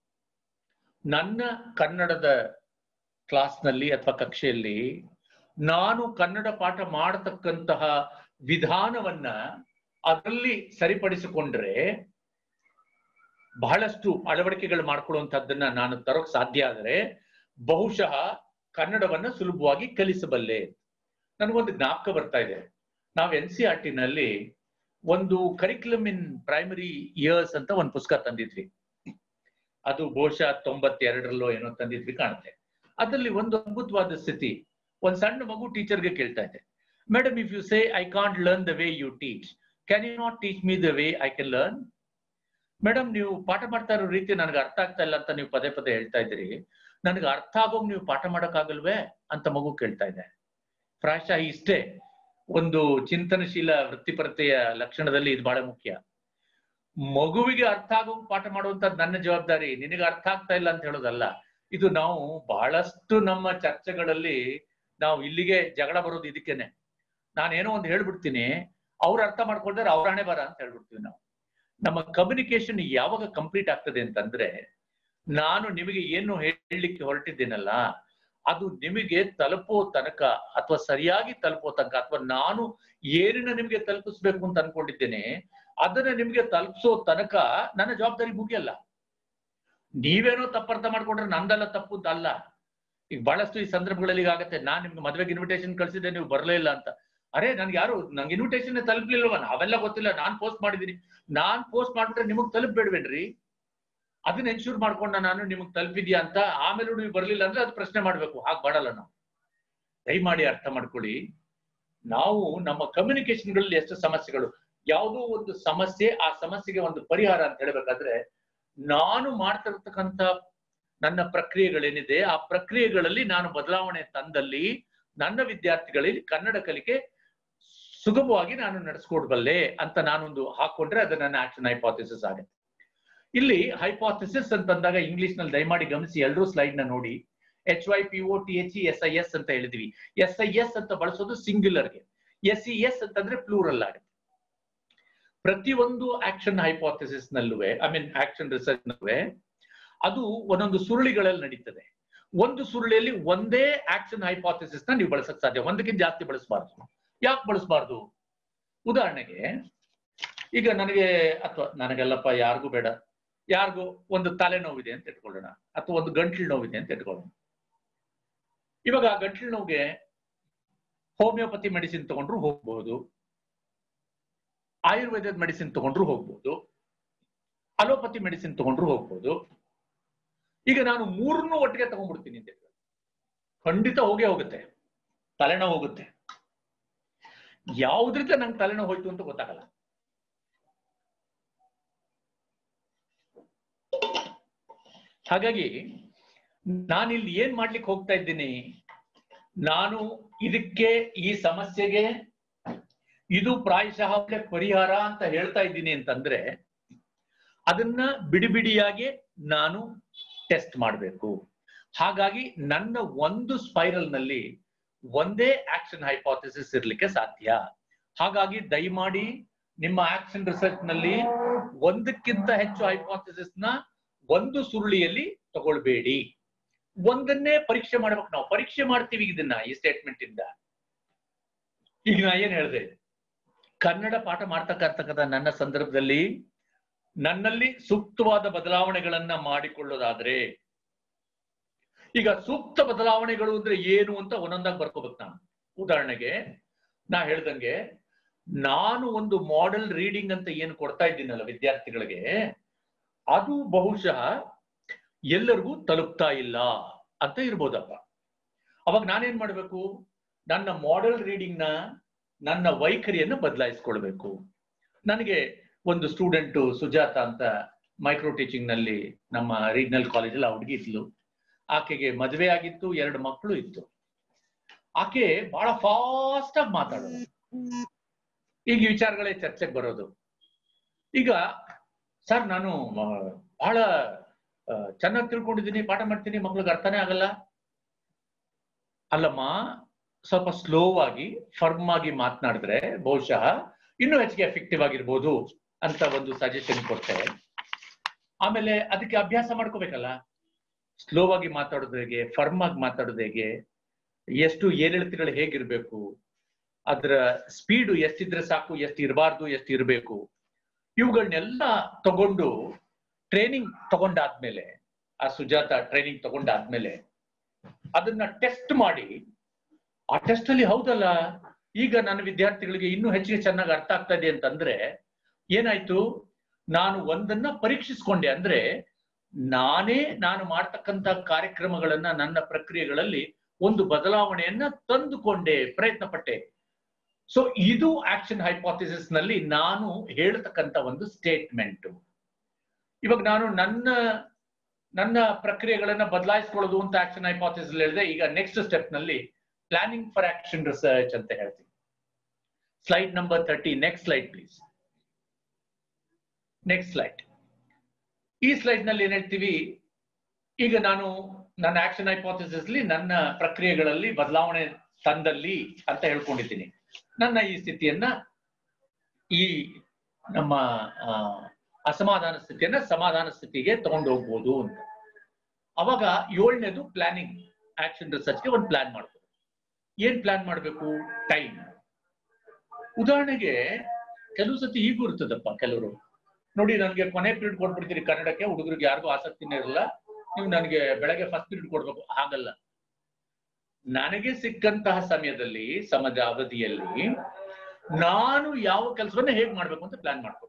ನನ್ನ ಕನ್ನಡದ ಕ್ಲಾಸ್ನಲ್ಲಿ ಅಥವಾ ಕಕ್ಷೆಯಲ್ಲಿ ನಾನು ಕನ್ನಡ ಪಾಠ ಮಾಡತಕ್ಕಂತಹ ವಿಧಾನವನ್ನ ಅದರಲ್ಲಿ ಸರಿಪಡಿಸಿಕೊಂಡ್ರೆ ಬಹಳಷ್ಟು ಅಳವಡಿಕೆಗಳು ಮಾಡ್ಕೊಳ್ಳುವಂತಹದ್ದನ್ನ ನಾನು ತರೋಕ್ ಸಾಧ್ಯ ಆದರೆ ಬಹುಶಃ ಕನ್ನಡವನ್ನ ಸುಲಭವಾಗಿ ಕಲಿಸಬಲ್ಲೆ ನನಗೊಂದು ಜ್ಞಾಪಕ ಬರ್ತಾ ಇದೆ ನಾವು ಎನ್ ಸಿ ಆರ್ ಟಿನಲ್ಲಿ ಒಂದು ಕರಿಕ್ಯುಲಮ್ ಇನ್ ಪ್ರೈಮರಿ ಇಯರ್ಸ್ ಅಂತ ಒಂದು ಪುಸ್ತಕ ತಂದಿದ್ವಿ ಅದು ಬಹುಶಃ ತೊಂಬತ್ತೆರಡರಲ್ಲೋ ಏನೋ ತಂದಿದ್ವಿ ಕಾಣುತ್ತೆ ಅದರಲ್ಲಿ ಒಂದು ಅದ್ಭುತವಾದ ಸ್ಥಿತಿ ಒಂದ್ ಸಣ್ಣ ಮಗು ಟೀಚರ್ಗೆ ಕೇಳ್ತಾ ಇದೆ madam if you say I can't learn the way you teach can you not teach me the way I can learn madam ನೀವು ಪಾಠ ಮಾಡ್ತಾ ಇರೋ ರೀತಿ ನನಗೆ ಅರ್ಥ ಆಗ್ತಾ ಇಲ್ಲ ಅಂತ ನೀವು ಪದೇ ಪದೇ ಹೇಳ್ತಾ ಇದ್ದೀರಿ ನನಗೆ ಅರ್ಥ ಆಗೋಗ್ ನೀವು ಪಾಠ ಮಾಡಕ್ಕಾಗಲ್ವೇ ಅಂತ ಮಗು ಕೇಳ್ತಾ ಇದೆ ಪ್ರಾಯಶಃ ಇಷ್ಟೇ ಒಂದು ಚಿಂತನಶೀಲ ವೃತ್ತಿಪರತೆಯ ಲಕ್ಷಣದಲ್ಲಿ ಇದು ಬಹಳ ಮುಖ್ಯ ಮಗುವಿಗೆ ಅರ್ಥ ಆಗೋ ಪಾಠ ಮಾಡುವಂತದ್ದು ನನ್ನ ಜವಾಬ್ದಾರಿ ನಿನಗೆ ಅರ್ಥ ಆಗ್ತಾ ಇಲ್ಲ ಅಂತ ಹೇಳೋದಲ್ಲ ಇದು ನಾವು ಬಹಳಷ್ಟು ನಮ್ಮ ಚರ್ಚೆಗಳಲ್ಲಿ ನಾವು ಇಲ್ಲಿಗೆ ಜಗಳ ಬರೋದು ಇದಕ್ಕೇನೆ ನಾನೇನೋ ಒಂದು ಹೇಳ್ಬಿಡ್ತೀನಿ ಅವ್ರು ಅರ್ಥ ಮಾಡ್ಕೊಳ್ತಾರೆ ಅವ್ರ ಹಣೆ ಬರ ಅಂತ ಹೇಳ್ಬಿಡ್ತೀವಿ ನಾವು ನಮ್ಮ ಕಮ್ಯುನಿಕೇಶನ್ ಯಾವಾಗ ಕಂಪ್ಲೀಟ್ ಆಗ್ತದೆ ಅಂತಂದ್ರೆ ನಾನು ನಿಮಗೆ ಏನು ಹೇಳಲಿಕ್ಕೆ ಹೊರಟಿದ್ದೀನಲ್ಲ ಅದು ನಿಮಗೆ ತಲುಪೋ ತನಕ ಅಥವಾ ಸರಿಯಾಗಿ ತಲುಪೋ ತನಕ ಅಥವಾ ನಾನು ಏನನ್ನ ನಿಮಗೆ ತಲುಪಿಸ್ಬೇಕು ಅಂತ ಅನ್ಕೊಂಡಿದ್ದೇನೆ ಅದನ್ನ ನಿಮ್ಗೆ ತಲುಪಿಸೋ ತನಕ ನನ್ನ ಜವಾಬ್ದಾರಿ ಮುಗಿಯಲ್ಲ ನೀವೇನೋ ತಪ್ಪರ್ಥ ಮಾಡ್ಕೊಂಡ್ರೆ ನಂದಲ್ಲ ತಪ್ಪು ಅಂತ ಅಲ್ಲ ಈಗ ಬಹಳಷ್ಟು ಈ ಸಂದರ್ಭಗಳಲ್ಲಿ ಆಗತ್ತೆ ನಾನ್ ನಿಮ್ಗೆ ಮದ್ವೆಗೆ ಇನ್ವಿಟೇಷನ್ ಕಳ್ಸಿದ್ದೆ ನೀವು ಬರಲೇ ಇಲ್ಲ ಅಂತ ಅರೆ ನನ್ಗೆ ಯಾರು ನಂಗೆ ಇನ್ವಿಟೇಷನ್ ತಲುಪ್ಲಿಲ್ವ ನಾವೆಲ್ಲ ಗೊತ್ತಿಲ್ಲ ನಾನ್ ಪೋಸ್ಟ್ ಮಾಡಿದೀನಿ ನಾನ್ ಪೋಸ್ಟ್ ಮಾಡ್ಬಿಟ್ರೆ ನಿಮಗ್ ತಲುಪಬೇಡ್ವೇನ್ರಿ ಅದನ್ನ ಎನ್ಶೂರ್ ಮಾಡ್ಕೊಂಡ ನಾನು ನಿಮಗ್ ತಲುಪಿದ್ಯಾ ಅಂತ ಆಮೇಲೆ ನೀವು ಬರ್ಲಿಲ್ಲ ಅಂದ್ರೆ ಅದು ಪ್ರಶ್ನೆ ಮಾಡ್ಬೇಕು ಹಾಗೆ ಮಾಡಲ್ಲ ನಾವು ದಯಮಾಡಿ ಅರ್ಥ ಮಾಡ್ಕೊಳ್ಳಿ ನಾವು ನಮ್ಮ ಕಮ್ಯುನಿಕೇಶನ್ಗಳಲ್ಲಿ ಎಷ್ಟು ಸಮಸ್ಯೆಗಳು ಯಾವುದೋ ಒಂದು ಸಮಸ್ಯೆ ಆ ಸಮಸ್ಯೆಗೆ ಒಂದು ಪರಿಹಾರ ಅಂತ ಹೇಳ್ಬೇಕಾದ್ರೆ ನಾನು ಮಾಡ್ತಿರ್ತಕ್ಕಂಥ ನನ್ನ ಪ್ರಕ್ರಿಯೆಗಳೇನಿದೆ ಆ ಪ್ರಕ್ರಿಯೆಗಳಲ್ಲಿ ನಾನು ಬದಲಾವಣೆ ತಂದಲ್ಲಿ ನನ್ನ ವಿದ್ಯಾರ್ಥಿಗಳಲ್ಲಿ ಕನ್ನಡ ಕಲಿಕೆ ಸುಗಮವಾಗಿ ನಾನು ನಡೆಸ್ಕೊಡ್ಬಲ್ಲೆ ಅಂತ ನಾನೊಂದು ಹಾಕೊಂಡ್ರೆ ಅದು ನನ್ನ ಆಕ್ಷನ್ ಹೈಪಾಥಿಸಿಸ್ ಆಗುತ್ತೆ ಇಲ್ಲಿ ಹೈಪಾಥಿಸಿಸ್ ಅಂತಂದಾಗ ಇಂಗ್ಲಿಷ್ ನಲ್ಲಿ ದಯಮಾಡಿ ಗಮನಿಸಿ ಎಲ್ಲರೂ ಸ್ಲೈಡ್ ನ ನೋಡಿ H Y P O T H S I S ಅಂತ ಹೇಳಿದ್ವಿ ಎಸ್ ಐ ಎಸ್ ಅಂತ ಬಳಸೋದು ಸಿಂಗ್ಯುಲರ್ಗೆ ಎಸ್ ಇ ಎಸ್ ಅಂತಂದ್ರೆ ಪ್ಲೂರಲ್ ಆಗುತ್ತೆ ಪ್ರತಿಯೊಂದು ಆಕ್ಷನ್ ಹೈಪಾಥಿಸಿಸ್ ನಲ್ಲೂ ಐ ಮೀನ್ ಆಕ್ಷನ್ ರಿಸರ್ಚ್ ನಲ್ಲೂ ಅದು ಒಂದೊಂದು ಸುರುಳಿಗಳಲ್ಲಿ ನಡೀತದೆ ಒಂದು ಸುರುಳಿಯಲ್ಲಿ ಒಂದೇ ಆಕ್ಷನ್ ಹೈಪಾಥಿಸಿಸ್ ನ ನೀವು ಬಳಸಕ್ ಸಾಧ್ಯ ಒಂದಕ್ಕಿಂತ ಜಾಸ್ತಿ ಬಳಸಬಾರ್ದು ಯಾಕೆ ಬಳಸಬಾರ್ದು ಉದಾಹರಣೆಗೆ ಈಗ ನನಗೆ ಅಥವಾ ನನಗೆಲ್ಲಪ್ಪ ಯಾರಿಗೂ ಬೇಡ ಯಾರಿಗೂ ಒಂದು ತಲೆನೋವಿದೆ ಅಂತ ಇಟ್ಕೊಳ್ಳೋಣ ಅಥವಾ ಒಂದು ಗಂಟ್ಲು ನೋವಿದೆ ಅಂತ ಇಟ್ಕೊಳ್ಳೋಣ ಇವಾಗ ಆ ಗಂಟ್ಲು ನೋವಿಗೆ ಹೋಮಿಯೋಪತಿ ಮೆಡಿಸಿನ್ ತಗೊಂಡ್ರು ಹೋಗ್ಬಹುದು ಆಯುರ್ವೇದದ ಮೆಡಿಸಿನ್ ತಗೊಂಡ್ರು ಹೋಗ್ಬೋದು ಅಲೋಪತಿ ಮೆಡಿಸಿನ್ ತಗೊಂಡ್ರು ಹೋಗ್ಬೋದು ಈಗ ನಾನು ಮೂರನ್ನು ಒಟ್ಟಿಗೆ ತಗೊಂಡ್ಬಿಡ್ತೀನಿ ಅಂತ ಇಟ್ಕೊಳ್ಳಿ. ಖಂಡಿತ ಹೋಗೇ ಹೋಗುತ್ತೆ ತಲೆನೋವು ಹೋಗುತ್ತೆ ಯಾವ್ದ್ರಿಂದ ನಂಗೆ ತಲೆನೋವು ಹೋಯ್ತು ಅಂತ ಗೊತ್ತಾಗಲ್ಲ ಹಾಗಾಗಿ ನಾನಿಲ್ಲಿ ಏನ್ ಮಾಡ್ಲಿಕ್ಕೆ ಹೋಗ್ತಾ ಇದ್ದೀನಿ ನಾನು ಇದಕ್ಕೆ ಈ ಸಮಸ್ಯೆಗೆ ಇದು ಪ್ರಾಯಶಃ ಒಳ್ಳೆ ಪರಿಹಾರ ಅಂತ ಹೇಳ್ತಾ ಇದ್ದೀನಿ ಅಂತಂದ್ರೆ ಅದನ್ನ ಬಿಡಿ ಬಿಡಿಯಾಗಿ ನಾನು ಟೆಸ್ಟ್ ಮಾಡಬೇಕು ಹಾಗಾಗಿ ನನ್ನ ಒಂದು ಸ್ಪೈರಲ್ ನಲ್ಲಿ ಒಂದೇ ಆಕ್ಷನ್ ಹೈಪಾಥಿಸಿಸ್ ಇರ್ಲಿಕ್ಕೆ ಸಾಧ್ಯ ಹಾಗಾಗಿ ದಯಮಾಡಿ ನಿಮ್ಮ ಆಕ್ಷನ್ ರಿಸರ್ಚ್ ನಲ್ಲಿ ಒಂದಕ್ಕಿಂತ ಹೆಚ್ಚು ಹೈಪಾಥಿಸಿಸ್ ನ ಒಂದು ಸುರುಳಿಯಲ್ಲಿ ತಗೊಳ್ಬೇಡಿ ಒಂದನ್ನೇ ಪರೀಕ್ಷೆ ಮಾಡ್ಬೇಕು ನಾವು ಪರೀಕ್ಷೆ ಮಾಡ್ತೀವಿ ಇದನ್ನ ಈ ಸ್ಟೇಟ್ಮೆಂಟ್ ಇಂದ ಈಗ ನಾ ಏನ್ ಹೇಳಿದೆ ಕನ್ನಡ ಪಾಠ ಮಾಡ್ತಕ್ಕಂತಕ್ಕಂಥ ನನ್ನ ಸಂದರ್ಭದಲ್ಲಿ ನನ್ನಲ್ಲಿ ಸೂಕ್ತವಾದ ಬದಲಾವಣೆಗಳನ್ನ ಮಾಡಿಕೊಳ್ಳೋದಾದ್ರೆ ಈಗ ಸೂಕ್ತ ಬದಲಾವಣೆಗಳು ಅಂದ್ರೆ ಏನು ಅಂತ ಒಂದೊಂದಾಗಿ ಬರ್ಕೋಬೇಕು ನಾನು ಉದಾಹರಣೆಗೆ ನಾ ಹೇಳ್ದಂಗೆ ನಾನು ಒಂದು ಮಾಡೆಲ್ ರೀಡಿಂಗ್ ಅಂತ ಏನು ಕೊಡ್ತಾ ಇದ್ದೀನಲ್ಲ ವಿದ್ಯಾರ್ಥಿಗಳಿಗೆ ಅದು ಬಹುಶಃ ಎಲ್ಲರಿಗೂ ತಲುಪ್ತಾ ಇಲ್ಲ ಅಂತ ಇರ್ಬೋದಪ್ಪ ಅವಾಗ ನಾನೇನ್ ಮಾಡ್ಬೇಕು ನನ್ನ ಮಾಡೆಲ್ ರೀಡಿಂಗ್ ನ ನನ್ನ ವೈಖರಿಯನ್ನು ಬದಲಾಯಿಸ್ಕೊಳ್ಬೇಕು ನನಗೆ ಒಂದು ಸ್ಟೂಡೆಂಟ್ ಸುಜಾತ ಅಂತ ಮೈಕ್ರೋ ಟೀಚಿಂಗ್ ನಲ್ಲಿ ನಮ್ಮ ರೀಜನಲ್ ಕಾಲೇಜಲ್ಲಿ ಹುಡುಗಿ ಇದ್ಲು ಆಕೆಗೆ ಮದುವೆ ಆಗಿತ್ತು ಎರಡು ಮಕ್ಕಳು ಇತ್ತು ಆಕೆ ಬಹಳ ಫಾಸ್ಟ್ ಆಗಿ ಮಾತಾಡೋದು ಈಗ ಈ ವಿಚಾರಗಳೇ ಚರ್ಚೆಗೆ ಬರೋದು ಈಗ ಸರ್ ನಾನು ಆ, ಬಹಳ ಚೆನ್ನಾಗಿ ತಿಳ್ಕೊಂಡಿದ್ದೀನಿ ಪಾಠ ಮಾಡ್ತೀನಿ ಮಕ್ಳಿಗೆ ಅರ್ಥನೇ ಆಗಲ್ಲ ಅಲ್ಲಮ್ಮ ಸ್ವಲ್ಪ ಸ್ಲೋ ಆಗಿ ಫರ್ಮ್ ಆಗಿ ಮಾತನಾಡಿದ್ರೆ ಬಹುಶಃ ಇನ್ನೂ ಹೆಚ್ಚಿಗೆ ಎಫೆಕ್ಟಿವ್ ಆಗಿರ್ಬೋದು ಅಂತ ಒಂದು ಸಜೆಷನ್ ಕೊಟ್ಟೆ ಆಮೇಲೆ ಅದಕ್ಕೆ ಅಭ್ಯಾಸ ಮಾಡ್ಕೋಬೇಕಲ್ಲ ಸ್ಲೋ ಆಗಿ ಮಾತಾಡೋದು ಹೇಗೆ ಫರ್ಮ್ ಆಗಿ ಮಾತಾಡೋದು ಹೇಗೆ ಎಷ್ಟು ಏರಿಳಿತಗಳು ಹೇಗಿರ್ಬೇಕು ಅದರ ಸ್ಪೀಡು ಎಷ್ಟಿದ್ರೆ ಸಾಕು ಎಷ್ಟು ಇರಬಾರ್ದು ಎಷ್ಟು ಇರಬೇಕು ಇವುಗಳನ್ನೆಲ್ಲ ತಗೊಂಡು ಟ್ರೈನಿಂಗ್ ತಗೊಂಡಾದ್ಮೇಲೆ ಆ ಸುಜಾತ ಟ್ರೈನಿಂಗ್ ತಗೊಂಡಾದ್ಮೇಲೆ ಅದನ್ನ ಟೆಸ್ಟ್ ಮಾಡಿ ಆ ಟೆಸ್ಟ್ ಅಲ್ಲಿ ಹೌದಲ್ಲ ಈಗ ನನ್ನ ವಿದ್ಯಾರ್ಥಿಗಳಿಗೆ ಇನ್ನೂ ಹೆಚ್ಚಿಗೆ ಚೆನ್ನಾಗಿ ಅರ್ಥ ಆಗ್ತಾ ಇದೆ ಅಂತಂದ್ರೆ ಏನಾಯ್ತು ನಾನು ಒಂದನ್ನ ಪರೀಕ್ಷಿಸ್ಕೊಂಡೆ ಅಂದ್ರೆ ನಾನೇ ನಾನು ಮಾಡ್ತಕ್ಕಂತ ಕಾರ್ಯಕ್ರಮಗಳನ್ನ ನನ್ನ ಪ್ರಕ್ರಿಯೆಗಳಲ್ಲಿ ಒಂದು ಬದಲಾವಣೆಯನ್ನ ತಂದುಕೊಂಡೆ ಪ್ರಯತ್ನ ಪಟ್ಟೆ ಸೊ ಇದು ಆಕ್ಷನ್ ಹೈಪಾಥಿಸಿಸ್ ನಲ್ಲಿ ನಾನು ಹೇಳ್ತಕ್ಕಂತ ಒಂದು ಸ್ಟೇಟ್ಮೆಂಟ್ ಇವಾಗ ನಾನು ನನ್ನ ನನ್ನ ಪ್ರಕ್ರಿಯೆಗಳನ್ನ ಬದಲಾಯಿಸ್ಕೊಳ್ಳೋದು ಅಂತ ಆಕ್ಷನ್ ಹೈಪಾಥಿಸಿಸ್ ಹೇಳಿದೆ ಈಗ ನೆಕ್ಸ್ಟ್ ಸ್ಟೆಪ್ ನಲ್ಲಿ ಪ್ಲಾನಿಂಗ್ ಫಾರ್ ಆಕ್ಷನ್ ರಿಸರ್ಚ್ ಅಂತ ಹೇಳ್ತೀನಿ slide number thirty next slide please next slide ಈ ಸ್ಲೈಡ್ ನಲ್ಲಿ ಏನ್ ಹೇಳ್ತೀವಿ ಈಗ ನಾನು ನನ್ನ ಆಕ್ಷನ್ ಹೈಪಾಥಿಸಿಸ್ ನನ್ನ ಪ್ರಕ್ರಿಯೆಗಳಲ್ಲಿ ಬದಲಾವಣೆ ತಂದಲ್ಲಿ ಅಂತ ಹೇಳ್ಕೊಂಡಿದ್ದೀನಿ ನನ್ನ ಈ ಸ್ಥಿತಿಯನ್ನ ಈ ನಮ್ಮ ಆ, ಅಸಮಾಧಾನ ಸ್ಥಿತಿಯನ್ನ ಸಮಾಧಾನ ಸ್ಥಿತಿಗೆ ತಗೊಂಡು ಹೋಗ್ಬೋದು ಅಂತ ಅವಾಗ ಏಳನೇದು ಪ್ಲಾನಿಂಗ್ ಆಕ್ಷನ್ ರಿಸರ್ಚ್ಗೆ ಒಂದು ಪ್ಲಾನ್ ಮಾಡ್ಬೋದು ಏನ್ ಪ್ಲಾನ್ ಮಾಡ್ಬೇಕು ಟೈಮ್ ಉದಾಹರಣೆಗೆ ಕೆಲವು ಸತಿ ಹೀಗೂ ಇರ್ತದಪ್ಪ ಕೆಲವರು ನೋಡಿ ನನಗೆ ಕೊನೆ ಪೀರಿಯಡ್ ಕೊಟ್ಬಿಡ್ತೀರಿ ಕನ್ನಡಕ್ಕೆ ಹುಡುಗರಿಗೆ ಯಾರಿಗೂ ಆಸಕ್ತಿನೇ ಇರಲ್ಲ ನೀವು ನನಗೆ ಬೆಳಗ್ಗೆ ಫಸ್ಟ್ ಪೀರಿಯಡ್ ಕೊಡ್ಬೇಕು ಹಾಗಲ್ಲ ನನಗೆ ಸಿಕ್ಕಂತಹ ಸಮಯದಲ್ಲಿ ಸಮಯದ ಅವಧಿಯಲ್ಲಿ ನಾನು ಯಾವ ಕೆಲಸವನ್ನ ಹೇಗ್ ಮಾಡ್ಬೇಕು ಅಂತ ಪ್ಲಾನ್ ಮಾಡ್ಬೇಕು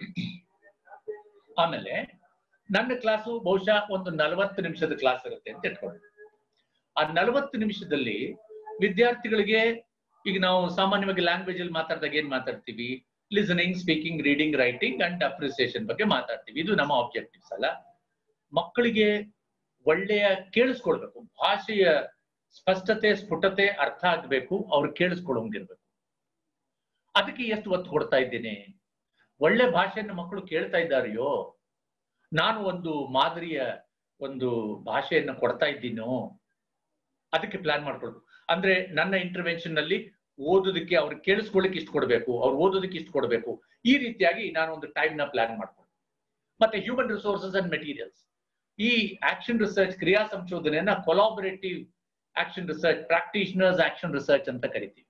ಆಮೇಲೆ ನನ್ನ ಕ್ಲಾಸು ಬಹುಶಃ ಒಂದು ನಲವತ್ತು ನಿಮಿಷದ ಕ್ಲಾಸ್ ಇರುತ್ತೆ ಅಂತ ಇಟ್ಕೊಳ್ಳಿ ಆ ನಲವತ್ತು ನಿಮಿಷದಲ್ಲಿ ವಿದ್ಯಾರ್ಥಿಗಳಿಗೆ ಈಗ ನಾವು ಸಾಮಾನ್ಯವಾಗಿ ಲ್ಯಾಂಗ್ವೇಜ್ ಅಲ್ಲಿ ಮಾತಾಡಿದಾಗ ಏನ್ ಮಾತಾಡ್ತೀವಿ listening speaking reading writing and appreciation ಬಗ್ಗೆ ಮಾತಾಡ್ತೀವಿ ಇದು ನಮ್ಮ ಆಬ್ಜೆಕ್ಟಿವ್ಸ್ ಅಲ್ಲ ಮಕ್ಕಳಿಗೆ ಒಳ್ಳೆಯ ಕೇಳಿಸ್ಕೊಳ್ಬೇಕು ಭಾಷೆಯ ಸ್ಪಷ್ಟತೆ ಸ್ಫುಟತೆ ಅರ್ಥ ಆಗ್ಬೇಕು ಅವ್ರು ಕೇಳಿಸ್ಕೊಳ್ಳೋಂಗಿರ್ಬೇಕು ಅದಕ್ಕೆ ಎಷ್ಟು ಒತ್ತು ಕೊಡ್ತಾ ಇದ್ದೇನೆ ಒಳ್ಳೆ ಭಾಷೆಯನ್ನು ಮಕ್ಕಳು ಕೇಳ್ತಾ ಇದ್ದಾರೆಯೋ ನಾನು ಒಂದು ಮಾದರಿಯ ಒಂದು ಭಾಷೆಯನ್ನು ಕೊಡ್ತಾ ಇದ್ದೀನೋ ಅದಕ್ಕೆ ಪ್ಲಾನ್ ಮಾಡ್ಕೊಳ್ಬೇಕು ಅಂದ್ರೆ ನನ್ನ ಇಂಟರ್ವೆನ್ಷನ್ ನಲ್ಲಿ ಓದೋದಕ್ಕೆ ಅವ್ರು ಕೇಳಿಸ್ಕೊಳ್ಳಿಕ್ಕೆ ಇಷ್ಟು ಕೊಡಬೇಕು ಅವ್ರು ಓದೋದಕ್ಕೆ ಇಷ್ಟು ಕೊಡಬೇಕು ಈ ರೀತಿಯಾಗಿ ನಾನು ಒಂದು ಟೈಮ್ ನ ಪ್ಲಾನ್ ಮಾಡ್ಕೊಂಡು ಮತ್ತೆ ಹ್ಯೂಮನ್ ರಿಸೋರ್ಸಸ್ ಅಂಡ್ ಮೆಟೀರಿಯಲ್ಸ್ ಈ ಆಕ್ಷನ್ ರಿಸರ್ಚ್ ಕ್ರಿಯಾ ಸಂಶೋಧನೆಯನ್ನ collaborative action research practitioners action research ಅಂತ ಕರಿತೀವಿ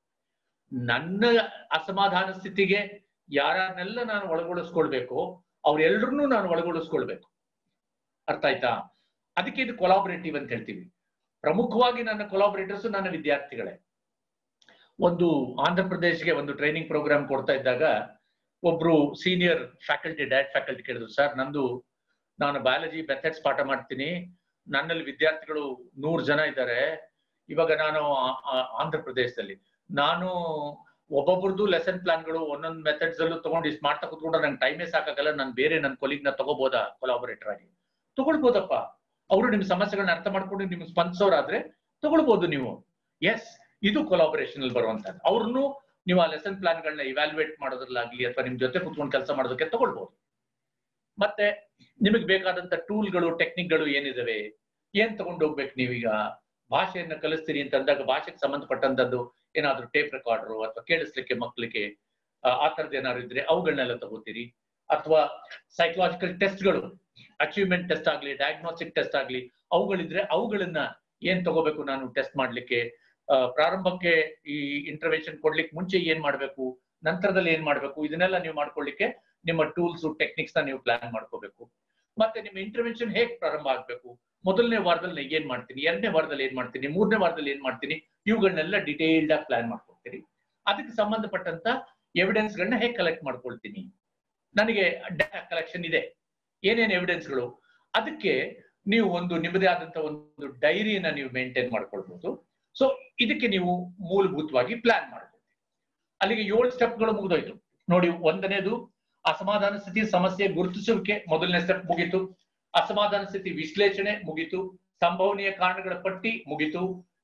ನನ್ನ ಅಸಮಾಧಾನ ಸ್ಥಿತಿಗೆ ಯಾರನ್ನೆಲ್ಲ ನಾನು ಒಳಗೊಳಿಸ್ಕೊಳ್ಬೇಕು ಅವ್ರೆಲ್ರನ್ನೂ ನಾನು ಒಳಗೊಳಿಸ್ಕೊಳ್ಬೇಕು ಅರ್ಥ ಆಯ್ತಾ ಅದಕ್ಕೆ ಇದು ಕೊಲಾಬರೇಟಿವ್ ಅಂತ ಹೇಳ್ತೀವಿ ಪ್ರಮುಖವಾಗಿ ನನ್ನ ಕೊಲಾಬರೇಟರ್ಸ್ ನನ್ನ ವಿದ್ಯಾರ್ಥಿಗಳೇ ಒಂದು ಆಂಧ್ರ ಪ್ರದೇಶ್ಗೆ ಒಂದು ಟ್ರೈನಿಂಗ್ ಪ್ರೋಗ್ರಾಮ್ ಕೊಡ್ತಾ ಇದ್ದಾಗ ಒಬ್ರು ಸೀನಿಯರ್ ಫ್ಯಾಕಲ್ಟಿ ಡೈರೆಕ್ಟ್ ಫ್ಯಾಕಲ್ಟಿ ಕೇಳಿದ್ರು ಸರ್ ನಂದು ನಾನು ಬಯಾಲಜಿ ಮೆಥಡ್ಸ್ ಪಾಠ ಮಾಡ್ತೀನಿ ನನ್ನಲ್ಲಿ ವಿದ್ಯಾರ್ಥಿಗಳು ನೂರು ಜನ ಇದ್ದಾರೆ ಇವಾಗ ನಾನು ಆ- ಆ- ಆಂಧ್ರ ಪ್ರದೇಶದಲ್ಲಿ ನಾನು ಒಬ್ಬೊಬ್ರದ್ದು ಲೆಸನ್ ಪ್ಲಾನ್ಗಳು ಒಂದೊಂದು ಮೆಥಡ್ಸ್ ಅಲ್ಲೂ ತಗೊಂಡು ಇಷ್ಟು ಮಾಡ್ತಾ ಕೂತ್ಕೊಂಡ್ರೆ ನಂಗೆ ಟೈಮೇ ಸಾಕಾಗಲ್ಲ ನಾನು ಬೇರೆ ನನ್ನ ಕೊಲೀಗ್ ನ ತಗೋಬೋದಾ ಕೊಲಾಬರೇಟರ್ ಆಗಿ ತಗೊಳ್ಬೋದಪ್ಪ ಅವರು ನಿಮ್ ಸಮಸ್ಯೆಗಳನ್ನ ಅರ್ಥ ಮಾಡ್ಕೊಂಡು ನಿಮ್ಗೆ ಸ್ಪಂದಿಸೋರಾದ್ರೆ ತಗೊಳ್ಬೋದು ನೀವು ಎಸ್ ಇದು ಕೊಲಾಬರೇಷನ್ ಅಲ್ಲಿ ಬರುವಂತದ್ದು ಅವ್ರನ್ನು ನೀವು ಆ ಲೆಸನ್ ಪ್ಲಾನ್ಗಳನ್ನ ಇವ್ಯಾಲ್ಯೂಯೇಟ್ ಮಾಡೋದ್ರಲ್ಲಾಗ್ಲಿ ಅಥವಾ ನಿಮ್ ಜೊತೆ ಕುತ್ಕೊಂಡು ಕೆಲಸ ಮಾಡೋದಕ್ಕೆ ತಗೊಳ್ಬಹುದು ಮತ್ತೆ ನಿಮಗೆ ಬೇಕಾದಂತ ಟೂಲ್ಗಳು ಟೆಕ್ನಿಕ್ಗಳು ಏನಿದಾವೆ ಏನ್ ತಗೊಂಡು ಹೋಗ್ಬೇಕು ನೀವೀಗ ಭಾಷೆಯನ್ನ ಕಲಿಸ್ತೀರಿ ಅಂತ ಅಂದಾಗ ಭಾಷೆಗೆ ಸಂಬಂಧಪಟ್ಟಂತದ್ದು ಏನಾದ್ರೂ ಟೇಪ್ ರೆಕಾರ್ಡರು ಅಥವಾ ಕೇಳಿಸ್ಲಿಕ್ಕೆ ಮಕ್ಕಳಿಗೆ ಆ, ಆ ತರದ್ದು ಏನಾದ್ರು ಇದ್ರೆ ಅವುಗಳನ್ನೆಲ್ಲ ತಗೋತೀರಿ ಅಥವಾ ಸೈಕಲಾಜಿಕಲ್ ಟೆಸ್ಟ್ಗಳು ಅಚೀವ್ಮೆಂಟ್ ಟೆಸ್ಟ್ ಆಗ್ಲಿ ಡಯಾಗ್ನೋಸ್ಟಿಕ್ ಟೆಸ್ಟ್ ಆಗ್ಲಿ ಅವುಗಳಿದ್ರೆ ಅವುಗಳನ್ನ ಏನ್ ತಗೋಬೇಕು ನಾನು ಟೆಸ್ಟ್ ಮಾಡ್ಲಿಕ್ಕೆ ಆ, ಪ್ರಾರಂಭಕ್ಕೆ ಈ ಇಂಟರ್ವೆನ್ಷನ್ ಕೊಡ್ಲಿಕ್ಕೆ ಮುಂಚೆ ಏನ್ ಮಾಡ್ಬೇಕು ನಂತರದಲ್ಲಿ ಏನ್ ಮಾಡ್ಬೇಕು ಇದನ್ನೆಲ್ಲ ನೀವು ಮಾಡ್ಕೊಳ್ಳಿಕ್ಕೆ ನಿಮ್ಮ ಟೂಲ್ಸ್ ಟೆಕ್ನಿಕ್ಸ್ ನ ನೀವು ಪ್ಲಾನ್ ಮಾಡ್ಕೋಬೇಕು ಮತ್ತೆ ನಿಮ್ಮ ಇಂಟರ್ವೆನ್ಷನ್ ಹೇಗ್ ಪ್ರಾರಂಭ ಆಗ್ಬೇಕು ಮೊದಲನೇ ವಾರದಲ್ಲಿ ನಾನು ಏನ್ ಮಾಡ್ತೀನಿ ಎರಡನೇ ವಾರದಲ್ಲಿ ಏನ್ ಮಾಡ್ತೀನಿ ಮೂರನೇ ವಾರದಲ್ಲಿ ಏನ್ ಮಾಡ್ತೀನಿ ಇವುಗಳನ್ನೆಲ್ಲ ಡಿಟೇಲ್ಡ್ ಆಗಿ ಪ್ಲಾನ್ ಮಾಡ್ಕೊಳ್ತೀರಿ ಅದಕ್ಕೆ ಸಂಬಂಧಪಟ್ಟಂತ ಎವಿಡೆನ್ಸ್ ಗಳನ್ನ ಹೇಗೆ ಕಲೆಕ್ಟ್ ಮಾಡ್ಕೊಳ್ತೀನಿ ನನಗೆ ಡಾಟಾ ಕಲೆಕ್ಷನ್ ಇದೆ ಏನೇನ್ ಎವಿಡೆನ್ಸ್ಗಳು ಅದಕ್ಕೆ ನೀವು ಒಂದು ನಿಮ್ಮದೇ ಆದಂತ ಒಂದು ಡೈರಿಯನ್ನ ನೀವು ಮೇಂಟೈನ್ ಮಾಡ್ಕೊಳ್ಬಹುದು ಸೊ ಇದಕ್ಕೆ ನೀವು ಮೂಲಭೂತವಾಗಿ ಪ್ಲಾನ್ ಮಾಡ್ಕೊಳ್ತೀವಿ ಅಲ್ಲಿಗೆ ಏಳು ಸ್ಟೆಪ್ಗಳು ಮುಗಿದೋಯ್ತು ನೋಡಿ ಒಂದನೇದು ಅಸಮಾಧಾನ ಸ್ಥಿತಿ ಸಮಸ್ಯೆ ಗುರುತಿಸುವಿಕೆ ಮೊದಲನೇ ಸ್ಟೆಪ್ ಮುಗೀತು ಅಸಮಾಧಾನ ಸ್ಥಿತಿ ವಿಶ್ಲೇಷಣೆ ಮುಗೀತು ಸಂಭವನೀಯ ಕಾರಣಗಳ ಪಟ್ಟಿ ಮುಗೀತು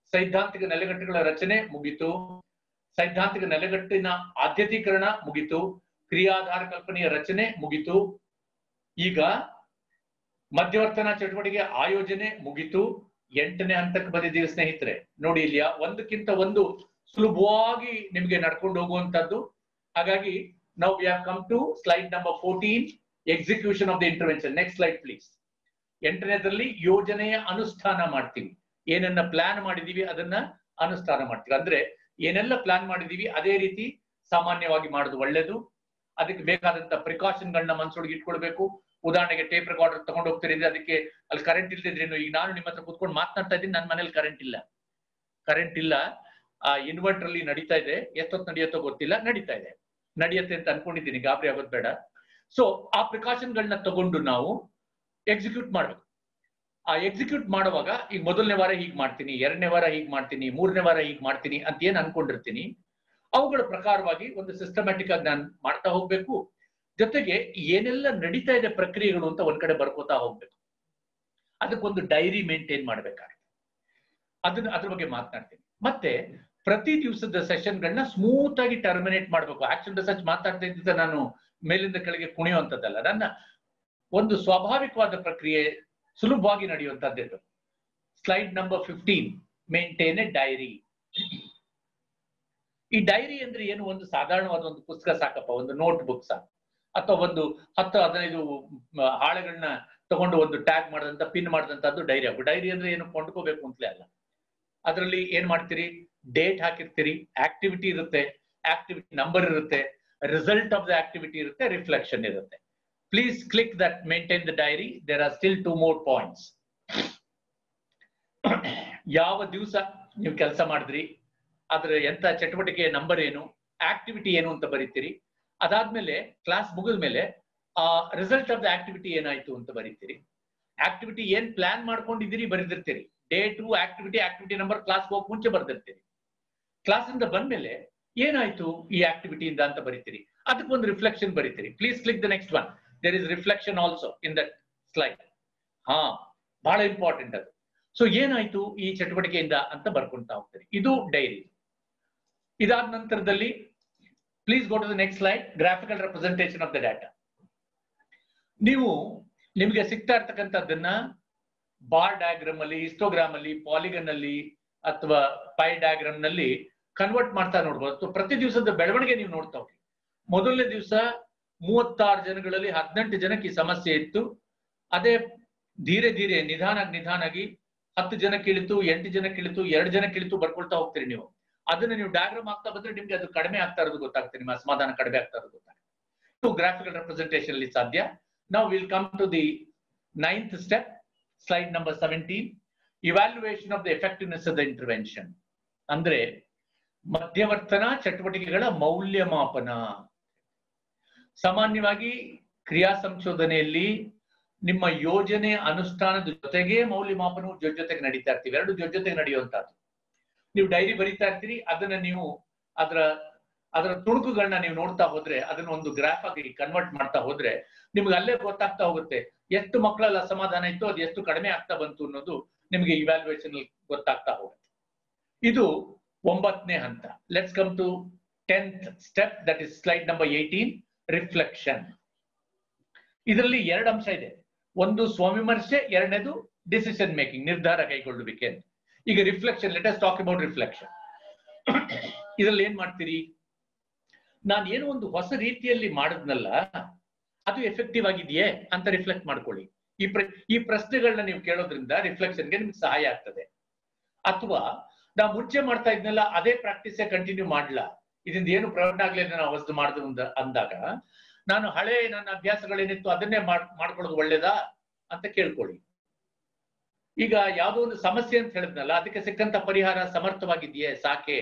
ಸೈದ್ಧಾಂತಿಕ ನೆಲೆಗಟ್ಟುಗಳ ರಚನೆ ಮುಗಿತು ಸೈದ್ಧಾಂತಿಕ ನೆಲೆಗಟ್ಟಿನ ಆದ್ಯತೀಕರಣ ಮುಗಿತು ಕ್ರಿಯಾಧಾರ ಕಲ್ಪನೆಯ ರಚನೆ ಮುಗಿತು ಈಗ ಮಧ್ಯವರ್ತನಾ ಚಟುವಟಿಕೆ ಆಯೋಜನೆ ಮುಗಿತು ಎಂಟನೇ ಹಂತಕ್ಕೆ ಬಂದಿದ್ದೀವಿ ಸ್ನೇಹಿತರೆ ನೋಡಿ ಇಲ್ಲಿಯ ಒಂದಕ್ಕಿಂತ ಒಂದು ಸುಲಭವಾಗಿ ನಿಮಗೆ ನಡ್ಕೊಂಡು ಹೋಗುವಂತದ್ದು ಹಾಗಾಗಿ ನಾವು we have come to slide number fourteen execution of the intervention next slide please ಎಂಟನೇದಲ್ಲಿ ಯೋಜನೆಯ ಅನುಷ್ಠಾನ ಮಾಡ್ತೀವಿ ಏನನ್ನ ಪ್ಲಾನ್ ಮಾಡಿದೀವಿ ಅದನ್ನ ಅನುಷ್ಠಾನ ಮಾಡ್ತೀವಿ ಅಂದ್ರೆ ಏನೆಲ್ಲ ಪ್ಲಾನ್ ಮಾಡಿದೀವಿ ಅದೇ ರೀತಿ ಸಾಮಾನ್ಯವಾಗಿ ಮಾಡೋದು ಒಳ್ಳೇದು ಅದಕ್ಕೆ ಬೇಕಾದಂತ ಪ್ರಿಕಾಷನ್ಗಳನ್ನ ಮನ್ಸೊಳಗೆ ಇಟ್ಕೊಳ್ಬೇಕು ಉದಾಹರಣೆಗೆ ಟೇಪ್ ರೆಕಾರ್ಡರ್ ತಗೊಂಡು ಹೋಗ್ತೀರಿ ಅದಕ್ಕೆ ಅಲ್ಲಿ ಕರೆಂಟ್ ಇಲ್ದಿದ್ರೇನು ಈಗ ನಾನು ನಿಮ್ಮ ಹತ್ರ ಕುತ್ಕೊಂಡು ಮಾತನಾಡ್ತಾ ಇದ್ದೀನಿ ನನ್ನ ಮನೇಲಿ ಕರೆಂಟ್ ಇಲ್ಲ ಕರೆಂಟ್ ಇಲ್ಲ ಆ ಇನ್ವರ್ಟರ್ ಅಲ್ಲಿ ನಡೀತಾ ಇದೆ ಎಷ್ಟೊತ್ತು ನಡೆಯುತ್ತೋ ಗೊತ್ತಿಲ್ಲ ನಡೀತಾ ಇದೆ ನಡೆಯುತ್ತೆ ಅಂತ ಅನ್ಕೊಂಡಿದ್ದೀನಿ ಗಾಬರಿ ಆಗೋದು ಬೇಡ ಸೊ ಆ ಪ್ರಿಕಾಷನ್ಗಳನ್ನ ತಗೊಂಡು ನಾವು ಎಕ್ಸಿಕ್ಯೂಟ್ ಮಾಡ್ಬೇಕು ಆ ಎಕ್ಸಿಕ್ಯೂಟ್ ಮಾಡುವಾಗ ಈಗ ಮೊದಲನೇ ವಾರ ಹೀಗ್ ಮಾಡ್ತೀನಿ ಎರಡನೇ ವಾರ ಹೀಗ್ ಮಾಡ್ತೀನಿ ಮೂರನೇ ವಾರ ಹೀಗ್ ಮಾಡ್ತೀನಿ ಅಂತ ಏನ್ ಅನ್ಕೊಂಡಿರ್ತೀನಿ ಅವುಗಳ ಪ್ರಕಾರವಾಗಿ ಒಂದು ಸಿಸ್ಟಮ್ಯಾಟಿಕ್ ಆಗಿ ನಾನು ಮಾಡ್ತಾ ಹೋಗ್ಬೇಕು ಜೊತೆಗೆ ಏನೆಲ್ಲ ನಡೀತಾ ಇದೆ ಪ್ರಕ್ರಿಯೆಗಳು ಅಂತ ಒಂದ್ ಕಡೆ ಬರ್ಕೋತಾ ಹೋಗ್ಬೇಕು ಅದಕ್ಕೊಂದು ಡೈರಿ ಮೇಂಟೈನ್ ಮಾಡ್ಬೇಕಾಗುತ್ತೆ ಅದನ್ನ ಅದ್ರ ಬಗ್ಗೆ ಮಾತನಾಡ್ತೀನಿ ಮತ್ತೆ ಪ್ರತಿ ದಿವಸದ ಸೆಷನ್ಗಳನ್ನ ಸ್ಮೂತ್ ಆಗಿ ಟರ್ಮಿನೇಟ್ ಮಾಡ್ಬೇಕು ಆಕ್ಷನ್ ರಿಸರ್ಚ್ ಮಾತಾಡ್ತಾ ಇದ್ದ ನಾನು ಮೇಲಿಂದ ಕೆಳಗೆ ಕುಣಿಯುವಂಥದ್ದಲ್ಲ ನನ್ನ ಒಂದು ಸ್ವಾಭಾವಿಕವಾದ ಪ್ರಕ್ರಿಯೆ ಸುಲಭವಾಗಿ ನಡೆಯುವಂತದ್ದು slide number fifteen maintain a diary ಈ ಡೈರಿ ಅಂದ್ರೆ ಏನು ಒಂದು ಸಾಧಾರಣವಾದ ಒಂದು ಪುಸ್ತಕ ಸಾಕಪ್ಪ ಒಂದು ನೋಟ್ ಬುಕ್ ಸಾಕು ಅಥವಾ ಒಂದು ಹತ್ತು ಹದಿನೈದು ಹಾಳೆಗಳನ್ನ ತಗೊಂಡು ಒಂದು ಟ್ಯಾಗ್ ಮಾಡಿದಂತ ಪಿನ್ ಮಾಡಿದಂತದ್ದು ಡೈರಿ ಆಗು ಡೈರಿ ಅಂದ್ರೆ ಏನು ಕೊಂಡ್ಕೋಬೇಕು ಅಂತಲೇ ಅಲ್ಲ ಅದರಲ್ಲಿ ಏನ್ ಮಾಡ್ತೀರಿ ಡೇಟ್ ಹಾಕಿರ್ತೀರಿ ಆಕ್ಟಿವಿಟಿ ಇರುತ್ತೆ ಆಕ್ಟಿವಿಟಿ ನಂಬರ್ ಇರುತ್ತೆ ರಿಸಲ್ಟ್ ಆಫ್ ದ ಆಕ್ಟಿವಿಟಿ ಇರುತ್ತೆ ರಿಫ್ಲೆಕ್ಷನ್ ಇರುತ್ತೆ please click that maintain the diary there are still two more points ಯಾವ ದಿವಸ ನೀವು ಕೆಲಸ ಮಾಡಿದ್ರಿ ಅದ್ರ ಎಂತ ಚಟುವಟಿಕೆ ನಂಬರ್ ಏನು ಆಕ್ಟಿವಿಟಿ ಏನು ಅಂತ ಬರೀತೀರಿ ಅದಾದ್ಮೇಲೆ ಕ್ಲಾಸ್ ಮುಗಿದ ಮೇಲೆ ಆ ರಿಸಲ್ಟ್ ಆಫ್ ದ ಆಕ್ಟಿವಿಟಿ ಏನಾಯ್ತು ಅಂತ ಬರೀತೀರಿ ಆಕ್ಟಿವಿಟಿ ಏನ್ ಪ್ಲಾನ್ ಮಾಡ್ಕೊಂಡಿದ್ದೀರಿ ಬರೆದಿರ್ತೀರಿ day two activity activity number class ಹೋಗಿ ಮುಂಚೆ ಬರ್ದಿರ್ತೀರಿ ಕ್ಲಾಸ್ ಇಂದ ಬಂದ್ಮೇಲೆ ಏನಾಯ್ತು ಈ ಆಕ್ಟಿವಿಟಿಯಿಂದ ಅಂತ ಬರೀತೀರಿ ಅದಕ್ಕೆ ಒಂದು ರಿಫ್ಲೆಕ್ಷನ್ ಬರೀತೀರಿ please click the next one there is reflection also in that slide ಹಾ ಬಹಳ ಇಂಪಾರ್ಟೆಂಟ್ ಅದು ಸೊ ಏನಾಯ್ತು ಈ ಚಟುವಟಿಕೆಯಿಂದ ಅಂತ ಬರ್ಕೊಂತಾ ಹೋಗ್ತೀರಿ ಇದು ಡೈರಿ ಇದಾದ ನಂತರದಲ್ಲಿ please go to the next slide graphical representation of the data ನೀವು ನಿಮ್ಗೆ ಸಿಗ್ತಾ ಇರ್ತಕ್ಕಂಥದ್ದನ್ನ ಬಾರ್ ಡಯಾಗ್ರಾಮ್ ಅಲ್ಲಿ ಹಿಸ್ಟೋಗ್ರಾಮ್ ಅಲ್ಲಿ ಪಾಲಿಗನ್ ಅಲ್ಲಿ ಅಥವಾ ಪೈ ಡಯಾಗ್ರಾಮ್ ನಲ್ಲಿ ಕನ್ವರ್ಟ್ ಮಾಡ್ತಾ ನೋಡ್ಬೋದು ಪ್ರತಿ ದಿವಸದ ಬೆಳವಣಿಗೆ ನೀವು ನೋಡ್ತಾ ಹೋಗಿ ಮೊದಲನೇ ದಿವಸ ಮೂವತ್ತಾರು ಜನಗಳಲ್ಲಿ ಹದಿನೆಂಟು ಜನಕ್ಕೆ ಈ ಸಮಸ್ಯೆ ಇತ್ತು ಅದೇ ಧೀರೆ ಧೀರೆ ನಿಧಾನ ನಿಧಾನಾಗಿ ಹತ್ತು ಜನಕ್ಕೆ ಇಳಿತು ಎಂಟು ಜನಕ್ಕೆ ಇಳಿತು ಎರಡು ಜನಕ್ಕೆ ಇಳಿತು ಬರ್ಕೊಳ್ತಾ ಹೋಗ್ತೀರಿ ನೀವು ಅದನ್ನ ನೀವು ಡಯಾಗ್ರಾಮ್ ಆಗ್ತಾ ಬಂದ್ರೆ ನಿಮ್ಗೆ ಅದು ಕಡಿಮೆ ಆಗ್ತಾ ಇರೋದು ಗೊತ್ತಾಗ್ತದೆ ನಿಮ್ಮ ಅಸಮಾಧಾನ ಕಡಿಮೆ ಆಗ್ತಾ ಇರೋದು ಗೊತ್ತಾಗ್ತದೆ ಗ್ರಾಫಿಕಲ್ ರೆಪ್ರೆಸೆಂಟೇಷನ್ ಅಲ್ಲಿ ಸಾಧ್ಯ ನಾವು will come to the ninth step slide number seventeen evaluation of the effectiveness of the intervention ಅಂದ್ರೆ ಮಧ್ಯವರ್ತನಾ ಚಟುವಟಿಕೆಗಳ ಮೌಲ್ಯಮಾಪನ ಸಾಮಾನ್ಯವಾಗಿ ಕ್ರಿಯಾ ಸಂಶೋಧನೆಯಲ್ಲಿ ನಿಮ್ಮ ಯೋಜನೆ ಅನುಷ್ಠಾನದ ಜೊತೆಗೆ ಮೌಲ್ಯಮಾಪನವು ಜೊತೆ ಜೊತೆಗೆ ನಡೀತಾ ಇರ್ತೀವಿ ಎರಡು ಜೊತೆ ಜೊತೆಗೆ ನಡೆಯುವಂತಹದ್ದು ನೀವು ಡೈರಿ ಬರೀತಾ ಇರ್ತೀರಿ ಅದನ್ನ ನೀವು ಅದರ ಅದರ ತುಣುಕುಗಳನ್ನ ನೀವು ನೋಡ್ತಾ ಹೋದ್ರೆ ಅದನ್ನ ಒಂದು ಗ್ರಾಫ್ ಆಗಿ ಕನ್ವರ್ಟ್ ಮಾಡ್ತಾ ಹೋದ್ರೆ ನಿಮ್ಗೆ ಅಲ್ಲೇ ಗೊತ್ತಾಗ್ತಾ ಹೋಗುತ್ತೆ ಎಷ್ಟು ಮಕ್ಕಳಲ್ಲಿ ಅಸಮಾಧಾನ ಇತ್ತು ಅದು ಎಷ್ಟು ಕಡಿಮೆ ಆಗ್ತಾ ಬಂತು ಅನ್ನೋದು ನಿಮಗೆ ಇವ್ಯಾಲ್ಯುಯೇಷನ್ ಗೊತ್ತಾಗ್ತಾ ಹೋಗುತ್ತೆ ಇದು ಒಂಬತ್ತನೇ ಹಂತ let's come to tenth step that is slide number eighteen reflection ಇದರಲ್ಲಿ ಎರಡು ಅಂಶ ಇದೆ ಒಂದು ಸ್ವವಿಮರ್ಶೆ ಎರಡನೇದು ಡಿಸಿಷನ್ ಮೇಕಿಂಗ್ ನಿರ್ಧಾರ ಕೈಗೊಳ್ಳುವಿಕೆ ಅಂತ ಈಗ reflection let us talk about reflection ಇದರಲ್ಲಿ ಏನ್ ಮಾಡ್ತೀರಿ ನಾನು ಏನೋ ಒಂದು ಹೊಸ ರೀತಿಯಲ್ಲಿ ಮಾಡಿದ್ನಲ್ಲ ಅದು ಎಫೆಕ್ಟಿವ್ ಆಗಿದೆಯೇ ಅಂತ ರಿಫ್ಲೆಕ್ಟ್ ಮಾಡ್ಕೊಳ್ಳಿ ಈ ಪ್ರ ಈ ಪ್ರಶ್ನೆಗಳನ್ನ ನೀವು ಕೇಳೋದ್ರಿಂದ ರಿಫ್ಲೆಕ್ಷನ್ಗೆ ನಿಮ್ಗೆ ಸಹಾಯ ಆಗ್ತದೆ ಅಥವಾ ನಾ ಮುಂಚೆ ಮಾಡ್ತಾ ಇದ್ನಲ್ಲ ಅದೇ ಪ್ರಾಕ್ಟೀಸೇ ಕಂಟಿನ್ಯೂ ಮಾಡ್ಲಾ ಇದರಿಂದ ಏನು ಪ್ರಯೋಜನ ಆಗ್ಲಿಲ್ಲ ನಾವು ಹೊಸದು ಮಾಡಿದ್ರು ಅಂದ- ಅಂದಾಗ ನಾನು ಹಳೆ ನನ್ನ ಅಭ್ಯಾಸಗಳೇನಿತ್ತು ಅದನ್ನೇ ಮಾಡ್ ಮಾಡ್ಕೊಳ್ಳೋದು ಒಳ್ಳೇದಾ ಅಂತ ಕೇಳ್ಕೊಳ್ಳಿ ಈಗ ಯಾವುದೋ ಒಂದು ಸಮಸ್ಯೆ ಅಂತ ಹೇಳಿದ್ನಲ್ಲ ಅದಕ್ಕೆ ಸಿಕ್ಕಂತ ಪರಿಹಾರ ಸಮರ್ಥವಾಗಿದೆಯೇ ಸಾಕೆ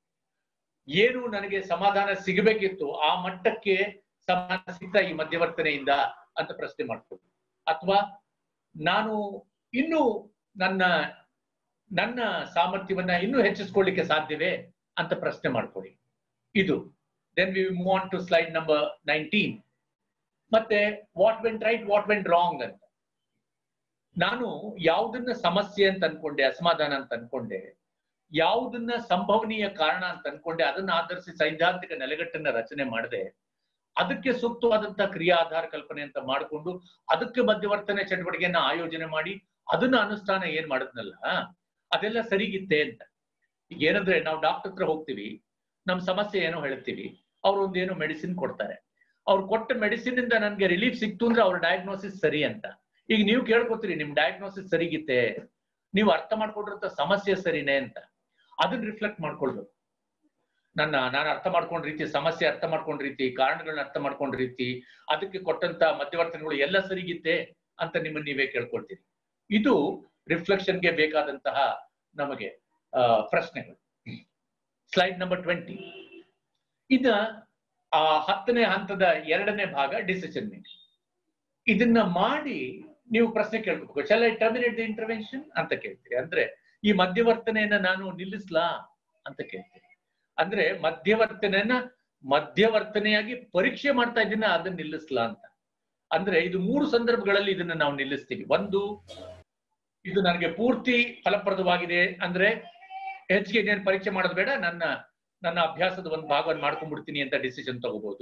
ಏನು ನನಗೆ ಸಮಾಧಾನ ಸಿಗಬೇಕಿತ್ತು ಆ ಮಟ್ಟಕ್ಕೆ ಸಮಾಧಾನ ಸಿಗ್ತಾ ಈ ಮಧ್ಯವರ್ತನೆಯಿಂದ ಅಂತ ಪ್ರಶ್ನೆ ಮಾಡ್ಕೊಳ್ಳಿ ಅಥವಾ ನಾನು ಇನ್ನೂ ನನ್ನ ನನ್ನ ಸಾಮರ್ಥ್ಯವನ್ನ ಇನ್ನೂ ಹೆಚ್ಚಿಸ್ಕೊಳ್ಳಿಕ್ಕೆ ಸಾಧ್ಯವೇ ಅಂತ ಪ್ರಶ್ನೆ ಮಾಡ್ಕೊಳ್ಳಿ ಇದು then we move on to slide number nineteen ಮತ್ತೆ what went right what went wrong ಅಂತ ನಾನು ಯಾವುದನ್ನ ಸಮಸ್ಯೆ ಅಂತ ಅನ್ಕೊಂಡೆ ಅಸಮಾಧಾನ ಅಂತ ಅನ್ಕೊಂಡೆ ಯಾವುದನ್ನ ಸಂಭವನೀಯ ಕಾರಣ ಅಂತ ಅನ್ಕೊಂಡೆ ಅದನ್ನ ಆಧರಿಸಿ ಸೈದ್ಧಾಂತಿಕ ನೆಲೆಗಟ್ಟನ್ನ ರಚನೆ ಮಾಡದೆ ಅದಕ್ಕೆ ಸೂಕ್ತವಾದಂತಹ ಕ್ರಿಯಾ ಆಧಾರ ಕಲ್ಪನೆ ಅಂತ ಮಾಡಿಕೊಂಡು ಅದಕ್ಕೆ ಮಧ್ಯವರ್ತನೆ ಚಟುವಟಿಕೆಯನ್ನ ಆಯೋಜನೆ ಮಾಡಿ ಅದನ್ನ ಅನುಷ್ಠಾನ ಏನ್ ಮಾಡಿದ್ನಲ್ಲ ಅದೆಲ್ಲ ಸರಿಗಿತ್ತೆ ಅಂತ ಈಗ ಏನಂದ್ರೆ ನಾವು ಡಾಕ್ಟರ್ ಹತ್ರ ಹೋಗ್ತೀವಿ ನಮ್ ಸಮಸ್ಯೆ ಏನೋ ಹೇಳ್ತೀವಿ ಅವ್ರು ಒಂದೇನೋ ಮೆಡಿಸಿನ್ ಕೊಡ್ತಾರೆ ಅವ್ರು ಕೊಟ್ಟ ಮೆಡಿಸಿನ್ ಇಂದ ನನ್ಗೆ ರಿಲೀಫ್ ಸಿಕ್ತು ಅಂದ್ರೆ ಅವ್ರ ಡಯಾಗ್ನೋಸಿಸ್ ಸರಿ ಅಂತ ಈಗ ನೀವು ಕೇಳ್ಕೊತೀರಿ ನಿಮ್ ಡಯಾಗ್ನೋಸಿಸ್ ಸರಿಗಿತ್ತೆ ನೀವು ಅರ್ಥ ಮಾಡ್ಕೊಂಡಿರಂತ ಸಮಸ್ಯೆ ಸರಿನೇ ಅಂತ ಅದನ್ನ ರಿಫ್ಲೆಕ್ಟ್ ಮಾಡ್ಕೊಳ್ಬೇಕು ನನ್ನ ನಾನು ಅರ್ಥ ಮಾಡ್ಕೊಂಡ ರೀತಿ ಸಮಸ್ಯೆ ಅರ್ಥ ಮಾಡ್ಕೊಂಡ ರೀತಿ ಕಾರಣಗಳನ್ನ ಅರ್ಥ ಮಾಡ್ಕೊಂಡ ರೀತಿ ಅದಕ್ಕೆ ಕೊಟ್ಟಂತ ಮಧ್ಯವರ್ತನೆಗಳು ಎಲ್ಲ ಸರಿಗಿತ್ತೆ ಅಂತ ನಿಮ್ಮನ್ನ ನೀವೇ ಕೇಳ್ಕೊಳ್ತೀರಿ ಇದು ರಿಫ್ಲೆಕ್ಷನ್ಗೆ ಬೇಕಾದಂತಹ ನಮಗೆ ಆ, ಪ್ರಶ್ನೆಗಳು ಸ್ಲೈಡ್ ನಂಬರ್ ಟ್ವೆಂಟಿ ಇದ ಆ ಹತ್ತನೇ ಹಂತದ ಎರಡನೇ ಭಾಗ ಡಿಸಿಷನ್ ಮೇಕಿಂಗ್ ಇದನ್ನ ಮಾಡಿ ನೀವು ಪ್ರಶ್ನೆ ಕೇಳ್ಬೇಕು shall I terminate the intervention ಅಂತ ಕೇಳ್ತೀರಿ ಅಂದ್ರೆ ಈ ಮಧ್ಯವರ್ತನೆಯನ್ನ ನಾನು ನಿಲ್ಲಿಸ್ಲಾ ಅಂತ ಕೇಳ್ತೀರಿ ಅಂದ್ರೆ ಮಧ್ಯವರ್ತನೆಯನ್ನ ಮಧ್ಯವರ್ತನೆಯಾಗಿ ಪರೀಕ್ಷೆ ಮಾಡ್ತಾ ಇದ್ದೀನ ಅದನ್ನ ನಿಲ್ಲಿಸ್ಲಾ ಅಂತ ಅಂದ್ರೆ ಇದು ಮೂರು ಸಂದರ್ಭಗಳಲ್ಲಿ ಇದನ್ನ ನಾವು ನಿಲ್ಲಿಸ್ತೀವಿ ಒಂದು ಇದು ನನಗೆ ಪೂರ್ತಿ ಫಲಪ್ರದವಾಗಿದೆ ಅಂದ್ರೆ ಹೆಚ್ಚಿಗೆ ಇನ್ನೇನು ಪರೀಕ್ಷೆ ಮಾಡೋದು ಬೇಡ ನನ್ನ ನನ್ನ ಅಭ್ಯಾಸದ ಒಂದು ಭಾಗವನ್ನು ಮಾಡ್ಕೊಂಡ್ಬಿಡ್ತೀನಿ ಅಂತ ಡಿಸಿಷನ್ ತಗೋಬಹುದು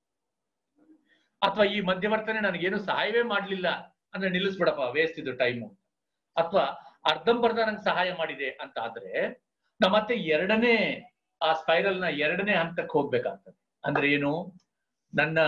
ಅಥವಾ ಈ ಮಧ್ಯವರ್ತನೆ ನನಗೇನು ಸಹಾಯವೇ ಮಾಡ್ಲಿಲ್ಲ ಅಂದ್ರೆ ನಿಲ್ಲಿಸ್ಬಿಡಪ್ಪ ವೇಸ್ಟ್ ಇದು ಟೈಮು ಅಥವಾ ಅರ್ಧಂಬರ್ಧ ನಂಗೆ ಸಹಾಯ ಮಾಡಿದೆ ಅಂತ ಆದ್ರೆ ನಾ ಮತ್ತೆ ಎರಡನೇ ಆ ಸ್ಪೈರಲ್ ನ ಎರಡನೇ ಹಂತಕ್ಕೆ ಹೋಗ್ಬೇಕಾಗ್ತದೆ ಅಂದ್ರೆ ಏನು ನನ್ನ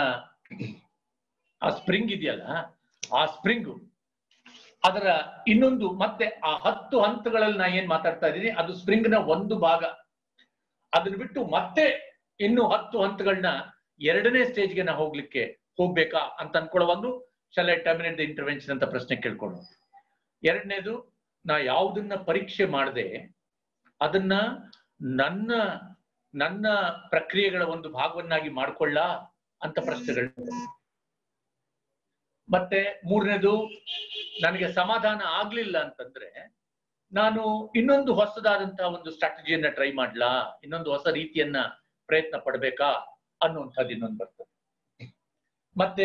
ಆ ಸ್ಪ್ರಿಂಗ್ ಇದೆಯಲ್ಲ ಆ ಸ್ಪ್ರಿಂಗು ಅದರ ಇನ್ನೊಂದು ಮತ್ತೆ ಆ ಹತ್ತು ಹಂತಗಳಲ್ಲಿ ನಾ ಏನ್ ಮಾತಾಡ್ತಾ ಇದ್ದೀನಿ ಅದು ಸ್ಪ್ರಿಂಗ್ ನ ಒಂದು ಭಾಗ ಅದನ್ನ ಬಿಟ್ಟು ಮತ್ತೆ ಇನ್ನು ಹತ್ತು ಹಂತಗಳನ್ನ ಎರಡನೇ ಸ್ಟೇಜ್ಗೆ ನಾ ಹೋಗ್ಲಿಕ್ಕೆ ಹೋಗ್ಬೇಕಾ ಅಂತ ಅನ್ಕೊಳ್ಳೋವಾಗ shall I terminate the intervention ಅಂತ ಪ್ರಶ್ನೆ ಕೇಳ್ಕೊಂಡು ಎರಡನೇದು ನಾ ಯಾವುದನ್ನ ಪರೀಕ್ಷೆ ಮಾಡದೆ ಅದನ್ನ ನನ್ನ ನನ್ನ ಪ್ರಕ್ರಿಯೆಗಳ ಒಂದು ಭಾಗವನ್ನಾಗಿ ಮಾಡ್ಕೊಳ್ಳ ಅಂತ ಪ್ರಶ್ನೆಗಳು ಮತ್ತೆ ಮೂರನೇದು ನನಗೆ ಸಮಾಧಾನ ಆಗ್ಲಿಲ್ಲ ಅಂತಂದ್ರೆ ನಾನು ಇನ್ನೊಂದು ಹೊಸದಾದಂತಹ ಒಂದು ಸ್ಟ್ರಾಟಜಿಯನ್ನ ಟ್ರೈ ಮಾಡ್ಲಾ ಇನ್ನೊಂದು ಹೊಸ ರೀತಿಯನ್ನ ಪ್ರಯತ್ನ ಪಡ್ಬೇಕಾ ಅನ್ನುವಂಥದ್ದು ಇನ್ನೊಂದು ಬರ್ತದೆ ಮತ್ತೆ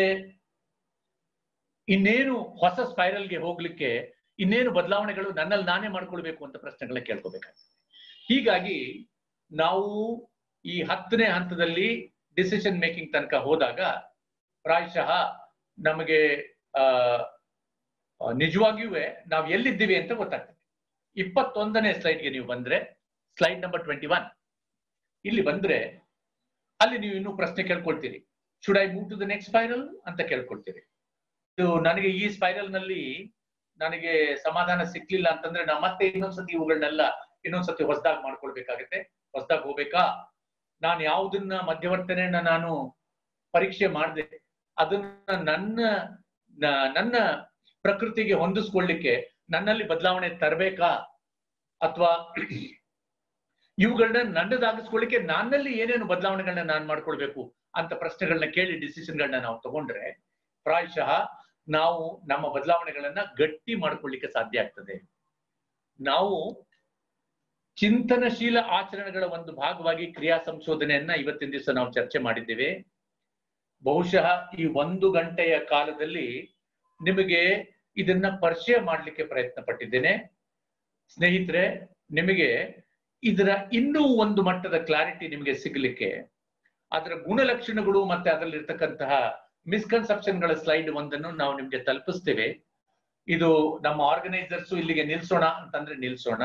ಇನ್ನೇನು ಹೊಸ ಸ್ಪೈರಲ್ಗೆ ಹೋಗ್ಲಿಕ್ಕೆ ಇನ್ನೇನು ಬದಲಾವಣೆಗಳು ನನ್ನಲ್ಲಿ ನಾನೇ ಮಾಡ್ಕೊಳ್ಬೇಕು ಅಂತ ಪ್ರಶ್ನೆಗಳನ್ನ ಕೇಳ್ಕೋಬೇಕಾಗ್ತದೆ ಹೀಗಾಗಿ ನಾವು ಈ ಹತ್ತನೇ ಹಂತದಲ್ಲಿ ಡಿಸಿಷನ್ ಮೇಕಿಂಗ್ ತನಕ ಹೋದಾಗ ಪ್ರಾಯಶಃ ನಮಗೆ ಆ ಆ, ನಿಜವಾಗಿಯೂ ನಾವು ಎಲ್ಲಿದ್ದೀವಿ ಅಂತ ಗೊತ್ತಾಗ್ತದೆ ಇಪ್ಪತ್ತೊಂದನೇ ಸ್ಲೈಡ್ಗೆ ನೀವು ಬಂದ್ರೆ ಸ್ಲೈಡ್ ನಂಬರ್ ಟ್ವೆಂಟಿ ಒನ್ ಇಲ್ಲಿ ಬಂದ್ರೆ ಅಲ್ಲಿ ನೀವು ಇನ್ನೂ ಪ್ರಶ್ನೆ ಕೇಳ್ಕೊಳ್ತೀರಿ should I move to the next spiral ಅಂತ ಕೇಳ್ಕೊಳ್ತೀರಿ ಇದು ನನಗೆ ಈ ಸ್ಪೈರಲ್ ನಲ್ಲಿ ನನಗೆ ಸಮಾಧಾನ ಸಿಕ್ಲಿಲ್ಲ ಅಂತಂದ್ರೆ ನಾ ಮತ್ತೆ ಇನ್ನೊಂದ್ಸತಿ ಇವುಗಳನ್ನೆಲ್ಲ ಇನ್ನೊಂದ್ಸತಿ ಹೊಸದಾಗಿ ಮಾಡ್ಕೊಳ್ಬೇಕಾಗತ್ತೆ ಹೊಸದಾಗಿ ಹೋಗ್ಬೇಕಾ ನಾನು ಯಾವುದನ್ನ ಮಧ್ಯವರ್ತನೆಯನ್ನ ನಾನು ಪರೀಕ್ಷೆ ಮಾಡಿದೆ ಅದನ್ನ ನನ್ನ ನ- ನನ್ನ ಪ್ರಕೃತಿಗೆ ಹೊಂದಿಸ್ಕೊಳ್ಳಿಕ್ಕೆ ನನ್ನಲ್ಲಿ ಬದಲಾವಣೆ ತರಬೇಕಾ ಅಥವಾ ಇವುಗಳನ್ನ ನನ್ನದಾಗಿಸ್ಕೊಳ್ಳಿಕ್ಕೆ ನನ್ನಲ್ಲಿ ಏನೇನು ಬದಲಾವಣೆಗಳನ್ನ ನಾನು ಮಾಡ್ಕೊಳ್ಬೇಕು ಅಂತ ಪ್ರಶ್ನೆಗಳನ್ನ ಕೇಳಿ ಡಿಸಿಷನ್ಗಳನ್ನ ನಾವು ತಗೊಂಡ್ರೆ ಪ್ರಾಯಶಃ ನಾವು ನಮ್ಮ ಬದಲಾವಣೆಗಳನ್ನ ಗಟ್ಟಿ ಮಾಡ್ಕೊಳ್ಳಿಕ್ಕೆ ಸಾಧ್ಯ ಆಗ್ತದೆ ನಾವು ಚಿಂತನಶೀಲ ಆಚರಣೆಗಳ ಒಂದು ಭಾಗವಾಗಿ ಕ್ರಿಯಾ ಸಂಶೋಧನೆಯನ್ನ ಇವತ್ತಿನ ದಿವಸ ನಾವು ಚರ್ಚೆ ಮಾಡಿದ್ದೇವೆ ಬಹುಶಃ ಈ ಒಂದು ಗಂಟೆಯ ಕಾಲದಲ್ಲಿ ನಿಮಗೆ ಇದನ್ನ ಪರಿಚಯ ಮಾಡಲಿಕ್ಕೆ ಪ್ರಯತ್ನ ಪಟ್ಟಿದ್ದೇನೆ ಸ್ನೇಹಿತರೆ ನಿಮಗೆ ಇದರ ಇನ್ನೂ ಒಂದು ಮಟ್ಟದ ಕ್ಲಾರಿಟಿ ನಿಮಗೆ ಸಿಗಲಿಕ್ಕೆ ಅದರ ಗುಣಲಕ್ಷಣಗಳು ಮತ್ತೆ ಅದರಲ್ಲಿರ್ತಕ್ಕಂತಹ ಮಿಸ್ಕನ್ಸೆಪ್ಷನ್ಗಳ ಸ್ಲೈಡ್ ಒಂದನ್ನು ನಾವು ನಿಮ್ಗೆ ತಲುಪಿಸ್ತೇವೆ ಇದು ನಮ್ಮ ಆರ್ಗನೈಸರ್ಸ್ ಇಲ್ಲಿಗೆ ನಿಲ್ಸೋಣ ಅಂತಂದ್ರೆ ನಿಲ್ಸೋಣ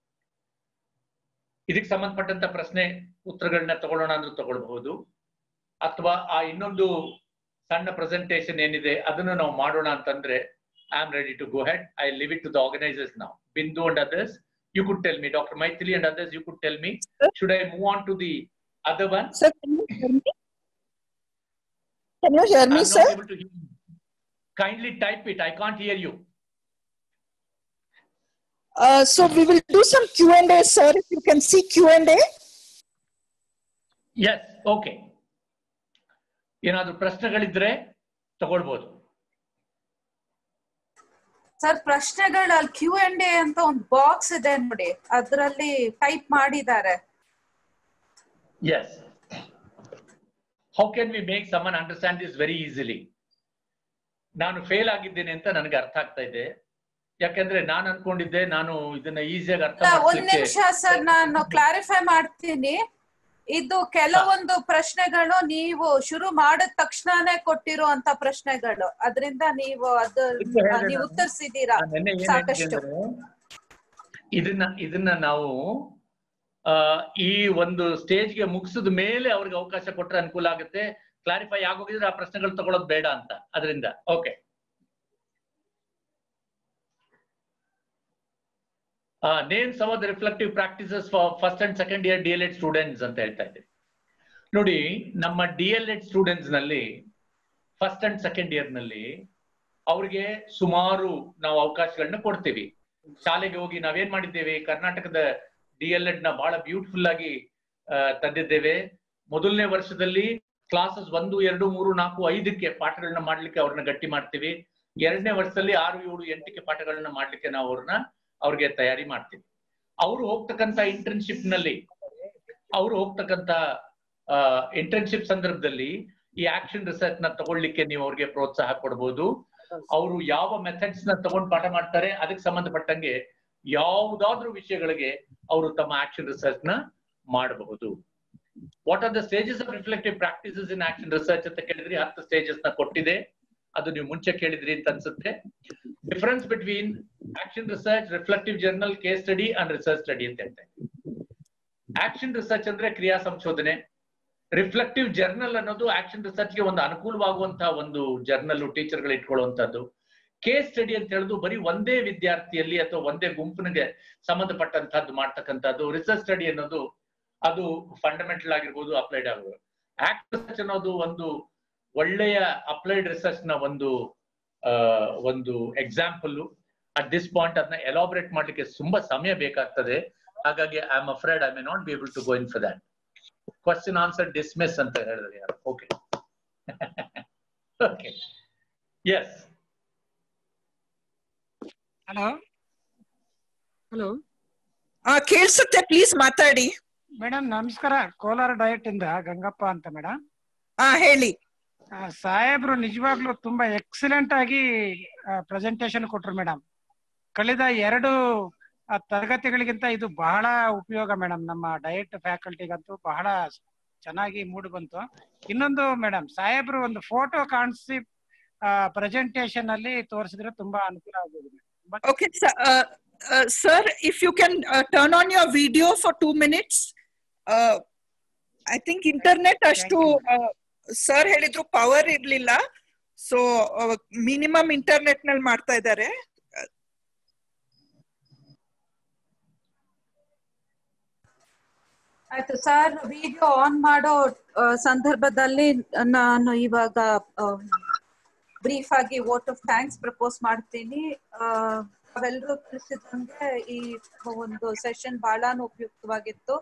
ಇದಕ್ಕೆ ಸಂಬಂಧಪಟ್ಟಂತ ಪ್ರಶ್ನೆ ಉತ್ತರಗಳನ್ನ ತಗೊಳ್ಳೋಣ ಅಂದ್ರೆ ತಗೊಳ್ಬಹುದು ಅಥವಾ ಆ ಇನ್ನೊಂದು ಸಣ್ಣ ಪ್ರೆಸೆಂಟೇಶನ್ ಏನಿದೆ ಅದನ್ನು ನಾವು ಮಾಡೋಣ ಅಂತಂದ್ರೆ I am ready to go ahead I leave it to the organisers ನಾವು Bindu and others you could tell me doctor Maithili and others you could tell me should I move on to the other one Sir, can you hear me? Can you hear me, I'm sir? not able to hear you. Kindly type it. I can't hear you. Uh, so we will do some Q and A, sir. If you can see Q and A. Yes, okay. ಏನಾದ್ರು ಪ್ರಶ್ನೆಗಳಿದ್ರೆ ತಗೊಳ್ಬೋದು sir ಪ್ರಶ್ನೆಗಳ Q and A ಅಂತ ಒಂದು box ಇದೆ ನೋಡಿ ಅದರಲ್ಲಿ type ಮಾಡಿದ್ದಾರೆ Yes. How can we make someone understand this very easily? ನಾನು ಫೇಲ್ ಆಗಿದ್ದೇನೆ ಅಂತ ನನಗೆ ಅರ್ಥ ಆಗ್ತಾ ಇದೆ ಯಾಕಂದ್ರೆ ನಾನು ಅನ್ಕೊಂಡಿದ್ದೆ ನಾನು ಇದನ್ನ ಈಸಿಯಾಗಿ ಅರ್ಥ ಅಲ್ಲ, ಒಂದ್ ಮಾಡ್ಲಿಕ್ಕೆ ನಿಮಿಷ ಸರ್ ನಾನು ಕ್ಲಾರಿಫೈ ಮಾಡ್ತೀನಿ ಇದು ಕೆಲವೊಂದು ಪ್ರಶ್ನೆಗಳು ನೀವು ಶುರು ಮಾಡಿದ ತಕ್ಷಣನೇ ಕೊಟ್ಟಿರುವಂತ ಪ್ರಶ್ನೆಗಳು ಅದರಿಂದ ನೀವು ಅದು ಅದಕ್ಕೆ ಹೇಳಿದೆ ನೀವು ನಾನು. ಉತ್ತರಿಸಿದೀರಾ ನಾನ್ ನೆನ್ನೆ ಏನ್ ಸಾಕಷ್ಟು. ಹೇಳ್ತಿದ್ದೆ ಅಂದ್ರೆ, ಇದನ್ನ ಇದನ್ನ ನಾವು ಆ, ಈ ಒಂದು ಸ್ಟೇಜ್ಗೆ ಮುಗಿಸಿದ ಮೇಲೆ ಅವ್ರಿಗೆ ಅವಕಾಶ ಕೊಟ್ರೆ ಅನುಕೂಲ ಆಗುತ್ತೆ ಕ್ಲಾರಿಫೈ ಆಗೋಗಿದ್ರೆ ಆ ಪ್ರಶ್ನೆಗಳು ತಗೊಳ್ಳೋದು ಬೇಡ ಅಂತ ಅದರಿಂದ okay name some of the reflective practices for first and second year D El Ed students ಅಂತ ಹೇಳ್ತಾ ಇದ್ದೀವಿ ನೋಡಿ ನಮ್ಮ ಡಿ ಎಲ್ ಎಡ್ ಸ್ಟೂಡೆಂಟ್ಸ್ ನಲ್ಲಿ ಫಸ್ಟ್ ಅಂಡ್ ಸೆಕೆಂಡ್ ಇಯರ್ ನಲ್ಲಿ ಅವ್ರಿಗೆ ಸುಮಾರು ನಾವು ಅವಕಾಶಗಳನ್ನ ಕೊಡ್ತೀವಿ ಶಾಲೆಗೆ ಹೋಗಿ ನಾವೇನ್ ಮಾಡಿದ್ದೇವೆ ಕರ್ನಾಟಕದ ಡಿ ಎಲ್ ಎಡ್ ನ ಬಹಳ ಬ್ಯೂಟಿಫುಲ್ ಆಗಿ ಆ, ತಂದಿದ್ದೇವೆ ಮೊದಲನೇ ವರ್ಷದಲ್ಲಿ ಕ್ಲಾಸಸ್ ಒಂದು ಎರಡು ಮೂರು ನಾಲ್ಕು ಐದಕ್ಕೆ ಪಾಠಗಳನ್ನ ಮಾಡ್ಲಿಕ್ಕೆ ಅವ್ರನ್ನ ಗಟ್ಟಿ ಮಾಡ್ತೀವಿ ಎರಡನೇ ವರ್ಷದಲ್ಲಿ ಆರು ಏಳು ಎಂಟಕ್ಕೆ ಪಾಠಗಳನ್ನ ಮಾಡ್ಲಿಕ್ಕೆ ನಾವು ಅವ್ರನ್ನ ಅವ್ರಿಗೆ ತಯಾರಿ ಮಾಡ್ತೀವಿ ಅವರು ಹೋಗ್ತಕ್ಕಂತ ಇಂಟರ್ನ್ಶಿಪ್ ನಲ್ಲಿ ಅವರು ಹೋಗ್ತಕ್ಕಂತ ಇಂಟರ್ನ್ಶಿಪ್ ಸಂದರ್ಭದಲ್ಲಿ ಈ ಆಕ್ಷನ್ ರಿಸರ್ಚ್ ನ ತಗೊಳ್ಳಿಕ್ಕೆ ನೀವು ಅವ್ರಿಗೆ ಪ್ರೋತ್ಸಾಹ ಕೊಡ್ಬೋದು ಅವರು ಯಾವ ಮೆಥಡ್ಸ್ ನ ತಗೊಂಡ್ ಪಾಠ ಮಾಡ್ತಾರೆ ಅದಕ್ಕೆ ಸಂಬಂಧಪಟ್ಟಂಗೆ ಯಾವುದಾದ್ರೂ ವಿಷಯಗಳಿಗೆ ಅವರು ತಮ್ಮ ಆಕ್ಷನ್ ರಿಸರ್ಚ್ ನ ಮಾಡಬಹುದು what are the stages of reflective practices in action research ಅಂತ ಕೇಳಿದ್ರಿ ಹತ್ತು ಸ್ಟೇಜಸ್ ನ ಕೊಟ್ಟಿದೆ ಅದು ನೀವು ಮುಂಚೆ ಕೇಳಿದ್ರಿ ಅಂತ ಅನ್ಸುತ್ತೆ difference between action research reflective journal case study and research study ಅಂತ ಹೇಳ್ತಾರೆ ಆಕ್ಷನ್ ರಿಸರ್ಚ್ ಅಂದ್ರೆ ಕ್ರಿಯಾ ಸಂಶೋಧನೆ ರಿಫ್ಲೆಕ್ಟಿವ್ ಜರ್ನಲ್ ಅನ್ನೋದು ಆಕ್ಷನ್ ರಿಸರ್ಚ್ಗೆ ಒಂದು ಅನುಕೂಲವಾಗುವಂತಹ ಒಂದು ಜರ್ನಲ್ ಟೀಚರ್ಗಳು ಇಟ್ಕೊಳ್ಳುವಂತದ್ದು ಕೇಸ್ ಸ್ಟಡಿ ಅಂತ ಹೇಳುದು ಬರೀ ಒಂದೇ ವಿದ್ಯಾರ್ಥಿಯಲ್ಲಿ ಅಥವಾ ಒಂದೇ ಗುಂಪಿನಿಗೆ ಸಂಬಂಧಪಟ್ಟಂತಹದ್ದು ಮಾಡ್ತಕ್ಕಂಥದ್ದು ರಿಸರ್ಚ್ ಸ್ಟಡಿ ಅನ್ನೋದು ಅದು ಫಂಡಮೆಂಟಲ್ ಆಗಿರ್ಬೋದು ಅಪ್ಲೈಡ್ ಆಗ್ಬೋದು ಆಕ್ಟ್ ರಿಸರ್ಚ್ ಅನ್ನೋದು ಒಂದು ಒಳ್ಳೆಯ ಅಪ್ಲೈಡ್ ರಿಸರ್ಚ್ ನ ಒಂದು ಆ, ಒಂದು ಎಕ್ಸಾಂಪಲ್ ಅಟ್ ದಿಸ್ ಪಾಯಿಂಟ್ ಅದನ್ನ ಎಲಾಬ್ರೇಟ್ ಮಾಡ್ಲಿಕ್ಕೆ ತುಂಬಾ ಸಮಯ ಬೇಕಾಗ್ತದೆ ಹಾಗಾಗಿ I am afraid I may not be able to go in for that question answer dismiss ಅಂತ ಹೇಳಿದ್ರೆ ಯಾರು okay okay yes hello hello ಆ ಕೇಳ್ಸುತ್ತೆ ಪ್ಲೀಸ್ ಮಾತಾಡಿ ಮೇಡಮ್ ನಮಸ್ಕಾರ ಕೋಲಾರ ಡಯಟ್ ಇಂದ ಗಂಗಪ್ಪ ಅಂತ ಮೇಡಮ್ ಹಾ ಹೇಳಿ ಸಾಹೇಬ್ರು ನಿಜವಾಗ್ಲೂ ತುಂಬಾ ಎಕ್ಸಲೆಂಟ್ ಆಗಿ ಪ್ರೆಸೆಂಟೇಶನ್ ಕೊಟ್ರು ಮೇಡಮ್ ಕಳೆದ ಎರಡು ಆ, ತರಗತಿಗಳಿಗಿಂತ ಇದು ಬಹಳ ಉಪಯೋಗ ಮೇಡಮ್ ನಮ್ಮ ಡಯಟ್ ಫ್ಯಾಕಲ್ಟಿಗಂತೂ ಬಹಳ ಚೆನ್ನಾಗಿ ಮೂಡಿ ಬಂತು ಇನ್ನೊಂದು ಮೇಡಮ್ ಸಾಹೇಬ್ರು ಒಂದು ಫೋಟೋ ಕಾಣಿಸಿ ಪ್ರೆಸೆಂಟೇಶನ್ ಅಲ್ಲಿ ತೋರಿಸಿದ್ರೆ ತುಂಬಾ ಅನುಕೂಲ ಆಗೋದು ತುಂಬಾ Okay, sir, uh, uh, sir, if you can uh, turn on your video for two minutes. Uh, I think internet ಅಷ್ಟು ಸರ್ ಹೇಳಿದ್ರು ಪವರ್ ಇರ್ಲಿಲ್ಲ ಸೊ ಮಿನಿಮಮ್ ಇಂಟರ್ನೆಟ್ ನಲ್ಲಿ ಮಾಡ್ತಾ ಇದ್ದಾರೆ ಆಯ್ತು ಸರ್ ವಿಡಿಯೋ ಆನ್ ಮಾಡೋ ಆ, ಸಂದರ್ಭದಲ್ಲಿ ನಾನು ಇವಾಗ ಬ್ರೀಫ್ ಆಗಿ ವೋಟ್ ಆಫ್ ಥ್ಯಾಂಕ್ಸ್ ಪ್ರಪೋಸ್ ಮಾಡ್ತೀನಿ ಅವೆಲ್ಲರೂ ತಿಳಿಸಿದಂಗೆ ಈ ಒಂದು ಸೆಷನ್ ಬಹಳಾನು ಉಪಯುಕ್ತವಾಗಿತ್ತು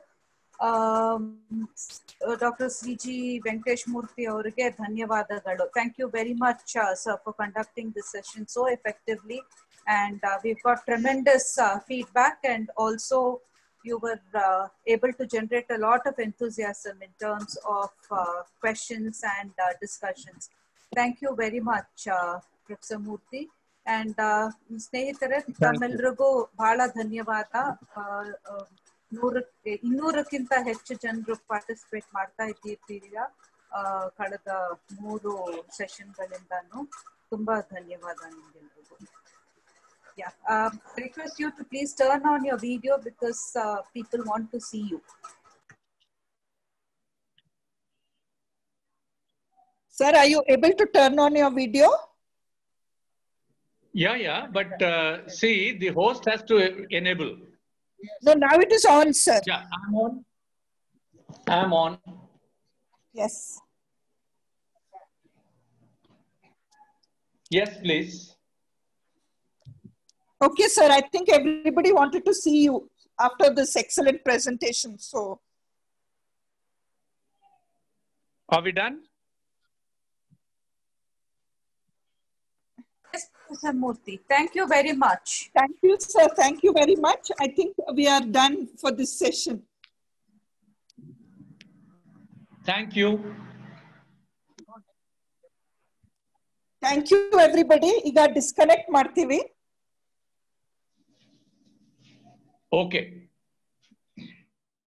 doctor C G Venkatesh Murthy ಅವರಿಗೆ ಧನ್ಯವಾದಗಳು thank you very much sir for conducting this session so effectively and we got tremendous feedback and also you were uh, able to generate a lot of enthusiasm in terms of uh, questions and uh, discussions. Thank you very much, uh, Professor Murthy. And uh, ಸ್ನೇಹಿತರೆ ತಮ್ಮೆಲ್ರಿಗೂ ಬಹಳ ಧನ್ಯವಾದ ಆ, ಆ, ನೂರಕ್ಕೆ ಇನ್ನೂರಕ್ಕಿಂತ ಹೆಚ್ಚು ಜನರು participate ಮಾಡ್ತಾ ಇದ್ದೀರಿ ಆ, ಕಳೆದ ಮೂರು ಸೆಷನ್ಗಳಿಂದಾನು ತುಂಬಾ ಧನ್ಯವಾದ ನಿಮ್ಗೆಲ್ರಿಗೂ Yeah, um, I request you to please turn on your video because uh, people want to see you. Sir, are you able to turn on your video? Yeah, yeah, but uh, see, the host has to enable. No, now it is on, sir. Yeah, I'm on. I'm on. Yes. Yes, please. Okay, sir. I think everybody wanted to see you after this excellent presentation. So, Are we done? Yes, Professor Murthy, thank you very much. thank you, sir. Thank you very much. I think we are done for this session. Thank you. Thank you, everybody. ಈಗ disconnect ಮಾಡ್ತೀವಿ Okay.